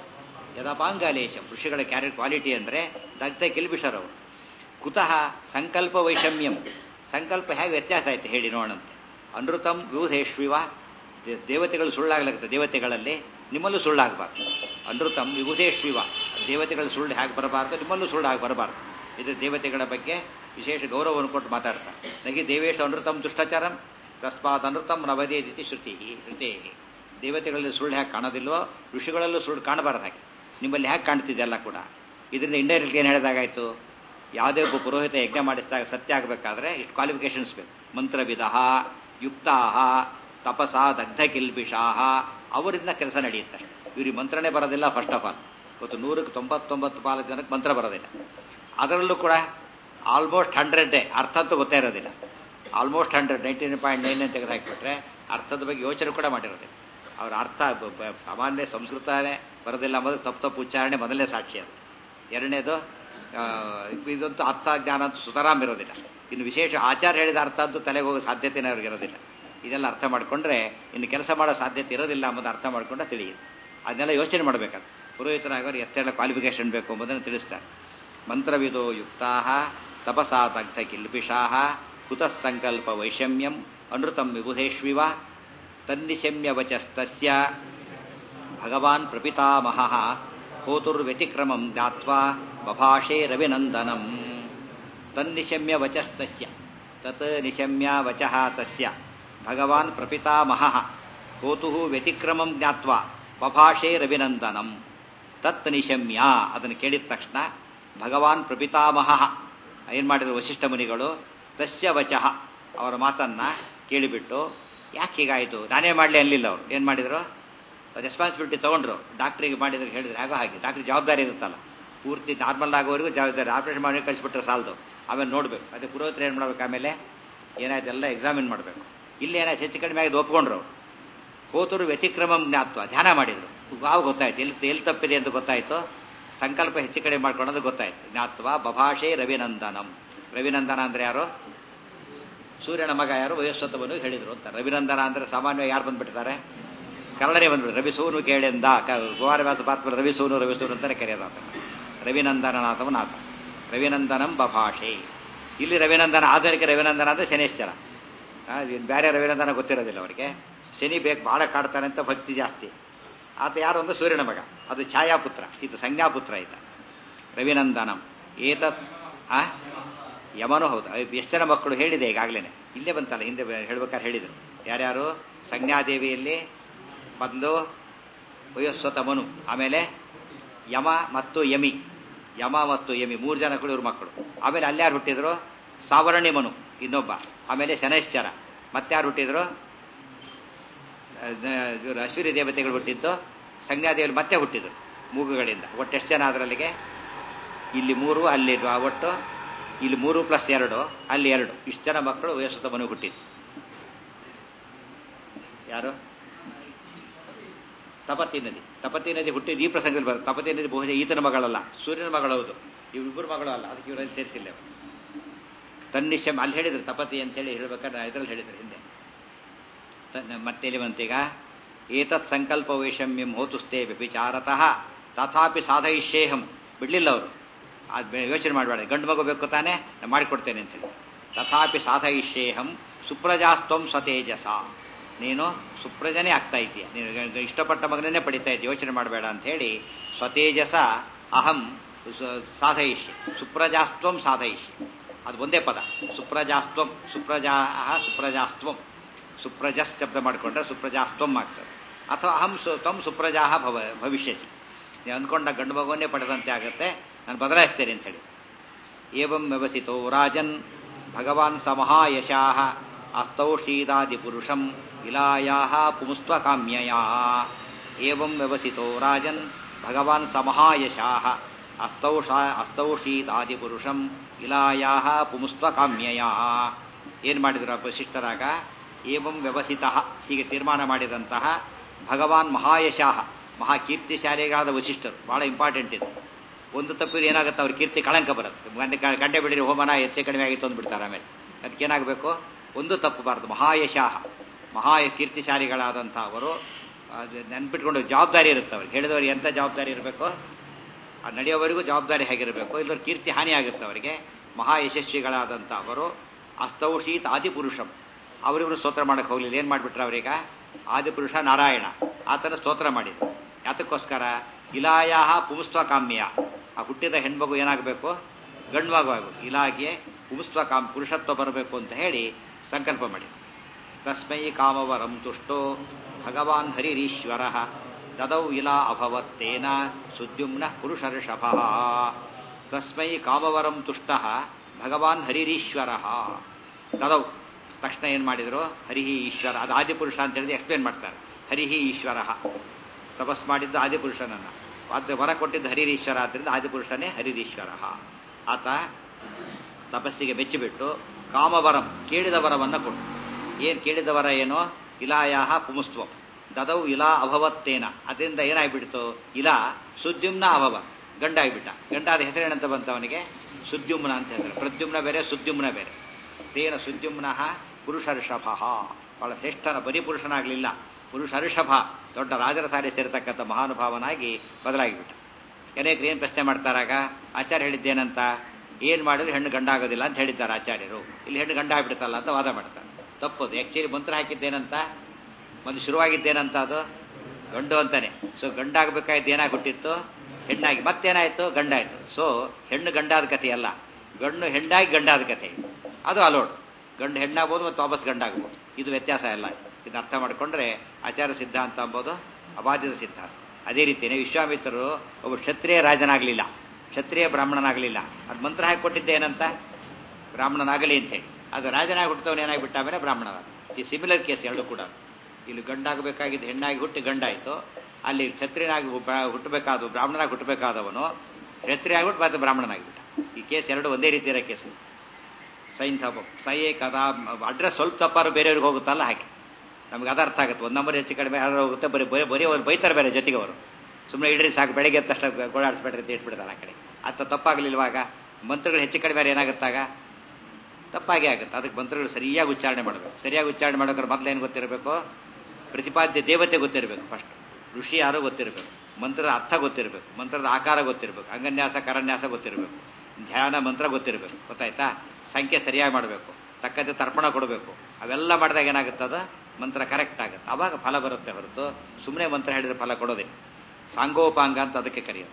ಯದಪಾಂಗಾಲೇಶಂ ಋಷಿಗಳ ಕ್ಯಾರೆಟ್ ಕ್ವಾಲಿಟಿ ಅಂದರೆ ದಗ್ಧ ಕಿಲ್ಬಿಷರವರು ಕುತಃ ಸಂಕಲ್ಪ ವೈಷಮ್ಯಂ ಸಂಕಲ್ಪ ಹೇಗೆ ವ್ಯತ್ಯಾಸ ಆಯ್ತು ಹೇಳಿ ನೋಡಂತೆ ಅನೃತಂ ವಿಭುಧೇಶ್ವಿವ ದೇ- ದೇವತೆಗಳು ಸುಳ್ಳಾಗ್ಲಾಗುತ್ತೆ ದೇವತೆಗಳಲ್ಲಿ ನಿಮ್ಮಲ್ಲೂ ಸುಳ್ಳಾಗಬಾರ್ದು ಅನೃತಂ ವಿಭುಧೇಶ್ವಿವ ದೇವತೆಗಳು ಸುಳ್ಳು ಹೇಗೆ ಬರಬಾರ್ದು ನಿಮ್ಮಲ್ಲೂ ಸುಳ್ಳಾಗಿ ಬರಬಾರ್ದು ಇದು ದೇವತೆಗಳ ಬಗ್ಗೆ ವಿಶೇಷ ಗೌರವವನ್ನು ಕೊಟ್ಟು ಮಾತಾಡ್ತಾರೆ ನಗಿ ದೇವೇಶ ಅನೃತಂ ದುಷ್ಟಚಾರಂ ತಸ್ಮಾತ್ ಅನೃತಂ ನವದೇದಿತಿ ಶ್ರುತಿ ಶ್ರುತೇ ದೇವತೆಗಳಲ್ಲಿ ಸುಳ್ಳು ಹೇಗೆ ಕಾಣೋದಿಲ್ವೋ ಋಷಿಗಳಲ್ಲೂ ಸುಳ್ಳು ಕಾಣಬಾರ್ದು ಹಾಗೆ ನಿಮ್ಮಲ್ಲಿ ಹೇಗೆ ಕಾಣ್ತಿದೆ ಎಲ್ಲ ಕೂಡ ಇದರಿಂದ ಇಂಡೈರೆಕ್ಟ್ ಏನು ಹೇಳಿದಾಗಾಯ್ತು ಯಾವುದೇ ಒಬ್ಬ ಪುರೋಹಿತ ಯಜ್ಞ ಮಾಡಿಸಿದಾಗ ಸತ್ಯ ಆಗಬೇಕಾದ್ರೆ ಇಷ್ಟು ಕ್ವಾಲಿಫಿಕೇಶನ್ಸ್ ಬೇಕು ಮಂತ್ರವಿಧ ಯುಕ್ತಾ ತಪಸ ದಗ್ಧ ಕಿಲ್ಬಿಷಾ ಅವರಿಂದ ಕೆಲಸ ನಡೆಯುತ್ತೆ ಇವ್ರಿಗೆ ಮಂತ್ರನೇ ಬರೋದಿಲ್ಲ ಫಸ್ಟ್ ಆಫ್ ಆಲ್ ಇವತ್ತು ನೂರಕ್ಕೆ ತೊಂಬತ್ತೊಂಬತ್ತು ಪಾಲು ಜನಕ್ಕೆ ಮಂತ್ರ ಬರೋದಿಲ್ಲ ಅದರಲ್ಲೂ ಕೂಡ ಆಲ್ಮೋಸ್ಟ್ ಹಂಡ್ರೆಡ್ಡೇ ಅರ್ಥ ಅಂತೂ ಗೊತ್ತೇ ಇರೋದಿಲ್ಲ almost hundred ninety nine point nine ಅಂತ ತೆಗೆದು ಹಾಕಿಬಿಟ್ರೆ ಅರ್ಥದ ಬಗ್ಗೆ ಯೋಚನೆ ಕೂಡ ಮಾಡಿರೋದಿಲ್ಲ ಅವರ ಅರ್ಥ ಬ- ಬ- ಸಾಮಾನ್ಯ ಸಂಸ್ಕೃತನೇ ಬರೋದಿಲ್ಲ ಅನ್ನೋದು ತಪ್ಪು ತಪ್ಪು ಉಚ್ಚಾರಣೆ ಮೊದಲನೇ ಸಾಕ್ಷಿ ಅದು ಎರಡನೇದು ಆ, ಇದಂತೂ ಅರ್ಥ ಜ್ಞಾನ ಅಂತೂ ಸುತರಾಮ್ ಇರೋದಿಲ್ಲ ಇನ್ನು ವಿಶೇಷ ಆಚಾರ ಹೇಳಿದ ಅರ್ಥ ಅಂತೂ ತಲೆಗೆ ಹೋಗೋ ಸಾಧ್ಯತೆನೇ ಅವ್ರಿಗೆ ಇರೋದಿಲ್ಲ ಇದೆಲ್ಲ ಅರ್ಥ ಮಾಡಿಕೊಂಡ್ರೆ ಇನ್ನು ಕೆಲಸ ಮಾಡೋ ಸಾಧ್ಯತೆ ಇರೋದಿಲ್ಲ ಅನ್ನೋದು ಅರ್ಥ ಮಾಡಿಕೊಂಡ್ರೆ ತಿಳಿಯುತ್ತೆ ಅದನ್ನೆಲ್ಲ ಯೋಚನೆ ಮಾಡಬೇಕಾದ್ರೆ ಪುರೋಹಿತರಾಗೋರು ಎಷ್ಟೆಲ್ಲ ಕ್ವಾಲಿಫಿಕೇಶನ್ ಬೇಕು ಎಂಬುದನ್ನು ತಿಳಿಸ್ತಾರೆ ಮಂತ್ರವಿದೋ ಯುಕ್ತಾ ತಪಸಾ ದಗ್ಧ ಕಿಲ್ಬಿಷಾ ಕುತಃ ಸಂಕಲ್ಪ ವೈಷಮ್ಯಂ ಅನೃತಂ ವಿಬುಧೇಶ್ವಿವ ತನ್ನಿಶಮ್ಯ ವಚಸ್ತಸ್ಯ ಭಗವಾನ್ ಪ್ರಪಿತಾಮಹ ಹೋತುರ್ವ್ಯತಿಕ್ರಮಂ ಜ್ಞಾತ್ವಾ ಬಭಾಷೆ ರವಿನಂದನಂ ತನ್ನಿಶಮ್ಯ ವಚಸ್ತಸ್ಯ ತತ್ ನಿಶಮ್ಯ ವಚಃ ತಸ್ಯ ಭಗವಾನ್ ಪ್ರಪಿತಾಮಹ ಹೋತು ವ್ಯತಿಕ್ರಮಂ ಜ್ಞಾತ್ವಾ ಬಭಾಷೆ ರವಿನಂದನಂ ತತ್ ನಿಶಮ್ಯ ಅದನ್ನು ಕೇಳಿದ ತಕ್ಷಣ ಭಗವಾನ್ ಪ್ರಪಿತಾಮಹ ಏನು ಮಾಡಿದ್ರು ವಶಿಷ್ಠ ಮುನಿಗಳು ತಸ್ಯ ವಚಃ ಅವರ ಮಾತನ್ನ ಕೇಳಿಬಿಟ್ಟು ಯಾಕೆ ಹೀಗಾಯಿತು ನಾನೇ ಮಾಡಲಿ ಅನ್ಲಿಲ್ಲ ಅವರು ಏನು ಮಾಡಿದ್ರು ರೆಸ್ಪಾನ್ಸಿಬಿಲಿಟಿ ತಗೊಂಡ್ರು ಡಾಕ್ಟ್ರಿಗೆ ಮಾಡಿದ್ರೆ ಹೇಳಿದ್ರೆ ಆಗೋ ಹಾಗೆ ಡಾಕ್ಟ್ರಿಗೆ ಜವಾಬ್ದಾರಿ ಇರುತ್ತಲ್ಲ ಪೂರ್ತಿ ನಾರ್ಮಲ್ ಆಗೋವರೆಗೂ ಜವಾಬ್ದಾರಿ ಆಪರೇಷನ್ ಮಾಡಿ ಕಳಿಸ್ಬಿಟ್ರೆ ಸಾಲದು ಆಮೇಲೆ ನೋಡ್ಬೇಕು ಅದೇ ಪುರೋಹಿತರು ಏನು ಮಾಡ್ಬೇಕು ಆಮೇಲೆ ಏನಾಯ್ತು ಎಲ್ಲ ಎಕ್ಸಾಮಿನ್ ಮಾಡಬೇಕು ಇಲ್ಲಿ ಏನಾಯ್ತು ಹೆಚ್ಚು ಕಡಿಮೆ ಆಗಿ ಒಪ್ಕೊಂಡ್ರು ಅವ್ರು. ಹೋತರು ವ್ಯತಿಕ್ರಮಂ ಜ್ಞಾತ್ವ ಧ್ಯಾನ ಮಾಡಿದ್ರು ಆವಾಗ ಗೊತ್ತಾಯ್ತು ಎಲ್ಲಿ ಎಲ್ಲಿ ತಪ್ಪಿದೆ ಅಂತ ಗೊತ್ತಾಯ್ತು ಸಂಕಲ್ಪ ಹೆಚ್ಚು ಕಡಿಮೆ ಮಾಡ್ಕೊಳ್ಳೋದು ಗೊತ್ತಾಯ್ತು ಜ್ಞಾತ್ವ ಬಭಾಷೆ ರವಿನಂದನಂ ರವಿನಂದನ ಅಂದ್ರೆ ಯಾರು ಸೂರ್ಯನ ಮಗ ಯಾರು ವಯಸ್ಸತ್ವವನ್ನು ಹೇಳಿದ್ರು ಅಂತ ರವಿನಂದನ ಅಂದ್ರೆ ಸಾಮಾನ್ಯವಾಗಿ ಯಾರು ಬಂದ್ಬಿಟ್ಟಿದ್ದಾರೆ ಕನ್ನಡನೇ ಬಂದ್ಬಿಟ್ಟು ರವಿ ಸೂನು ಕೇಳೆಂದ ಕುಮಾರವ್ಯಾಸ ಪಾತ್ರ ರವಿ ಸೂನು ರವಿ ಸೂನು ಅಂತಾನೆ ಕರೆಯೋದು ಆತ ರವಿನಂದನನಾಥವನಾಥ ರವಿನಂದನಂ ಬಭಾಷೆ ಇಲ್ಲಿ ರವಿನಂದನ ಆಧುನಿಕ ರವಿನಂದನ ಅಂದ್ರೆ ಶನೇಶ್ವರ ಆ, ಇನ್ ಬೇರೆ ರವಿನಂದನ ಗೊತ್ತಿರೋದಿಲ್ಲ ಅವರಿಗೆ ಶನಿ ಬೇಕು ಬಹಳ ಕಾಡ್ತಾನೆ ಅಂತ ಭಕ್ತಿ ಜಾಸ್ತಿ ಆತ ಯಾರು ಅಂದ್ರೆ ಸೂರ್ಯನ ಮಗ ಅದು ಛಾಯಾಪುತ್ರ ಇದು ಸಂಜ್ಞಾಪುತ್ರ ಇದ್ದ ರವಿನಂದನಂ ಏತತ್ ಆ ಯಮನೂ ಹೌದು ಎಷ್ಟು ಜನ ಮಕ್ಕಳು ಹೇಳಿದೆ ಈಗಾಗಲೇ ಇಲ್ಲೇ ಬಂತಲ್ಲ ಹಿಂದೆ ಬ- ಹೇಳ್ಬೇಕಾದ್ರೆ ಹೇಳಿದರು ಯಾರ್ಯಾರು ಸಂಜ್ಞಾದೇವಿಯಲ್ಲಿ ಮೊದಲು ವಯೋಸ್ವತ ಮನು ಆಮೇಲೆ ಯಮ ಮತ್ತು ಯಮಿ ಯಮ ಮತ್ತು ಯಮಿ ಮೂರು ಜನ ಕೂಡ ಇವ್ರ ಮಕ್ಕಳು ಆಮೇಲೆ ಅಲ್ಯಾರು ಹುಟ್ಟಿದ್ರು ಸಾವರ್ಣಿ ಮನು ಇನ್ನೊಬ್ಬ ಆಮೇಲೆ ಶನೈಶ್ಚರ ಮತ್ತಾರು ಹುಟ್ಟಿದ್ರು ಅಹ್, ಇವ್ರು ಅಶ್ವಿನಿ ದೇವತೆಗಳು ಹುಟ್ಟಿದ್ದು ಸಂಜ್ಞಾದೇವಿಯಲ್ಲಿ ಮತ್ತೆ ಹುಟ್ಟಿದ್ರು ಮೂಗುಗಳಿಂದ ಒಟ್ಟು ಎಷ್ಟು ಜನ ಅದರಲ್ಲಿಗೆ ಇಲ್ಲಿ ಮೂರು ಅಲ್ಲಿ ಆ ಒಟ್ಟು ಇಲ್ಲಿ ಮೂರು ಪ್ಲಸ್ ಎರಡು ಅಲ್ಲಿ ಎರಡು ಇಷ್ಟು ಜನ ಮಕ್ಕಳು ವಯಸ್ಸು ಮನು ಹುಟ್ಟಿದ್ರು ಯಾರು ತಪತಿ ನದಿ ತಪತಿ ನದಿ ಹುಟ್ಟಿದ ಈ ಪ್ರಸಂಗದಲ್ಲಿ ಬರುತ್ತೆ ತಪತಿ ನದಿ ಬಹುಶಃ ಈತನ ಮಗಳಲ್ಲ ಸೂರ್ಯನ ಮಗಳು ಹೌದು ಇವ್ರಿಬ್ಬರು ಮಗಳು ಅಲ್ಲ ಅದಕ್ಕೆ ಇವರಲ್ಲಿ ಸೇರಿಸಿಲ್ಲ ಇವರು. ತನ್ನಿಶ್ಚಯ ಅಲ್ಲಿ ಹೇಳಿದ್ರು ತಪತಿ ಅಂತೇಳಿ ಹೇಳ್ಬೇಕಾದ್ರೆ ಇದರಲ್ಲಿ ಹೇಳಿದ್ರು ಹಿಂದೆ ತನ್ನ- ಮತ್ತೆ ಇಲ್ಲಿ ಬಂತೀಗ ಏತತ್ ಸಂಕಲ್ಪ ವೈಷಮ್ಯಂ ಹೋತುಸ್ತೇ ವ್ಯಭಿಚಾರತಃ ತಥಾಪಿ ಸಾಧಯಿಷ್ಯೇಹಂ ಬಿಡ್ಲಿಲ್ಲ ಅವರು ಅದು ಯೋಚನೆ ಮಾಡಬೇಡ ಗಂಡು ಮಗು ಬೇಕು ತಾನೇ ನಾನು ಮಾಡಿಕೊಡ್ತೇನೆ ಅಂತ ಹೇಳಿ ತಥಾಪಿ ಸಾಧಯಿಷ್ಯೇಹಂ ಸುಪ್ರಜಾಸ್ತ್ವಂ ಸ್ವತೇಜಸ ನೀನು ಸುಪ್ರಜನೇ ಆಗ್ತಾ ಇದೀಯ ನೀನು ಗ- ಇಷ್ಟಪಟ್ಟ ಮಗನನ್ನೇ ಪಡಿತಾ ಇದ್ದೀಯ ಯೋಚನೆ ಮಾಡಬೇಡ ಅಂತ ಹೇಳಿ ಸ್ವತೇಜಸ ಅಹಂ ಸ- ಸಾಧಯಿಷ್ಯೆ ಸುಪ್ರಜಾಸ್ತ್ವಂ ಸಾಧಯಿಷ್ಯೆ ಅದು ಒಂದೇ ಪದ ಸುಪ್ರಜಾಸ್ತ್ವಂ ಸುಪ್ರಜಾ ಸುಪ್ರಜಾಸ್ತ್ವಂ ಸುಪ್ರಜಸ್ ಶಬ್ದ ಮಾಡಿಕೊಂಡ್ರೆ ಸುಪ್ರಜಾಸ್ತ್ವಂ ಆಗ್ತದೆ ಅಥವಾ ಅಹಂ ಸು ತ್ವಂ ಸುಪ್ರಜಾಹ ಭವ ಭವಿಷ್ಯಸಿ ನೀವು ಅಂದ್ಕೊಂಡ ಗಂಡು ಮಗುವನ್ನೇ ಪಡೆದಂತೆ ಆಗುತ್ತೆ ನಾನು ಬದಲಾಯಿಸ್ತೇನೆ ಅಂತ ಹೇಳಿ ಏವಂ ವ್ಯವಸಿತೋ ರಾಜನ್ ಭಗವಾನ್ ಸ ಮಹಾಯಶಾಹ ಅಸ್ತೌಷೀದಾದಿ ಪುರುಷಂ ಇಲಾಯಾಹ ಪುಂಸ್ತ್ವ ಕಾಮ್ಯಯಾ ಏವಂ ವ್ಯವಸಿತೋ ರಾಜನ್ ಭಗವಾನ್ ಸ ಮಹಾಯಶಾಹ ಅಸ್ತೌಷ ಅಸ್ತೌಷೀದಾದಿ ಪುರುಷಂ ಇಲಾಯಾಹ ಪುಂಸ್ತ್ವ ಕಾಮ್ಯಯಾ ಏನು ಮಾಡಿದ್ರು ಆ ವಸಿಷ್ಠರಾಗ ಏವಂ ವ್ಯವಸಿತ ಹೀಗೆ ತೀರ್ಮಾನ ಮಾಡಿದಂತಹ ಭಗವಾನ್ ಮಹಾಯಶಾಹ ಮಹಾಕೀರ್ತಿಶಾಲಿಗಳಾದ ವಸಿಷ್ಠರು ಬಹಳ ಇಂಪಾರ್ಟೆಂಟ್ ಇದು ಒಂದು ತಪ್ಪಿದ್ರೆ ಏನಾಗುತ್ತೆ ಅವ್ರ ಕೀರ್ತಿ ಕಳಂಕ ಬರುತ್ತೆ ಗಂಟೆ ಗಂಟೆ ಬಿಡಿರಿ ಹೋಮನ ಹೆಚ್ಚೆ ಕಡಿಮೆ ಆಗಿತ್ತು ಅಂದ್ಬಿಡ್ತಾರೆ ಆಮೇಲೆ ಅದಕ್ಕೆ ಏನಾಗಬೇಕು ಒಂದು ತಪ್ಪಬಾರದು ಮಹಾಯಶಾಹ ಮಹಾ ಕೀರ್ತಿಶಾಲಿಗಳಾದಂಥ ಅವರು ಅದು ನೆನ್ಪಿಟ್ಕೊಂಡು ಜವಾಬ್ದಾರಿ ಇರುತ್ತೆ ಅವ್ರಿಗೆ ಹೇಳಿದವ್ರಿಗೆ ಎಂಥ ಜವಾಬ್ದಾರಿ ಇರಬೇಕು ಅದು ನಡೆಯೋವರೆಗೂ ಜವಾಬ್ದಾರಿ ಹೇಗಿರಬೇಕು ಇಲ್ಲವ್ರ ಕೀರ್ತಿ ಹಾನಿ ಆಗುತ್ತೆ ಅವರಿಗೆ ಮಹಾ ಯಶಸ್ವಿಗಳಾದಂಥ ಅವರು ಅಸ್ತೌಷೀತ್ ಆದಿಪುರುಷಂ ಅವರಿವರು ಸ್ತೋತ್ರ ಮಾಡಕ್ಕೆ ಹೋಗ್ಲಿಲ್ಲ ಏನು ಮಾಡಿಬಿಟ್ರೆ ಅವರೀಗ ಆದಿಪುರುಷ ನಾರಾಯಣ ಆತನ ಸ್ತೋತ್ರ ಮಾಡಿದ್ರು ಯಾತಕ್ಕೋಸ್ಕರ ಇಲಾಯ ಪುಂಸ್ತ್ವ ಕಾಮ್ಯ ಆ ಹುಟ್ಟಿದ ಹೆಣ್ಮಗು ಏನಾಗಬೇಕು ಗಂಡ್ಮಗು ಆಗಬೇಕು ಇಲಾಗೆ ಪುಂಸ್ತ್ವ ಕಾಮ್ ಪುರುಷತ್ವ ಬರಬೇಕು ಅಂತ ಹೇಳಿ ಸಂಕಲ್ಪ ಮಾಡಿ ತಸ್ಮೈ ಕಾಮವರಂ ತುಷ್ಟೋ ಭಗವಾನ್ ಹರಿರೀಶ್ವರ ದದೌ ಇಲಾ ಅಭವತ್ತೇನ ಸುದ್ಯುಮ್ನ ಪುರುಷರ್ಷಭ ತಸ್ಮೈ ಕಾಮವರಂ ತುಷ್ಟ ಭಗವಾನ್ ಹರಿರೀಶ್ವರ ದದೌ ತಕ್ಷಣ ಏನು ಮಾಡಿದ್ರು ಹರಿಹಿ ಈಶ್ವರ ಅದು ಆದಿಪುರುಷ ಅಂತ ಹೇಳಿದ್ರೆ ಎಕ್ಸ್ಪ್ಲೇನ್ ಮಾಡ್ತಾರೆ ಹರಿಹಿ ಈಶ್ವರ ತಪಸ್ ಮಾಡಿದ್ದು ಆದಿಪುರುಷನನ್ನ ಅದು ವರ ಕೊಟ್ಟಿದ್ದು ಹರಿರೀಶ್ವರ ಆದ್ದರಿಂದ ಆದಿಪುರುಷನೇ ಹರಿರೀಶ್ವರ ಆತ ತಪಸ್ಸಿಗೆ ಮೆಚ್ಚಿಬಿಟ್ಟು ಕಾಮವರಂ ಕೇಳಿದ ವರವನ್ನು ಕೊಟ್ಟು ಏನು ಕೇಳಿದ ವರ ಏನೋ ಇಲಾಯಾಹ ಪುಂಸ್ತ್ವಂ ದದೌ ಇಲಾ ಅಭವತ್ತೇನ ಅದರಿಂದ ಏನಾಗ್ಬಿಡ್ತು ಇಲಾ ಸುದ್ಯುಮ್ನ ಅಭವ ಗಂಡ ಆಗಿಬಿಟ್ಟ ಗಂಡಾದ ಹೆಸರೇನಂತ ಬಂತ ಅವನಿಗೆ ಸುದ್ಯುಮ್ನ ಅಂತ ಹೆಸರು ಪ್ರದ್ಯುಮ್ನ ಬೇರೆ ಸುದ್ಯುಮ್ನ ಬೇರೆ ತೇನ ಸುದ್ಯುಮ್ನ ಪುರುಷರ್ಷಭ ಬಹಳ ಶ್ರೇಷ್ಠನ ಬರೀ ಪುರುಷನಾಗಲಿಲ್ಲ ಪುರುಷರ್ಷಭ ದೊಡ್ಡ ರಾಜರ ಸಾರಿ ಸೇರತಕ್ಕಂಥ ಮಹಾನುಭಾವನಾಗಿ ಬದಲಾಗಿಬಿಟ್ಟ ಅನೇಕರು ಏನು ಪ್ರಶ್ನೆ ಮಾಡ್ತಾರಾಗ ಆಚಾರ್ಯ ಹೇಳಿದ್ದೇನಂತ ಏನು ಮಾಡಿದ್ರೆ ಹೆಣ್ಣು ಗಂಡ ಆಗೋದಿಲ್ಲ ಅಂತ ಹೇಳಿದ್ದಾರೆ ಆಚಾರ್ಯರು ಇಲ್ಲಿ ಹೆಣ್ಣು ಗಂಡ ಆಗ್ಬಿಡುತ್ತಲ್ಲ ಅಂತ ವಾದ ಮಾಡ್ತಾರೆ ತಪ್ಪದು ಆ್ಯಕ್ಚುಲಿ ಮಂತ್ರ ಹಾಕಿದ್ದೇನಂತ ಮೊದಲು ಶುರುವಾಗಿದ್ದೇನಂತ ಅದು ಗಂಡು ಅಂತಾನೆ ಸೊ ಗಂಡಾಗಬೇಕಾಯ್ತು ಏನಾಗಿ ಹುಟ್ಟಿತ್ತು ಹೆಣ್ಣಾಗಿ ಮತ್ತೇನಾಯ್ತು ಗಂಡಾಯ್ತು ಸೊ ಹೆಣ್ಣು ಗಂಡಾದ ಕಥೆ ಅಲ್ಲ ಗಂಡು ಹೆಣ್ಣಾಗಿ ಗಂಡಾದ ಕಥೆ ಅದು ಅಲೋಡ್ ಗಂಡು ಹೆಣ್ಣಾಗ್ಬೋದು ಮತ್ತು ವಾಪಸ್ ಗಂಡಾಗ್ಬೋದು ಇದು ವ್ಯತ್ಯಾಸ ಅಲ್ಲ ಇದನ್ನ ಅರ್ಥ ಮಾಡಿಕೊಂಡ್ರೆ ಆಚಾರ ಸಿದ್ಧಾಂತ ಅಂಬೋದು ಅಬಾಧಿತ ಸಿದ್ಧಾಂತ ಅದೇ ರೀತಿಯೇ ವಿಶ್ವಾಮಿತ್ರರು ಒಬ್ಬ ಕ್ಷತ್ರಿಯ ರಾಜನಾಗಲಿಲ್ಲ ಕ್ಷತ್ರಿಯ ಬ್ರಾಹ್ಮಣನಾಗಲಿಲ್ಲ ಅದು ಮಂತ್ರ ಹಾಕಿ ಕೊಟ್ಟಿದ್ದೆ ಏನಂತ ಬ್ರಾಹ್ಮಣನಾಗಲಿ ಅಂತೇಳಿ ಅದು ರಾಜನಾಗಿ ಹುಟ್ಟಿದವನು ಏನಾಗಿಬಿಟ್ಟ ಆಮೇಲೆ ಬ್ರಾಹ್ಮಣನಾದ ಈ ಸಿಮಿಲರ್ ಕೇಸ್ ಎರಡು ಕೂಡ ಇಲ್ಲಿ ಗಂಡಾಗಬೇಕಾಗಿದ್ದು ಹೆಣ್ಣಾಗಿ ಹುಟ್ಟಿ ಗಂಡಾಯಿತು ಅಲ್ಲಿ ಕ್ಷತ್ರಿಯನಾಗಿ ಹುಟ್ಟಬೇಕಾದ ಬ್ರಾಹ್ಮಣನಾಗಿ ಹುಟ್ಟಬೇಕಾದವನು ಕ್ಷತ್ರಿಯ ಆಗಿಬಿಟ್ಟು ಮತ್ತೆ ಬ್ರಾಹ್ಮಣನಾಗಿಬಿಟ್ಟ ಈ ಕೇಸ್ ಎರಡು ಒಂದೇ ರೀತಿ ಇರೋ ಕೇಸು ಸೈನ್ ತಪ ಸೈ ಕದಾ ಅಡ್ರೆಸ್ ಸ್ವಲ್ಪ ತಪ್ಪಾರು ಬೇರೆಯವ್ರಿಗೆ ಹೋಗುತ್ತಲ್ಲ ಹಾಗೆ ನಮ್ಗೆ ಅದು ಅರ್ಥ ಆಗುತ್ತೆ ಒಂದು ನಂಬರ್ ಹೆಚ್ಚು ಕಡಿಮೆ ಯಾರು ಹೋಗುತ್ತೆ ಬರೀ ಬರೀ ಬರೀ ಅವ್ರು ಬೈತಾರೆ ಬೇರೆ ಜೊತೆಗೆ ಅವರು ಸುಮ್ಮನೆ ಇಡ್ರಿ ಸಾಕು ಬೆಳಗ್ಗೆ ತಷ್ಟ ಗೋಳಾಡಿಸ್ಬೇಡ್ರಿ ಅಂತ ಇಟ್ಬಿಡ್ತಾರೆ ಆ ಕಡೆ ಅತ್ತ ತಪ್ಪಾಗಲಿಲ್ವಾಗ ಮಂತ್ರಗಳು ಹೆಚ್ಚು ಕಡಿಮೆ ಬೇರೆ ಏನಾಗುತ್ತಾಗ ತಪ್ಪಾಗೇ ಆಗುತ್ತೆ ಅದಕ್ಕೆ ಮಂತ್ರಗಳು ಸರಿಯಾಗಿ ಉಚ್ಚಾರಣೆ ಮಾಡಬೇಕು ಸರಿಯಾಗಿ ಉಚ್ಚಾರಣೆ ಮಾಡೋಕ್ರೆ ಮೊದಲು ಏನು ಗೊತ್ತಿರಬೇಕು ಪ್ರತಿಪಾದ್ಯ ದೇವತೆ ಗೊತ್ತಿರಬೇಕು ಫಸ್ಟ್ ಋಷಿ ಯಾರೋ ಗೊತ್ತಿರಬೇಕು ಮಂತ್ರದ ಅರ್ಥ ಗೊತ್ತಿರಬೇಕು ಮಂತ್ರದ ಆಕಾರ ಗೊತ್ತಿರಬೇಕು ಅಂಗನ್ಯಾಸ ಕರನ್ಯಾಸ ಗೊತ್ತಿರಬೇಕು ಧ್ಯಾನ ಮಂತ್ರ ಗೊತ್ತಿರಬೇಕು ಗೊತ್ತಾಯ್ತಾ ಸಂಖ್ಯೆ ಸರಿಯಾಗಿ ಮಾಡಬೇಕು ತಕ್ಕಂತೆ ತರ್ಪಣ ಕೊಡಬೇಕು ಅವೆಲ್ಲ ಮಾಡಿದಾಗ ಏನಾಗುತ್ತದ ಮಂತ್ರ ಕರೆಕ್ಟ್ ಆಗುತ್ತೆ ಅವಾಗ ಫಲ ಬರುತ್ತೆ ಹೊರತು ಸುಮ್ಮನೆ ಮಂತ್ರ ಹೇಳಿದ್ರೆ ಫಲ ಕೊಡೋದಿಲ್ಲ ಸಾಂಗೋಪಾಂಗ ಅಂತ ಅದಕ್ಕೆ ಕರೆಯೋದು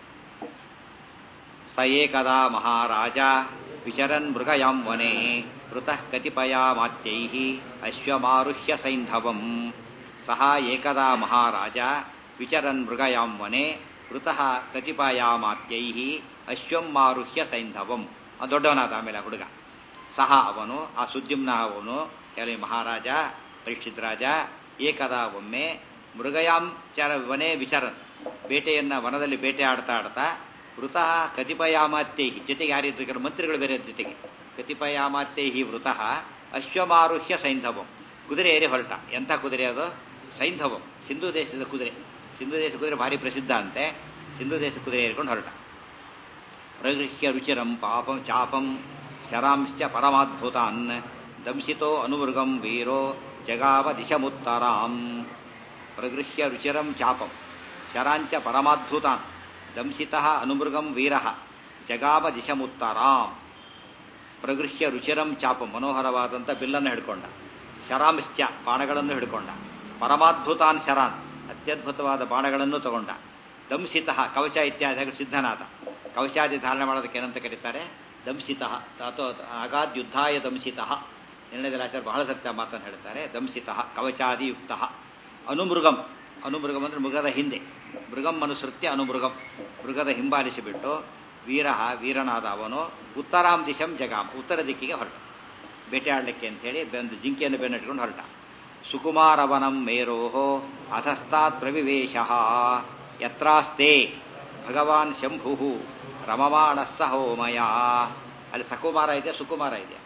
ಸ ಏಕದಾ ಮಹಾರಾಜ ವಿಚರನ್ ಮೃಗಯಾಂ ವನೆ ಋತಃ ಕತಿಪಯಾಮಾತ್ಯೈ ಅಶ್ವಮಾರುಹ್ಯ ಸೈಂಧವಂ ಸಹ ಏಕದಾ ಮಹಾರಾಜ ವಿಚರನ್ ಮೃಗಯಾಂ ವನೆ ಋತಃ ಕತಿಪಯಾಮಾತ್ಯೈ ಅಶ್ವಂ ಮಾರುಹ್ಯ ಸೈಂಧವಂ ಆ ದೊಡ್ಡವನಾದ ಆಮೇಲೆ ಹುಡುಗ ಸಹ ಅವನು ಆ ಸುದ್ಯುಮ್ನ ಅವನು ಹೇಳಿ ಮಹಾರಾಜ ಪರೀಕ್ಷಿತ್ ರಾಜ ಏಕದಾ ಒಮ್ಮೆ ಮೃಗಯಾಂ ಚರ ವನೇ ವಿಚರನ್ ಬೇಟೆಯನ್ನ ವನದಲ್ಲಿ ಬೇಟೆ ಆಡ್ತಾ ಆಡ್ತಾ ವೃತಃ ಕತಿಪಯಾಮಾತ್ಯೈಹಿ ಜೊತೆಗೆ ಯಾರಿದ್ರು ಕೆಲವು ಮಂತ್ರಿಗಳು ಬೇರೆ ಜೊತೆಗೆ ಕತಿಪಯಾಮಾತ್ಯೈಹಿ ವೃತಃ ಅಶ್ವಮಾರುಹ್ಯ ಸೈಂಧವಂ ಕುದುರೆ ಏರಿ ಹೊರಟ ಎಂಥ ಕುದುರೆ ಅದು ಸೈಂಧವಂ ಸಿಂಧು ದೇಶದ ಕುದುರೆ ಸಿಂಧು ದೇಶದ ಕುದುರೆ ಭಾರಿ ಪ್ರಸಿದ್ಧ ಅಂತೆ ಸಿಂಧು ದೇಶದ ಕುದುರೆ ಏರ್ಕೊಂಡು ಹೊರಟ ಪ್ರಗೃಹ್ಯ ರುಚಿರಂ ಪಾಪಂ ಚಾಪಂ ಶರಾಂಶ್ಚ ಪರಮಾದ್ಭುತಾನ್ ದಂಸಿತೋ ಅನುಮೃಗಂ ವೀರೋ ಜಗಾವ ದಿಶಮುತ್ತರಾಂ ಪ್ರಗೃಹ್ಯ ರುಚಿರಂ ಚಾಪಂ ಶರಾಂಚ ಪರಮಾದ್ಭುತಾನ್ ದಂಸಿತಃ ಅನುಮೃಗಂ ವೀರಃ ಜಗಾವ ದಿಶಮುತ್ತರಾಂ ಪ್ರಗೃಹ್ಯ ರುಚಿರಂ ಚಾಪಂ ಮನೋಹರವಾದಂಥ ಬಿಲ್ಲನ್ನು ಹಿಡ್ಕೊಂಡ ಶರಾಂಶ್ಚ ಬಾಣಗಳನ್ನು ಹಿಡ್ಕೊಂಡ ಪರಮಾದ್ಭುತಾನ್ ಶರಾನ್ ಅತ್ಯದ್ಭುತವಾದ ಬಾಣಗಳನ್ನು ತಗೊಂಡ ದಂಸಿತಃ ಕವಚ ಇತ್ಯಾದಿ ಸಿದ್ಧನಾದ ಕವಚಾದಿ ಧಾರಣೆ ಮಾಡೋದಕ್ಕೆ ಏನಂತ ಕರೀತಾರೆ ದಂಸಿತಃ ಅಥವಾ ಅಗಾದ್ಯುದ್ಧಾಯ ದಂಸಿತಃ ನಿರ್ಣಯದಲ್ಲಿ ಆಚಾರ್ಯ ಬಹಳ ಸತ್ಯ ಮಾತನ್ನು ಹೇಳ್ತಾರೆ ದಂಸಿತಃ ಕವಚಾದಿಯುಕ್ತ ಅನುಮೃಗಂ ಅನುಮೃಗಂ ಅಂದ್ರೆ ಮೃಗದ ಹಿಂದೆ ಮೃಗಂ ಅನುಸೃತ್ಯ ಅನುಮೃಗಂ ಮೃಗದ ಹಿಂಬಾಲಿಸಿಬಿಟ್ಟು ವೀರ ವೀರನಾದ ಅವನು ಉತ್ತರಾಂ ದಿಶಂ ಜಗಾಮ್ ಉತ್ತರ ದಿಕ್ಕಿಗೆ ಹೊರಟ ಬೇಟೆಯಾಡಲಿಕ್ಕೆ ಅಂತೇಳಿ ಒಂದು ಜಿಂಕೆಯನ್ನು ಬೆನ್ನಟ್ಕೊಂಡು ಹೊರಟ ಸುಕುಮಾರವನಂ ಮೇರೋಹೋ ಅಧಸ್ತಾತ್ ಪ್ರವಿವೇಶ ಯತ್ರಾಸ್ತೆ ಭಗವಾನ್ ಶಂಭು ರಮಮಾಣ ಸಹೋಮಯ ಅಲ್ಲಿ ಸಕುಮಾರ ಇದೆ ಸುಕುಮಾರ ಇದೆ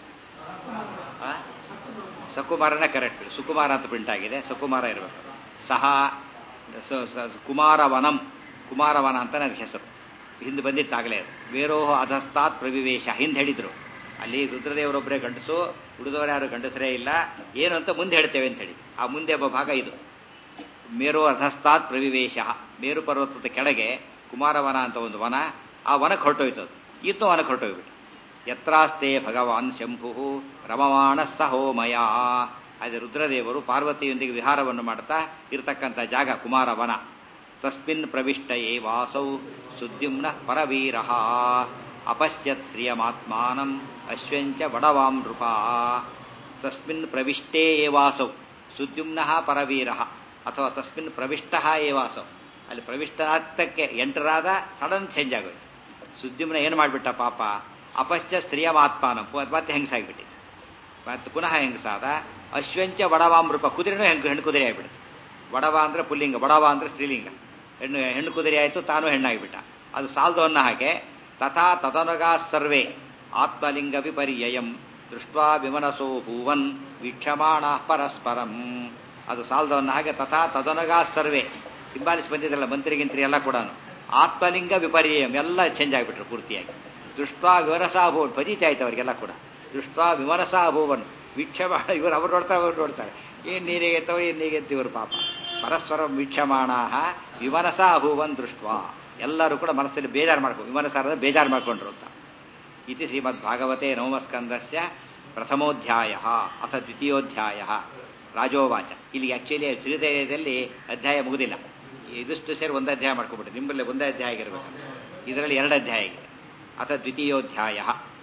ಸಕುಮಾರನೇ ಕರೆಕ್ಟ್ ಸುಕುಮಾರ ಅಂತ ಪ್ರಿಂಟ್ ಆಗಿದೆ ಸುಕುಮಾರ ಇರಬೇಕು ಸಹ ಕುಮಾರವನಂ ಕುಮಾರವನ ಅಂತ ನನ್ನ ಹೆಸರು ಹಿಂದೆ ಬಂದಿತ್ತಾಗಲೇ ಅದು ವೇರೋಹ ಅಧಸ್ತಾತ್ ಪ್ರವಿವೇಶ ಹಿಂದೆ ಹೇಳಿದ್ರು ಅಲ್ಲಿ ರುದ್ರದೇವರೊಬ್ಬರೇ ಗಂಡಸು ಉಳಿದವರು ಯಾರು ಗಂಡಸರೇ ಇಲ್ಲ ಏನು ಅಂತ ಮುಂದೆ ಹೇಳ್ತೇವೆ ಅಂತ ಹೇಳಿ ಆ ಮುಂದೆ ಒಬ್ಬ ಭಾಗ ಇದು ಮೇರು ಅರ್ಧಸ್ತಾತ್ ಪ್ರವಿವೇಶ ಮೇರು ಪರ್ವತದ ಕೆಳಗೆ ಕುಮಾರವನ ಅಂತ ಒಂದು ವನ ಆ ವನಕ್ಕೆ ಹೊರಟೋಯ್ತು ಅದು ಇತ್ತು ವನಕ್ಕೆ ಹೊರಟೋಗ್ಬಿಟ್ಟು ಯತ್ರಾಸ್ತೆ ಭಗವಾನ್ ಶಂಭು ರಮಮಾಣ ಸಹೋಮಯ ಅದೇ ರುದ್ರದೇವರು ಪಾರ್ವತಿಯೊಂದಿಗೆ ವಿಹಾರವನ್ನು ಮಾಡ್ತಾ ಇರತಕ್ಕಂಥ ಜಾಗ ಕುಮಾರವನ ತಸ್ಮಿನ್ ಪ್ರವಿಷ್ಟ ಏ ವಾಸೌ ಸುದ್ಯುಮ್ನ ಪರವೀರ ಅಪಶ್ಯತ್ ಸ್ತ್ರಿಯಮಾತ್ಮಾನಂ ಅಶ್ವಂಚ ಬಡವಾಂ ನೃಪ ತಸ್ಮಿನ್ ಪ್ರವಿಷ್ಟೇ ಏ ವಾಸೌ ಸುದ್ಯುಮ್ನ ಪರವೀರ ಅಥವಾ ತಸ್ಮಿನ್ ಪ್ರವಿಷ್ಟ ಏ ವಾಸೌ ಅಲ್ಲಿ ಪ್ರವಿಷ್ಟಾರ್ಥಕ್ಕೆ ಎಂಟರಾದ ಸಡನ್ ಚೇಂಜ್ ಆಗೋಯ್ತು ಸುದ್ಯುಮ್ನ ಏನು ಮಾಡಿಬಿಟ್ಟ ಪಾಪ ಅಪಶ್ಯ ಸ್ತ್ರೀಯಮಾತ್ಮಾನಂ ಮತ್ತೆ ಹೆಂಗಸಾಗ್ಬಿಟ್ಟಿದೆ ಮತ್ತೆ ಪುನಃ ಹೆಂಗಸಾದ ಅಶ್ವಂಚ ವಡವಾಂ ರೂಪ ಕುದುರೆನೂ ಹೆಂಗ್ ಹೆಣ್ಣು ಕುದುರೆ ಆಗಿಬಿಡುತ್ತೆ ವಡವ ಅಂದ್ರೆ ಪುಲ್ಲಿಂಗ ವಡವ ಅಂದ್ರೆ ಸ್ತ್ರೀಲಿಂಗ ಹೆಣ್ಣು ಹೆಣ್ಣು ಕುದುರೆ ಆಯಿತು ತಾನು ಹೆಣ್ಣಾಗಿಬಿಟ್ಟ ಅದು ಸಾಲ್ದವನ್ನ ಹಾಗೆ ತಥಾ ತದನುಗಾ ಸರ್ವೇ ಆತ್ಮಲಿಂಗ ವಿಪರ್ಯಯಂ ದೃಷ್ಟ್ವಾ ವಿಮನಸೋ ಭೂವನ್ ವೀಕ್ಷಮಾಣ ಪರಸ್ಪರಂ ಅದು ಸಾಲ್ದವನ್ನ ಹಾಗೆ ತಥಾ ತದನುಗಾ ಸರ್ವೇ ಹಿಂಬಾಲಿಸಿ ಬಂದಿದ್ರಲ್ಲ ಮಂತ್ರಿಗಿಂತ್ರಿ ಎಲ್ಲ ಕೂಡ ಆತ್ಮಲಿಂಗ ವಿಪರ್ಯಯಂ ಎಲ್ಲ ಚೇಂಜ್ ಆಗಿಬಿಟ್ರು ಪೂರ್ತಿಯಾಗಿ ದೃಷ್ಟ್ವಾ ವಿಮನಸಾ ಭೂವನ್ ಪದೀತಿ ಆಯ್ತು ಅವರಿಗೆಲ್ಲ ಕೂಡ ದೃಷ್ಟ್ವಾ ವಿಮನಸಾ ಭೂವನ್ ವೀಕ್ಷಮಾಣ ಇವರು ಅವ್ರು ನೋಡ್ತಾರೆ ಅವ್ರು ನೋಡ್ತಾರೆ ಏನ್ ನೀರಿಗೆತ್ತವ ಏನ್ ನೀಗೆತ್ತ ಇವರು ಪಾಪ ಪರಸ್ಪರ ವೀಕ್ಷಮಾಣ ವಿಮನಸ ಅಭೂವನ್ ದೃಷ್ಟ ಎಲ್ಲರೂ ಕೂಡ ಮನಸ್ಸಲ್ಲಿ ಬೇಜಾರು ಮಾಡ್ಕೊ ವಿಮನಸಾರ ಬೇಜಾರು ಮಾಡ್ಕೊಂಡ್ರು ಅಂತ ಇತಿ ಶ್ರೀಮದ್ ಭಾಗವತೆ ನವಮಸ್ಕಂದಸ್ಯ ಪ್ರಥಮೋಧ್ಯಾಯ ಅಥ ದ್ವಿತೀಯೋಧ್ಯಾಯ ರಾಜೋವಾಚ ಇಲ್ಲಿ ಆಕ್ಚುಲಿ ತ್ರಿದಯದಲ್ಲಿ ಅಧ್ಯಾಯ ಮುಗುದಿಲ್ಲ ಇದಿಷ್ಟು ಸೇರಿ ಒಂದು ಅಧ್ಯಾಯ ಮಾಡ್ಕೊಂಡ್ಬಿಟ್ಟು ನಿಮ್ಮಲ್ಲಿ ಒಂದೇ ಅಧ್ಯಾಯ ಆಗಿರ್ಬೇಕು ಇದರಲ್ಲಿ ಎರಡು ಅಧ್ಯಾಯ ಇದೆ ಅಥ ದ್ವಿತೀಯೋಧ್ಯಾಯ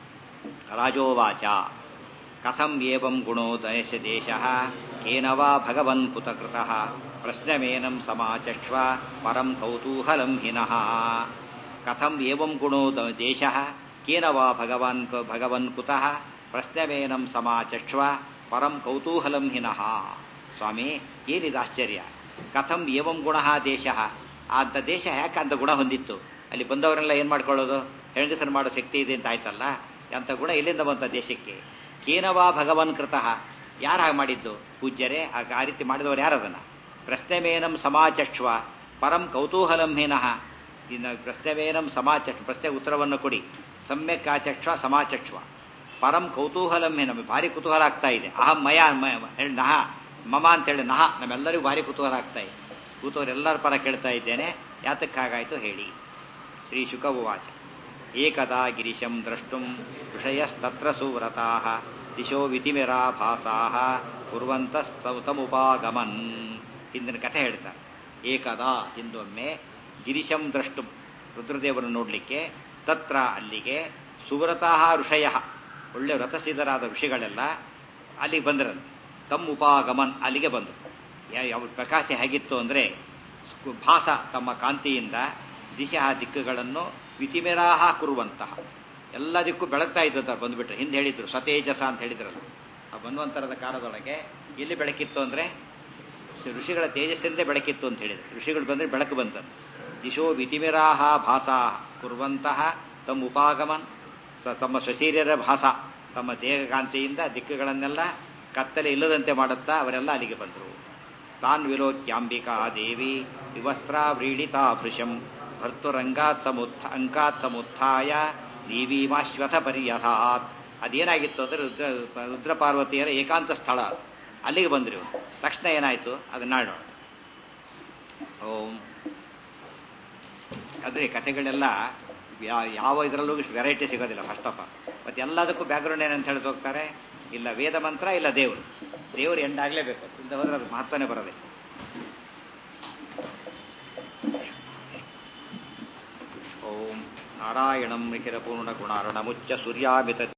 ರಾಜೋವಾಚ ಕಥಂ ಏವಂ ಗುಣೋದಯಶ ದೇಶ ಕೇನ ವಾ ಭಗವನ್ ಪುತಕೃತಃ ಪ್ರಶ್ನಮೇನಂ ಸಮಾಚಕ್ಷ್ವ ಪರಂ ಕೌತೂಹಲಂ ಹಿನಃ ಕಥಂ ಏವಂ ಗುಣೋದ ದೇಶ ಕೇನ ವಾ ಭಗವಾನ್ ಭಗವನ್ ಕುತಃ ಪ್ರಶ್ನಮೇನಂ ಸಮಾಚಕ್ಷ್ವ ಪರಂ ಕೌತೂಹಲಂ ಹಿನಃ ಸ್ವಾಮಿ ಏನಿದು ಆಶ್ಚರ್ಯ ಕಥಂ ಏವಂ ಗುಣ ದೇಶ ಅಂತ ದೇಶ ಯಾಕೆ ಅಂತ ಗುಣ ಹೊಂದಿತ್ತು ಅಲ್ಲಿ ಬಂದವರೆಲ್ಲ ಏನ್ ಮಾಡ್ಕೊಳ್ಳೋದು ಹೆಂಗಸರು ಮಾಡೋ ಶಕ್ತಿ ಇದೆ ಅಂತ ಆಯ್ತಲ್ಲ ಅಂತ ಗುಣ ಎಲ್ಲಿಂದ ಬಂತ ದೇಶಕ್ಕೆ ಕೇನವಾ ಭಗವನ್ ಕೃತಃ ಯಾರು ಹಾಗೆ ಮಾಡಿದ್ದು ಪೂಜ್ಯರೇ ಆ ರೀತಿ ಮಾಡಿದವರು ಯಾರದನ್ನ ಪ್ರಶ್ನೆಮೇನಂ ಸಮಾಚಕ್ಷ್ವ ಪರಂ ಕೌತೂಹಲಂ ಹೇನಃ ಇನ್ನು ಪ್ರಶ್ನೆಮೇನಂ ಸಮಾಚಕ್ಷ ಪ್ರಶ್ನೆ ಉತ್ತರವನ್ನು ಕೊಡಿ ಸಮ್ಯಕ್ ಆಚಕ್ಷ್ವ ಸಮಾಚಕ್ಷ್ವ ಪರಂ ಕೌತೂಹಲಂ ಹೇ ನಮಗೆ ಭಾರಿ ಕುತೂಹಲ ಆಗ್ತಾ ಇದೆ ಅಹಂ ಮಯ ಹೇಳಿ ನಹ ಮಮ ಅಂತೇಳಿ ನಹ ನಮ್ಮೆಲ್ಲರಿಗೂ ಭಾರಿ ಕುತೂಹಲ ಆಗ್ತಾ ಇದೆ ಕೂತವರೆಲ್ಲರ ಪರ ಕೇಳ್ತಾ ಇದ್ದೇನೆ ಯಾತಕ್ಕಾಗಾಯ್ತು ಹೇಳಿ ಶ್ರೀ ಶುಕವಾಚ ಏಕದಾ ಗಿರಿಶಂ ದ್ರಷ್ಟುಂ ಋಷಯಸ್ತತ್ರ ಸುವ್ರತಾ ದಿಶೋ ವಿತಿಮಿರಾ ಭಾಸಾ ಕುರುವಂತ ತಮುಪಾಗಮನ್ ಹಿಂದಿನ ಕಥೆ ಹೇಳ್ತಾರೆ ಏಕದಾ ಹಿಂದೊಮ್ಮೆ ಗಿರಿಶಂ ದ್ರಷ್ಟು ರುದ್ರದೇವರನ್ನು ನೋಡಲಿಕ್ಕೆ ತತ್ರ ಅಲ್ಲಿಗೆ ಸುವ್ರತಃ ಋಷಯ ಒಳ್ಳೆ ವ್ರತಸಿದ್ಧರಾದ ಋಷಿಗಳೆಲ್ಲ ಅಲ್ಲಿಗೆ ಬಂದಿರದು ತಮ್ಮ ಉಪಾಗಮನ್ ಅಲ್ಲಿಗೆ ಬಂದರು ಯಾವ ಪ್ರಕಾಶ ಹೇಗಿತ್ತು ಅಂದರೆ ಭಾಸ ತಮ್ಮ ಕಾಂತಿಯಿಂದ ದಿಶಾ ದಿಕ್ಕುಗಳನ್ನು ವಿತಿಮೆರಾಹ ಕುರುವಂತಹ ಎಲ್ಲ ದಿಕ್ಕು ಬೆಳಗ್ತಾ ಇದ್ದಂತ ಬಂದ್ಬಿಟ್ರೆ ಹಿಂದೆ ಹೇಳಿದ್ರು ಸತೇಜಸ ಅಂತ ಹೇಳಿದ್ರಲ್ಲ ಆ ಮನ್ವಂತರದ ಕಾಲದೊಳಗೆ ಎಲ್ಲಿ ಬೆಳಕಿತ್ತು ಅಂದ್ರೆ ಋಷಿಗಳ ತೇಜಸ್ಸಿಂದ ಬೆಳಕಿತ್ತು ಅಂತ ಹೇಳಿದ್ರು ಋಷಿಗಳು ಬಂದ್ರೆ ಬೆಳಕು ಬಂತಂದು ದಿಶೋ ವಿತಿಮಿರಾಹ ಭಾಸಾ ಕುರುವಂತಹ ತಮ್ಮ ಉಪಾಗಮನ್ ತಮ್ಮ ಸ್ವಶೀರ್ಯರ ಭಾಸ ತಮ್ಮ ದೇಹಕಾಂತಿಯಿಂದ ದಿಕ್ಕುಗಳನ್ನೆಲ್ಲ ಕತ್ತಲೆ ಇಲ್ಲದಂತೆ ಮಾಡುತ್ತಾ ಅವರೆಲ್ಲ ಅಲ್ಲಿಗೆ ಬಂದರು ತಾನ್ ವಿಲೋಕ್ಯಾಂಬಿಕಾ ದೇವಿ ವಿವಸ್ತ್ರ ವ್ರೀಡಿತಾ ಭೃಶಂ ಭರ್ತುರಂಗಾತ್ ಸಮುತ್ಥ ಅಂಕಾತ್ ಸಮುತ್ಥಾಯ ನೀವೀಮಾಶ್ವಥ ಪರ್ಯಥಾತ್ ಅದೇನಾಗಿತ್ತು ಅಂದ್ರೆ ರುದ್ರ ರುದ್ರ ಪಾರ್ವತಿಯರ ಏಕಾಂತ ಸ್ಥಳ ಅಲ್ಲಿಗೆ ಬಂದ್ರಿ ತಕ್ಷಣ ಏನಾಯ್ತು ಅದನ್ನ ನೋಡೋಣ ಓಂ ಅಂದ್ರೆ ಕಥೆಗಳೆಲ್ಲ ಯಾವ ಇದರಲ್ಲೂ ವೆರೈಟಿ ಸಿಗೋದಿಲ್ಲ ಫಸ್ಟ್ ಆಫ್ ಆಲ್ ಮತ್ತೆ ಎಲ್ಲದಕ್ಕೂ ಬ್ಯಾಕ್ಗ್ರೌಂಡ್ ಏನಂತ ಹೇಳಿ ಹೋಗ್ತಾರೆ ಇಲ್ಲ ವೇದ ಮಂತ್ರ ಇಲ್ಲ ದೇವರು ದೇವರು ಎಂಡಾಗಲೇಬೇಕು ಇಂದ ಹೋದ್ರೆ ಅದು ಮಹತ್ವನೇ ಬರೋದಿಲ್ಲ ಓಂ ನಾರಾಯಣಂ ನಿಖಿಲ ಪೂರ್ಣ ಗುಣಾರ್ಣಮುಚ್ಚ ಸೂರ್ಯಾಮಿತ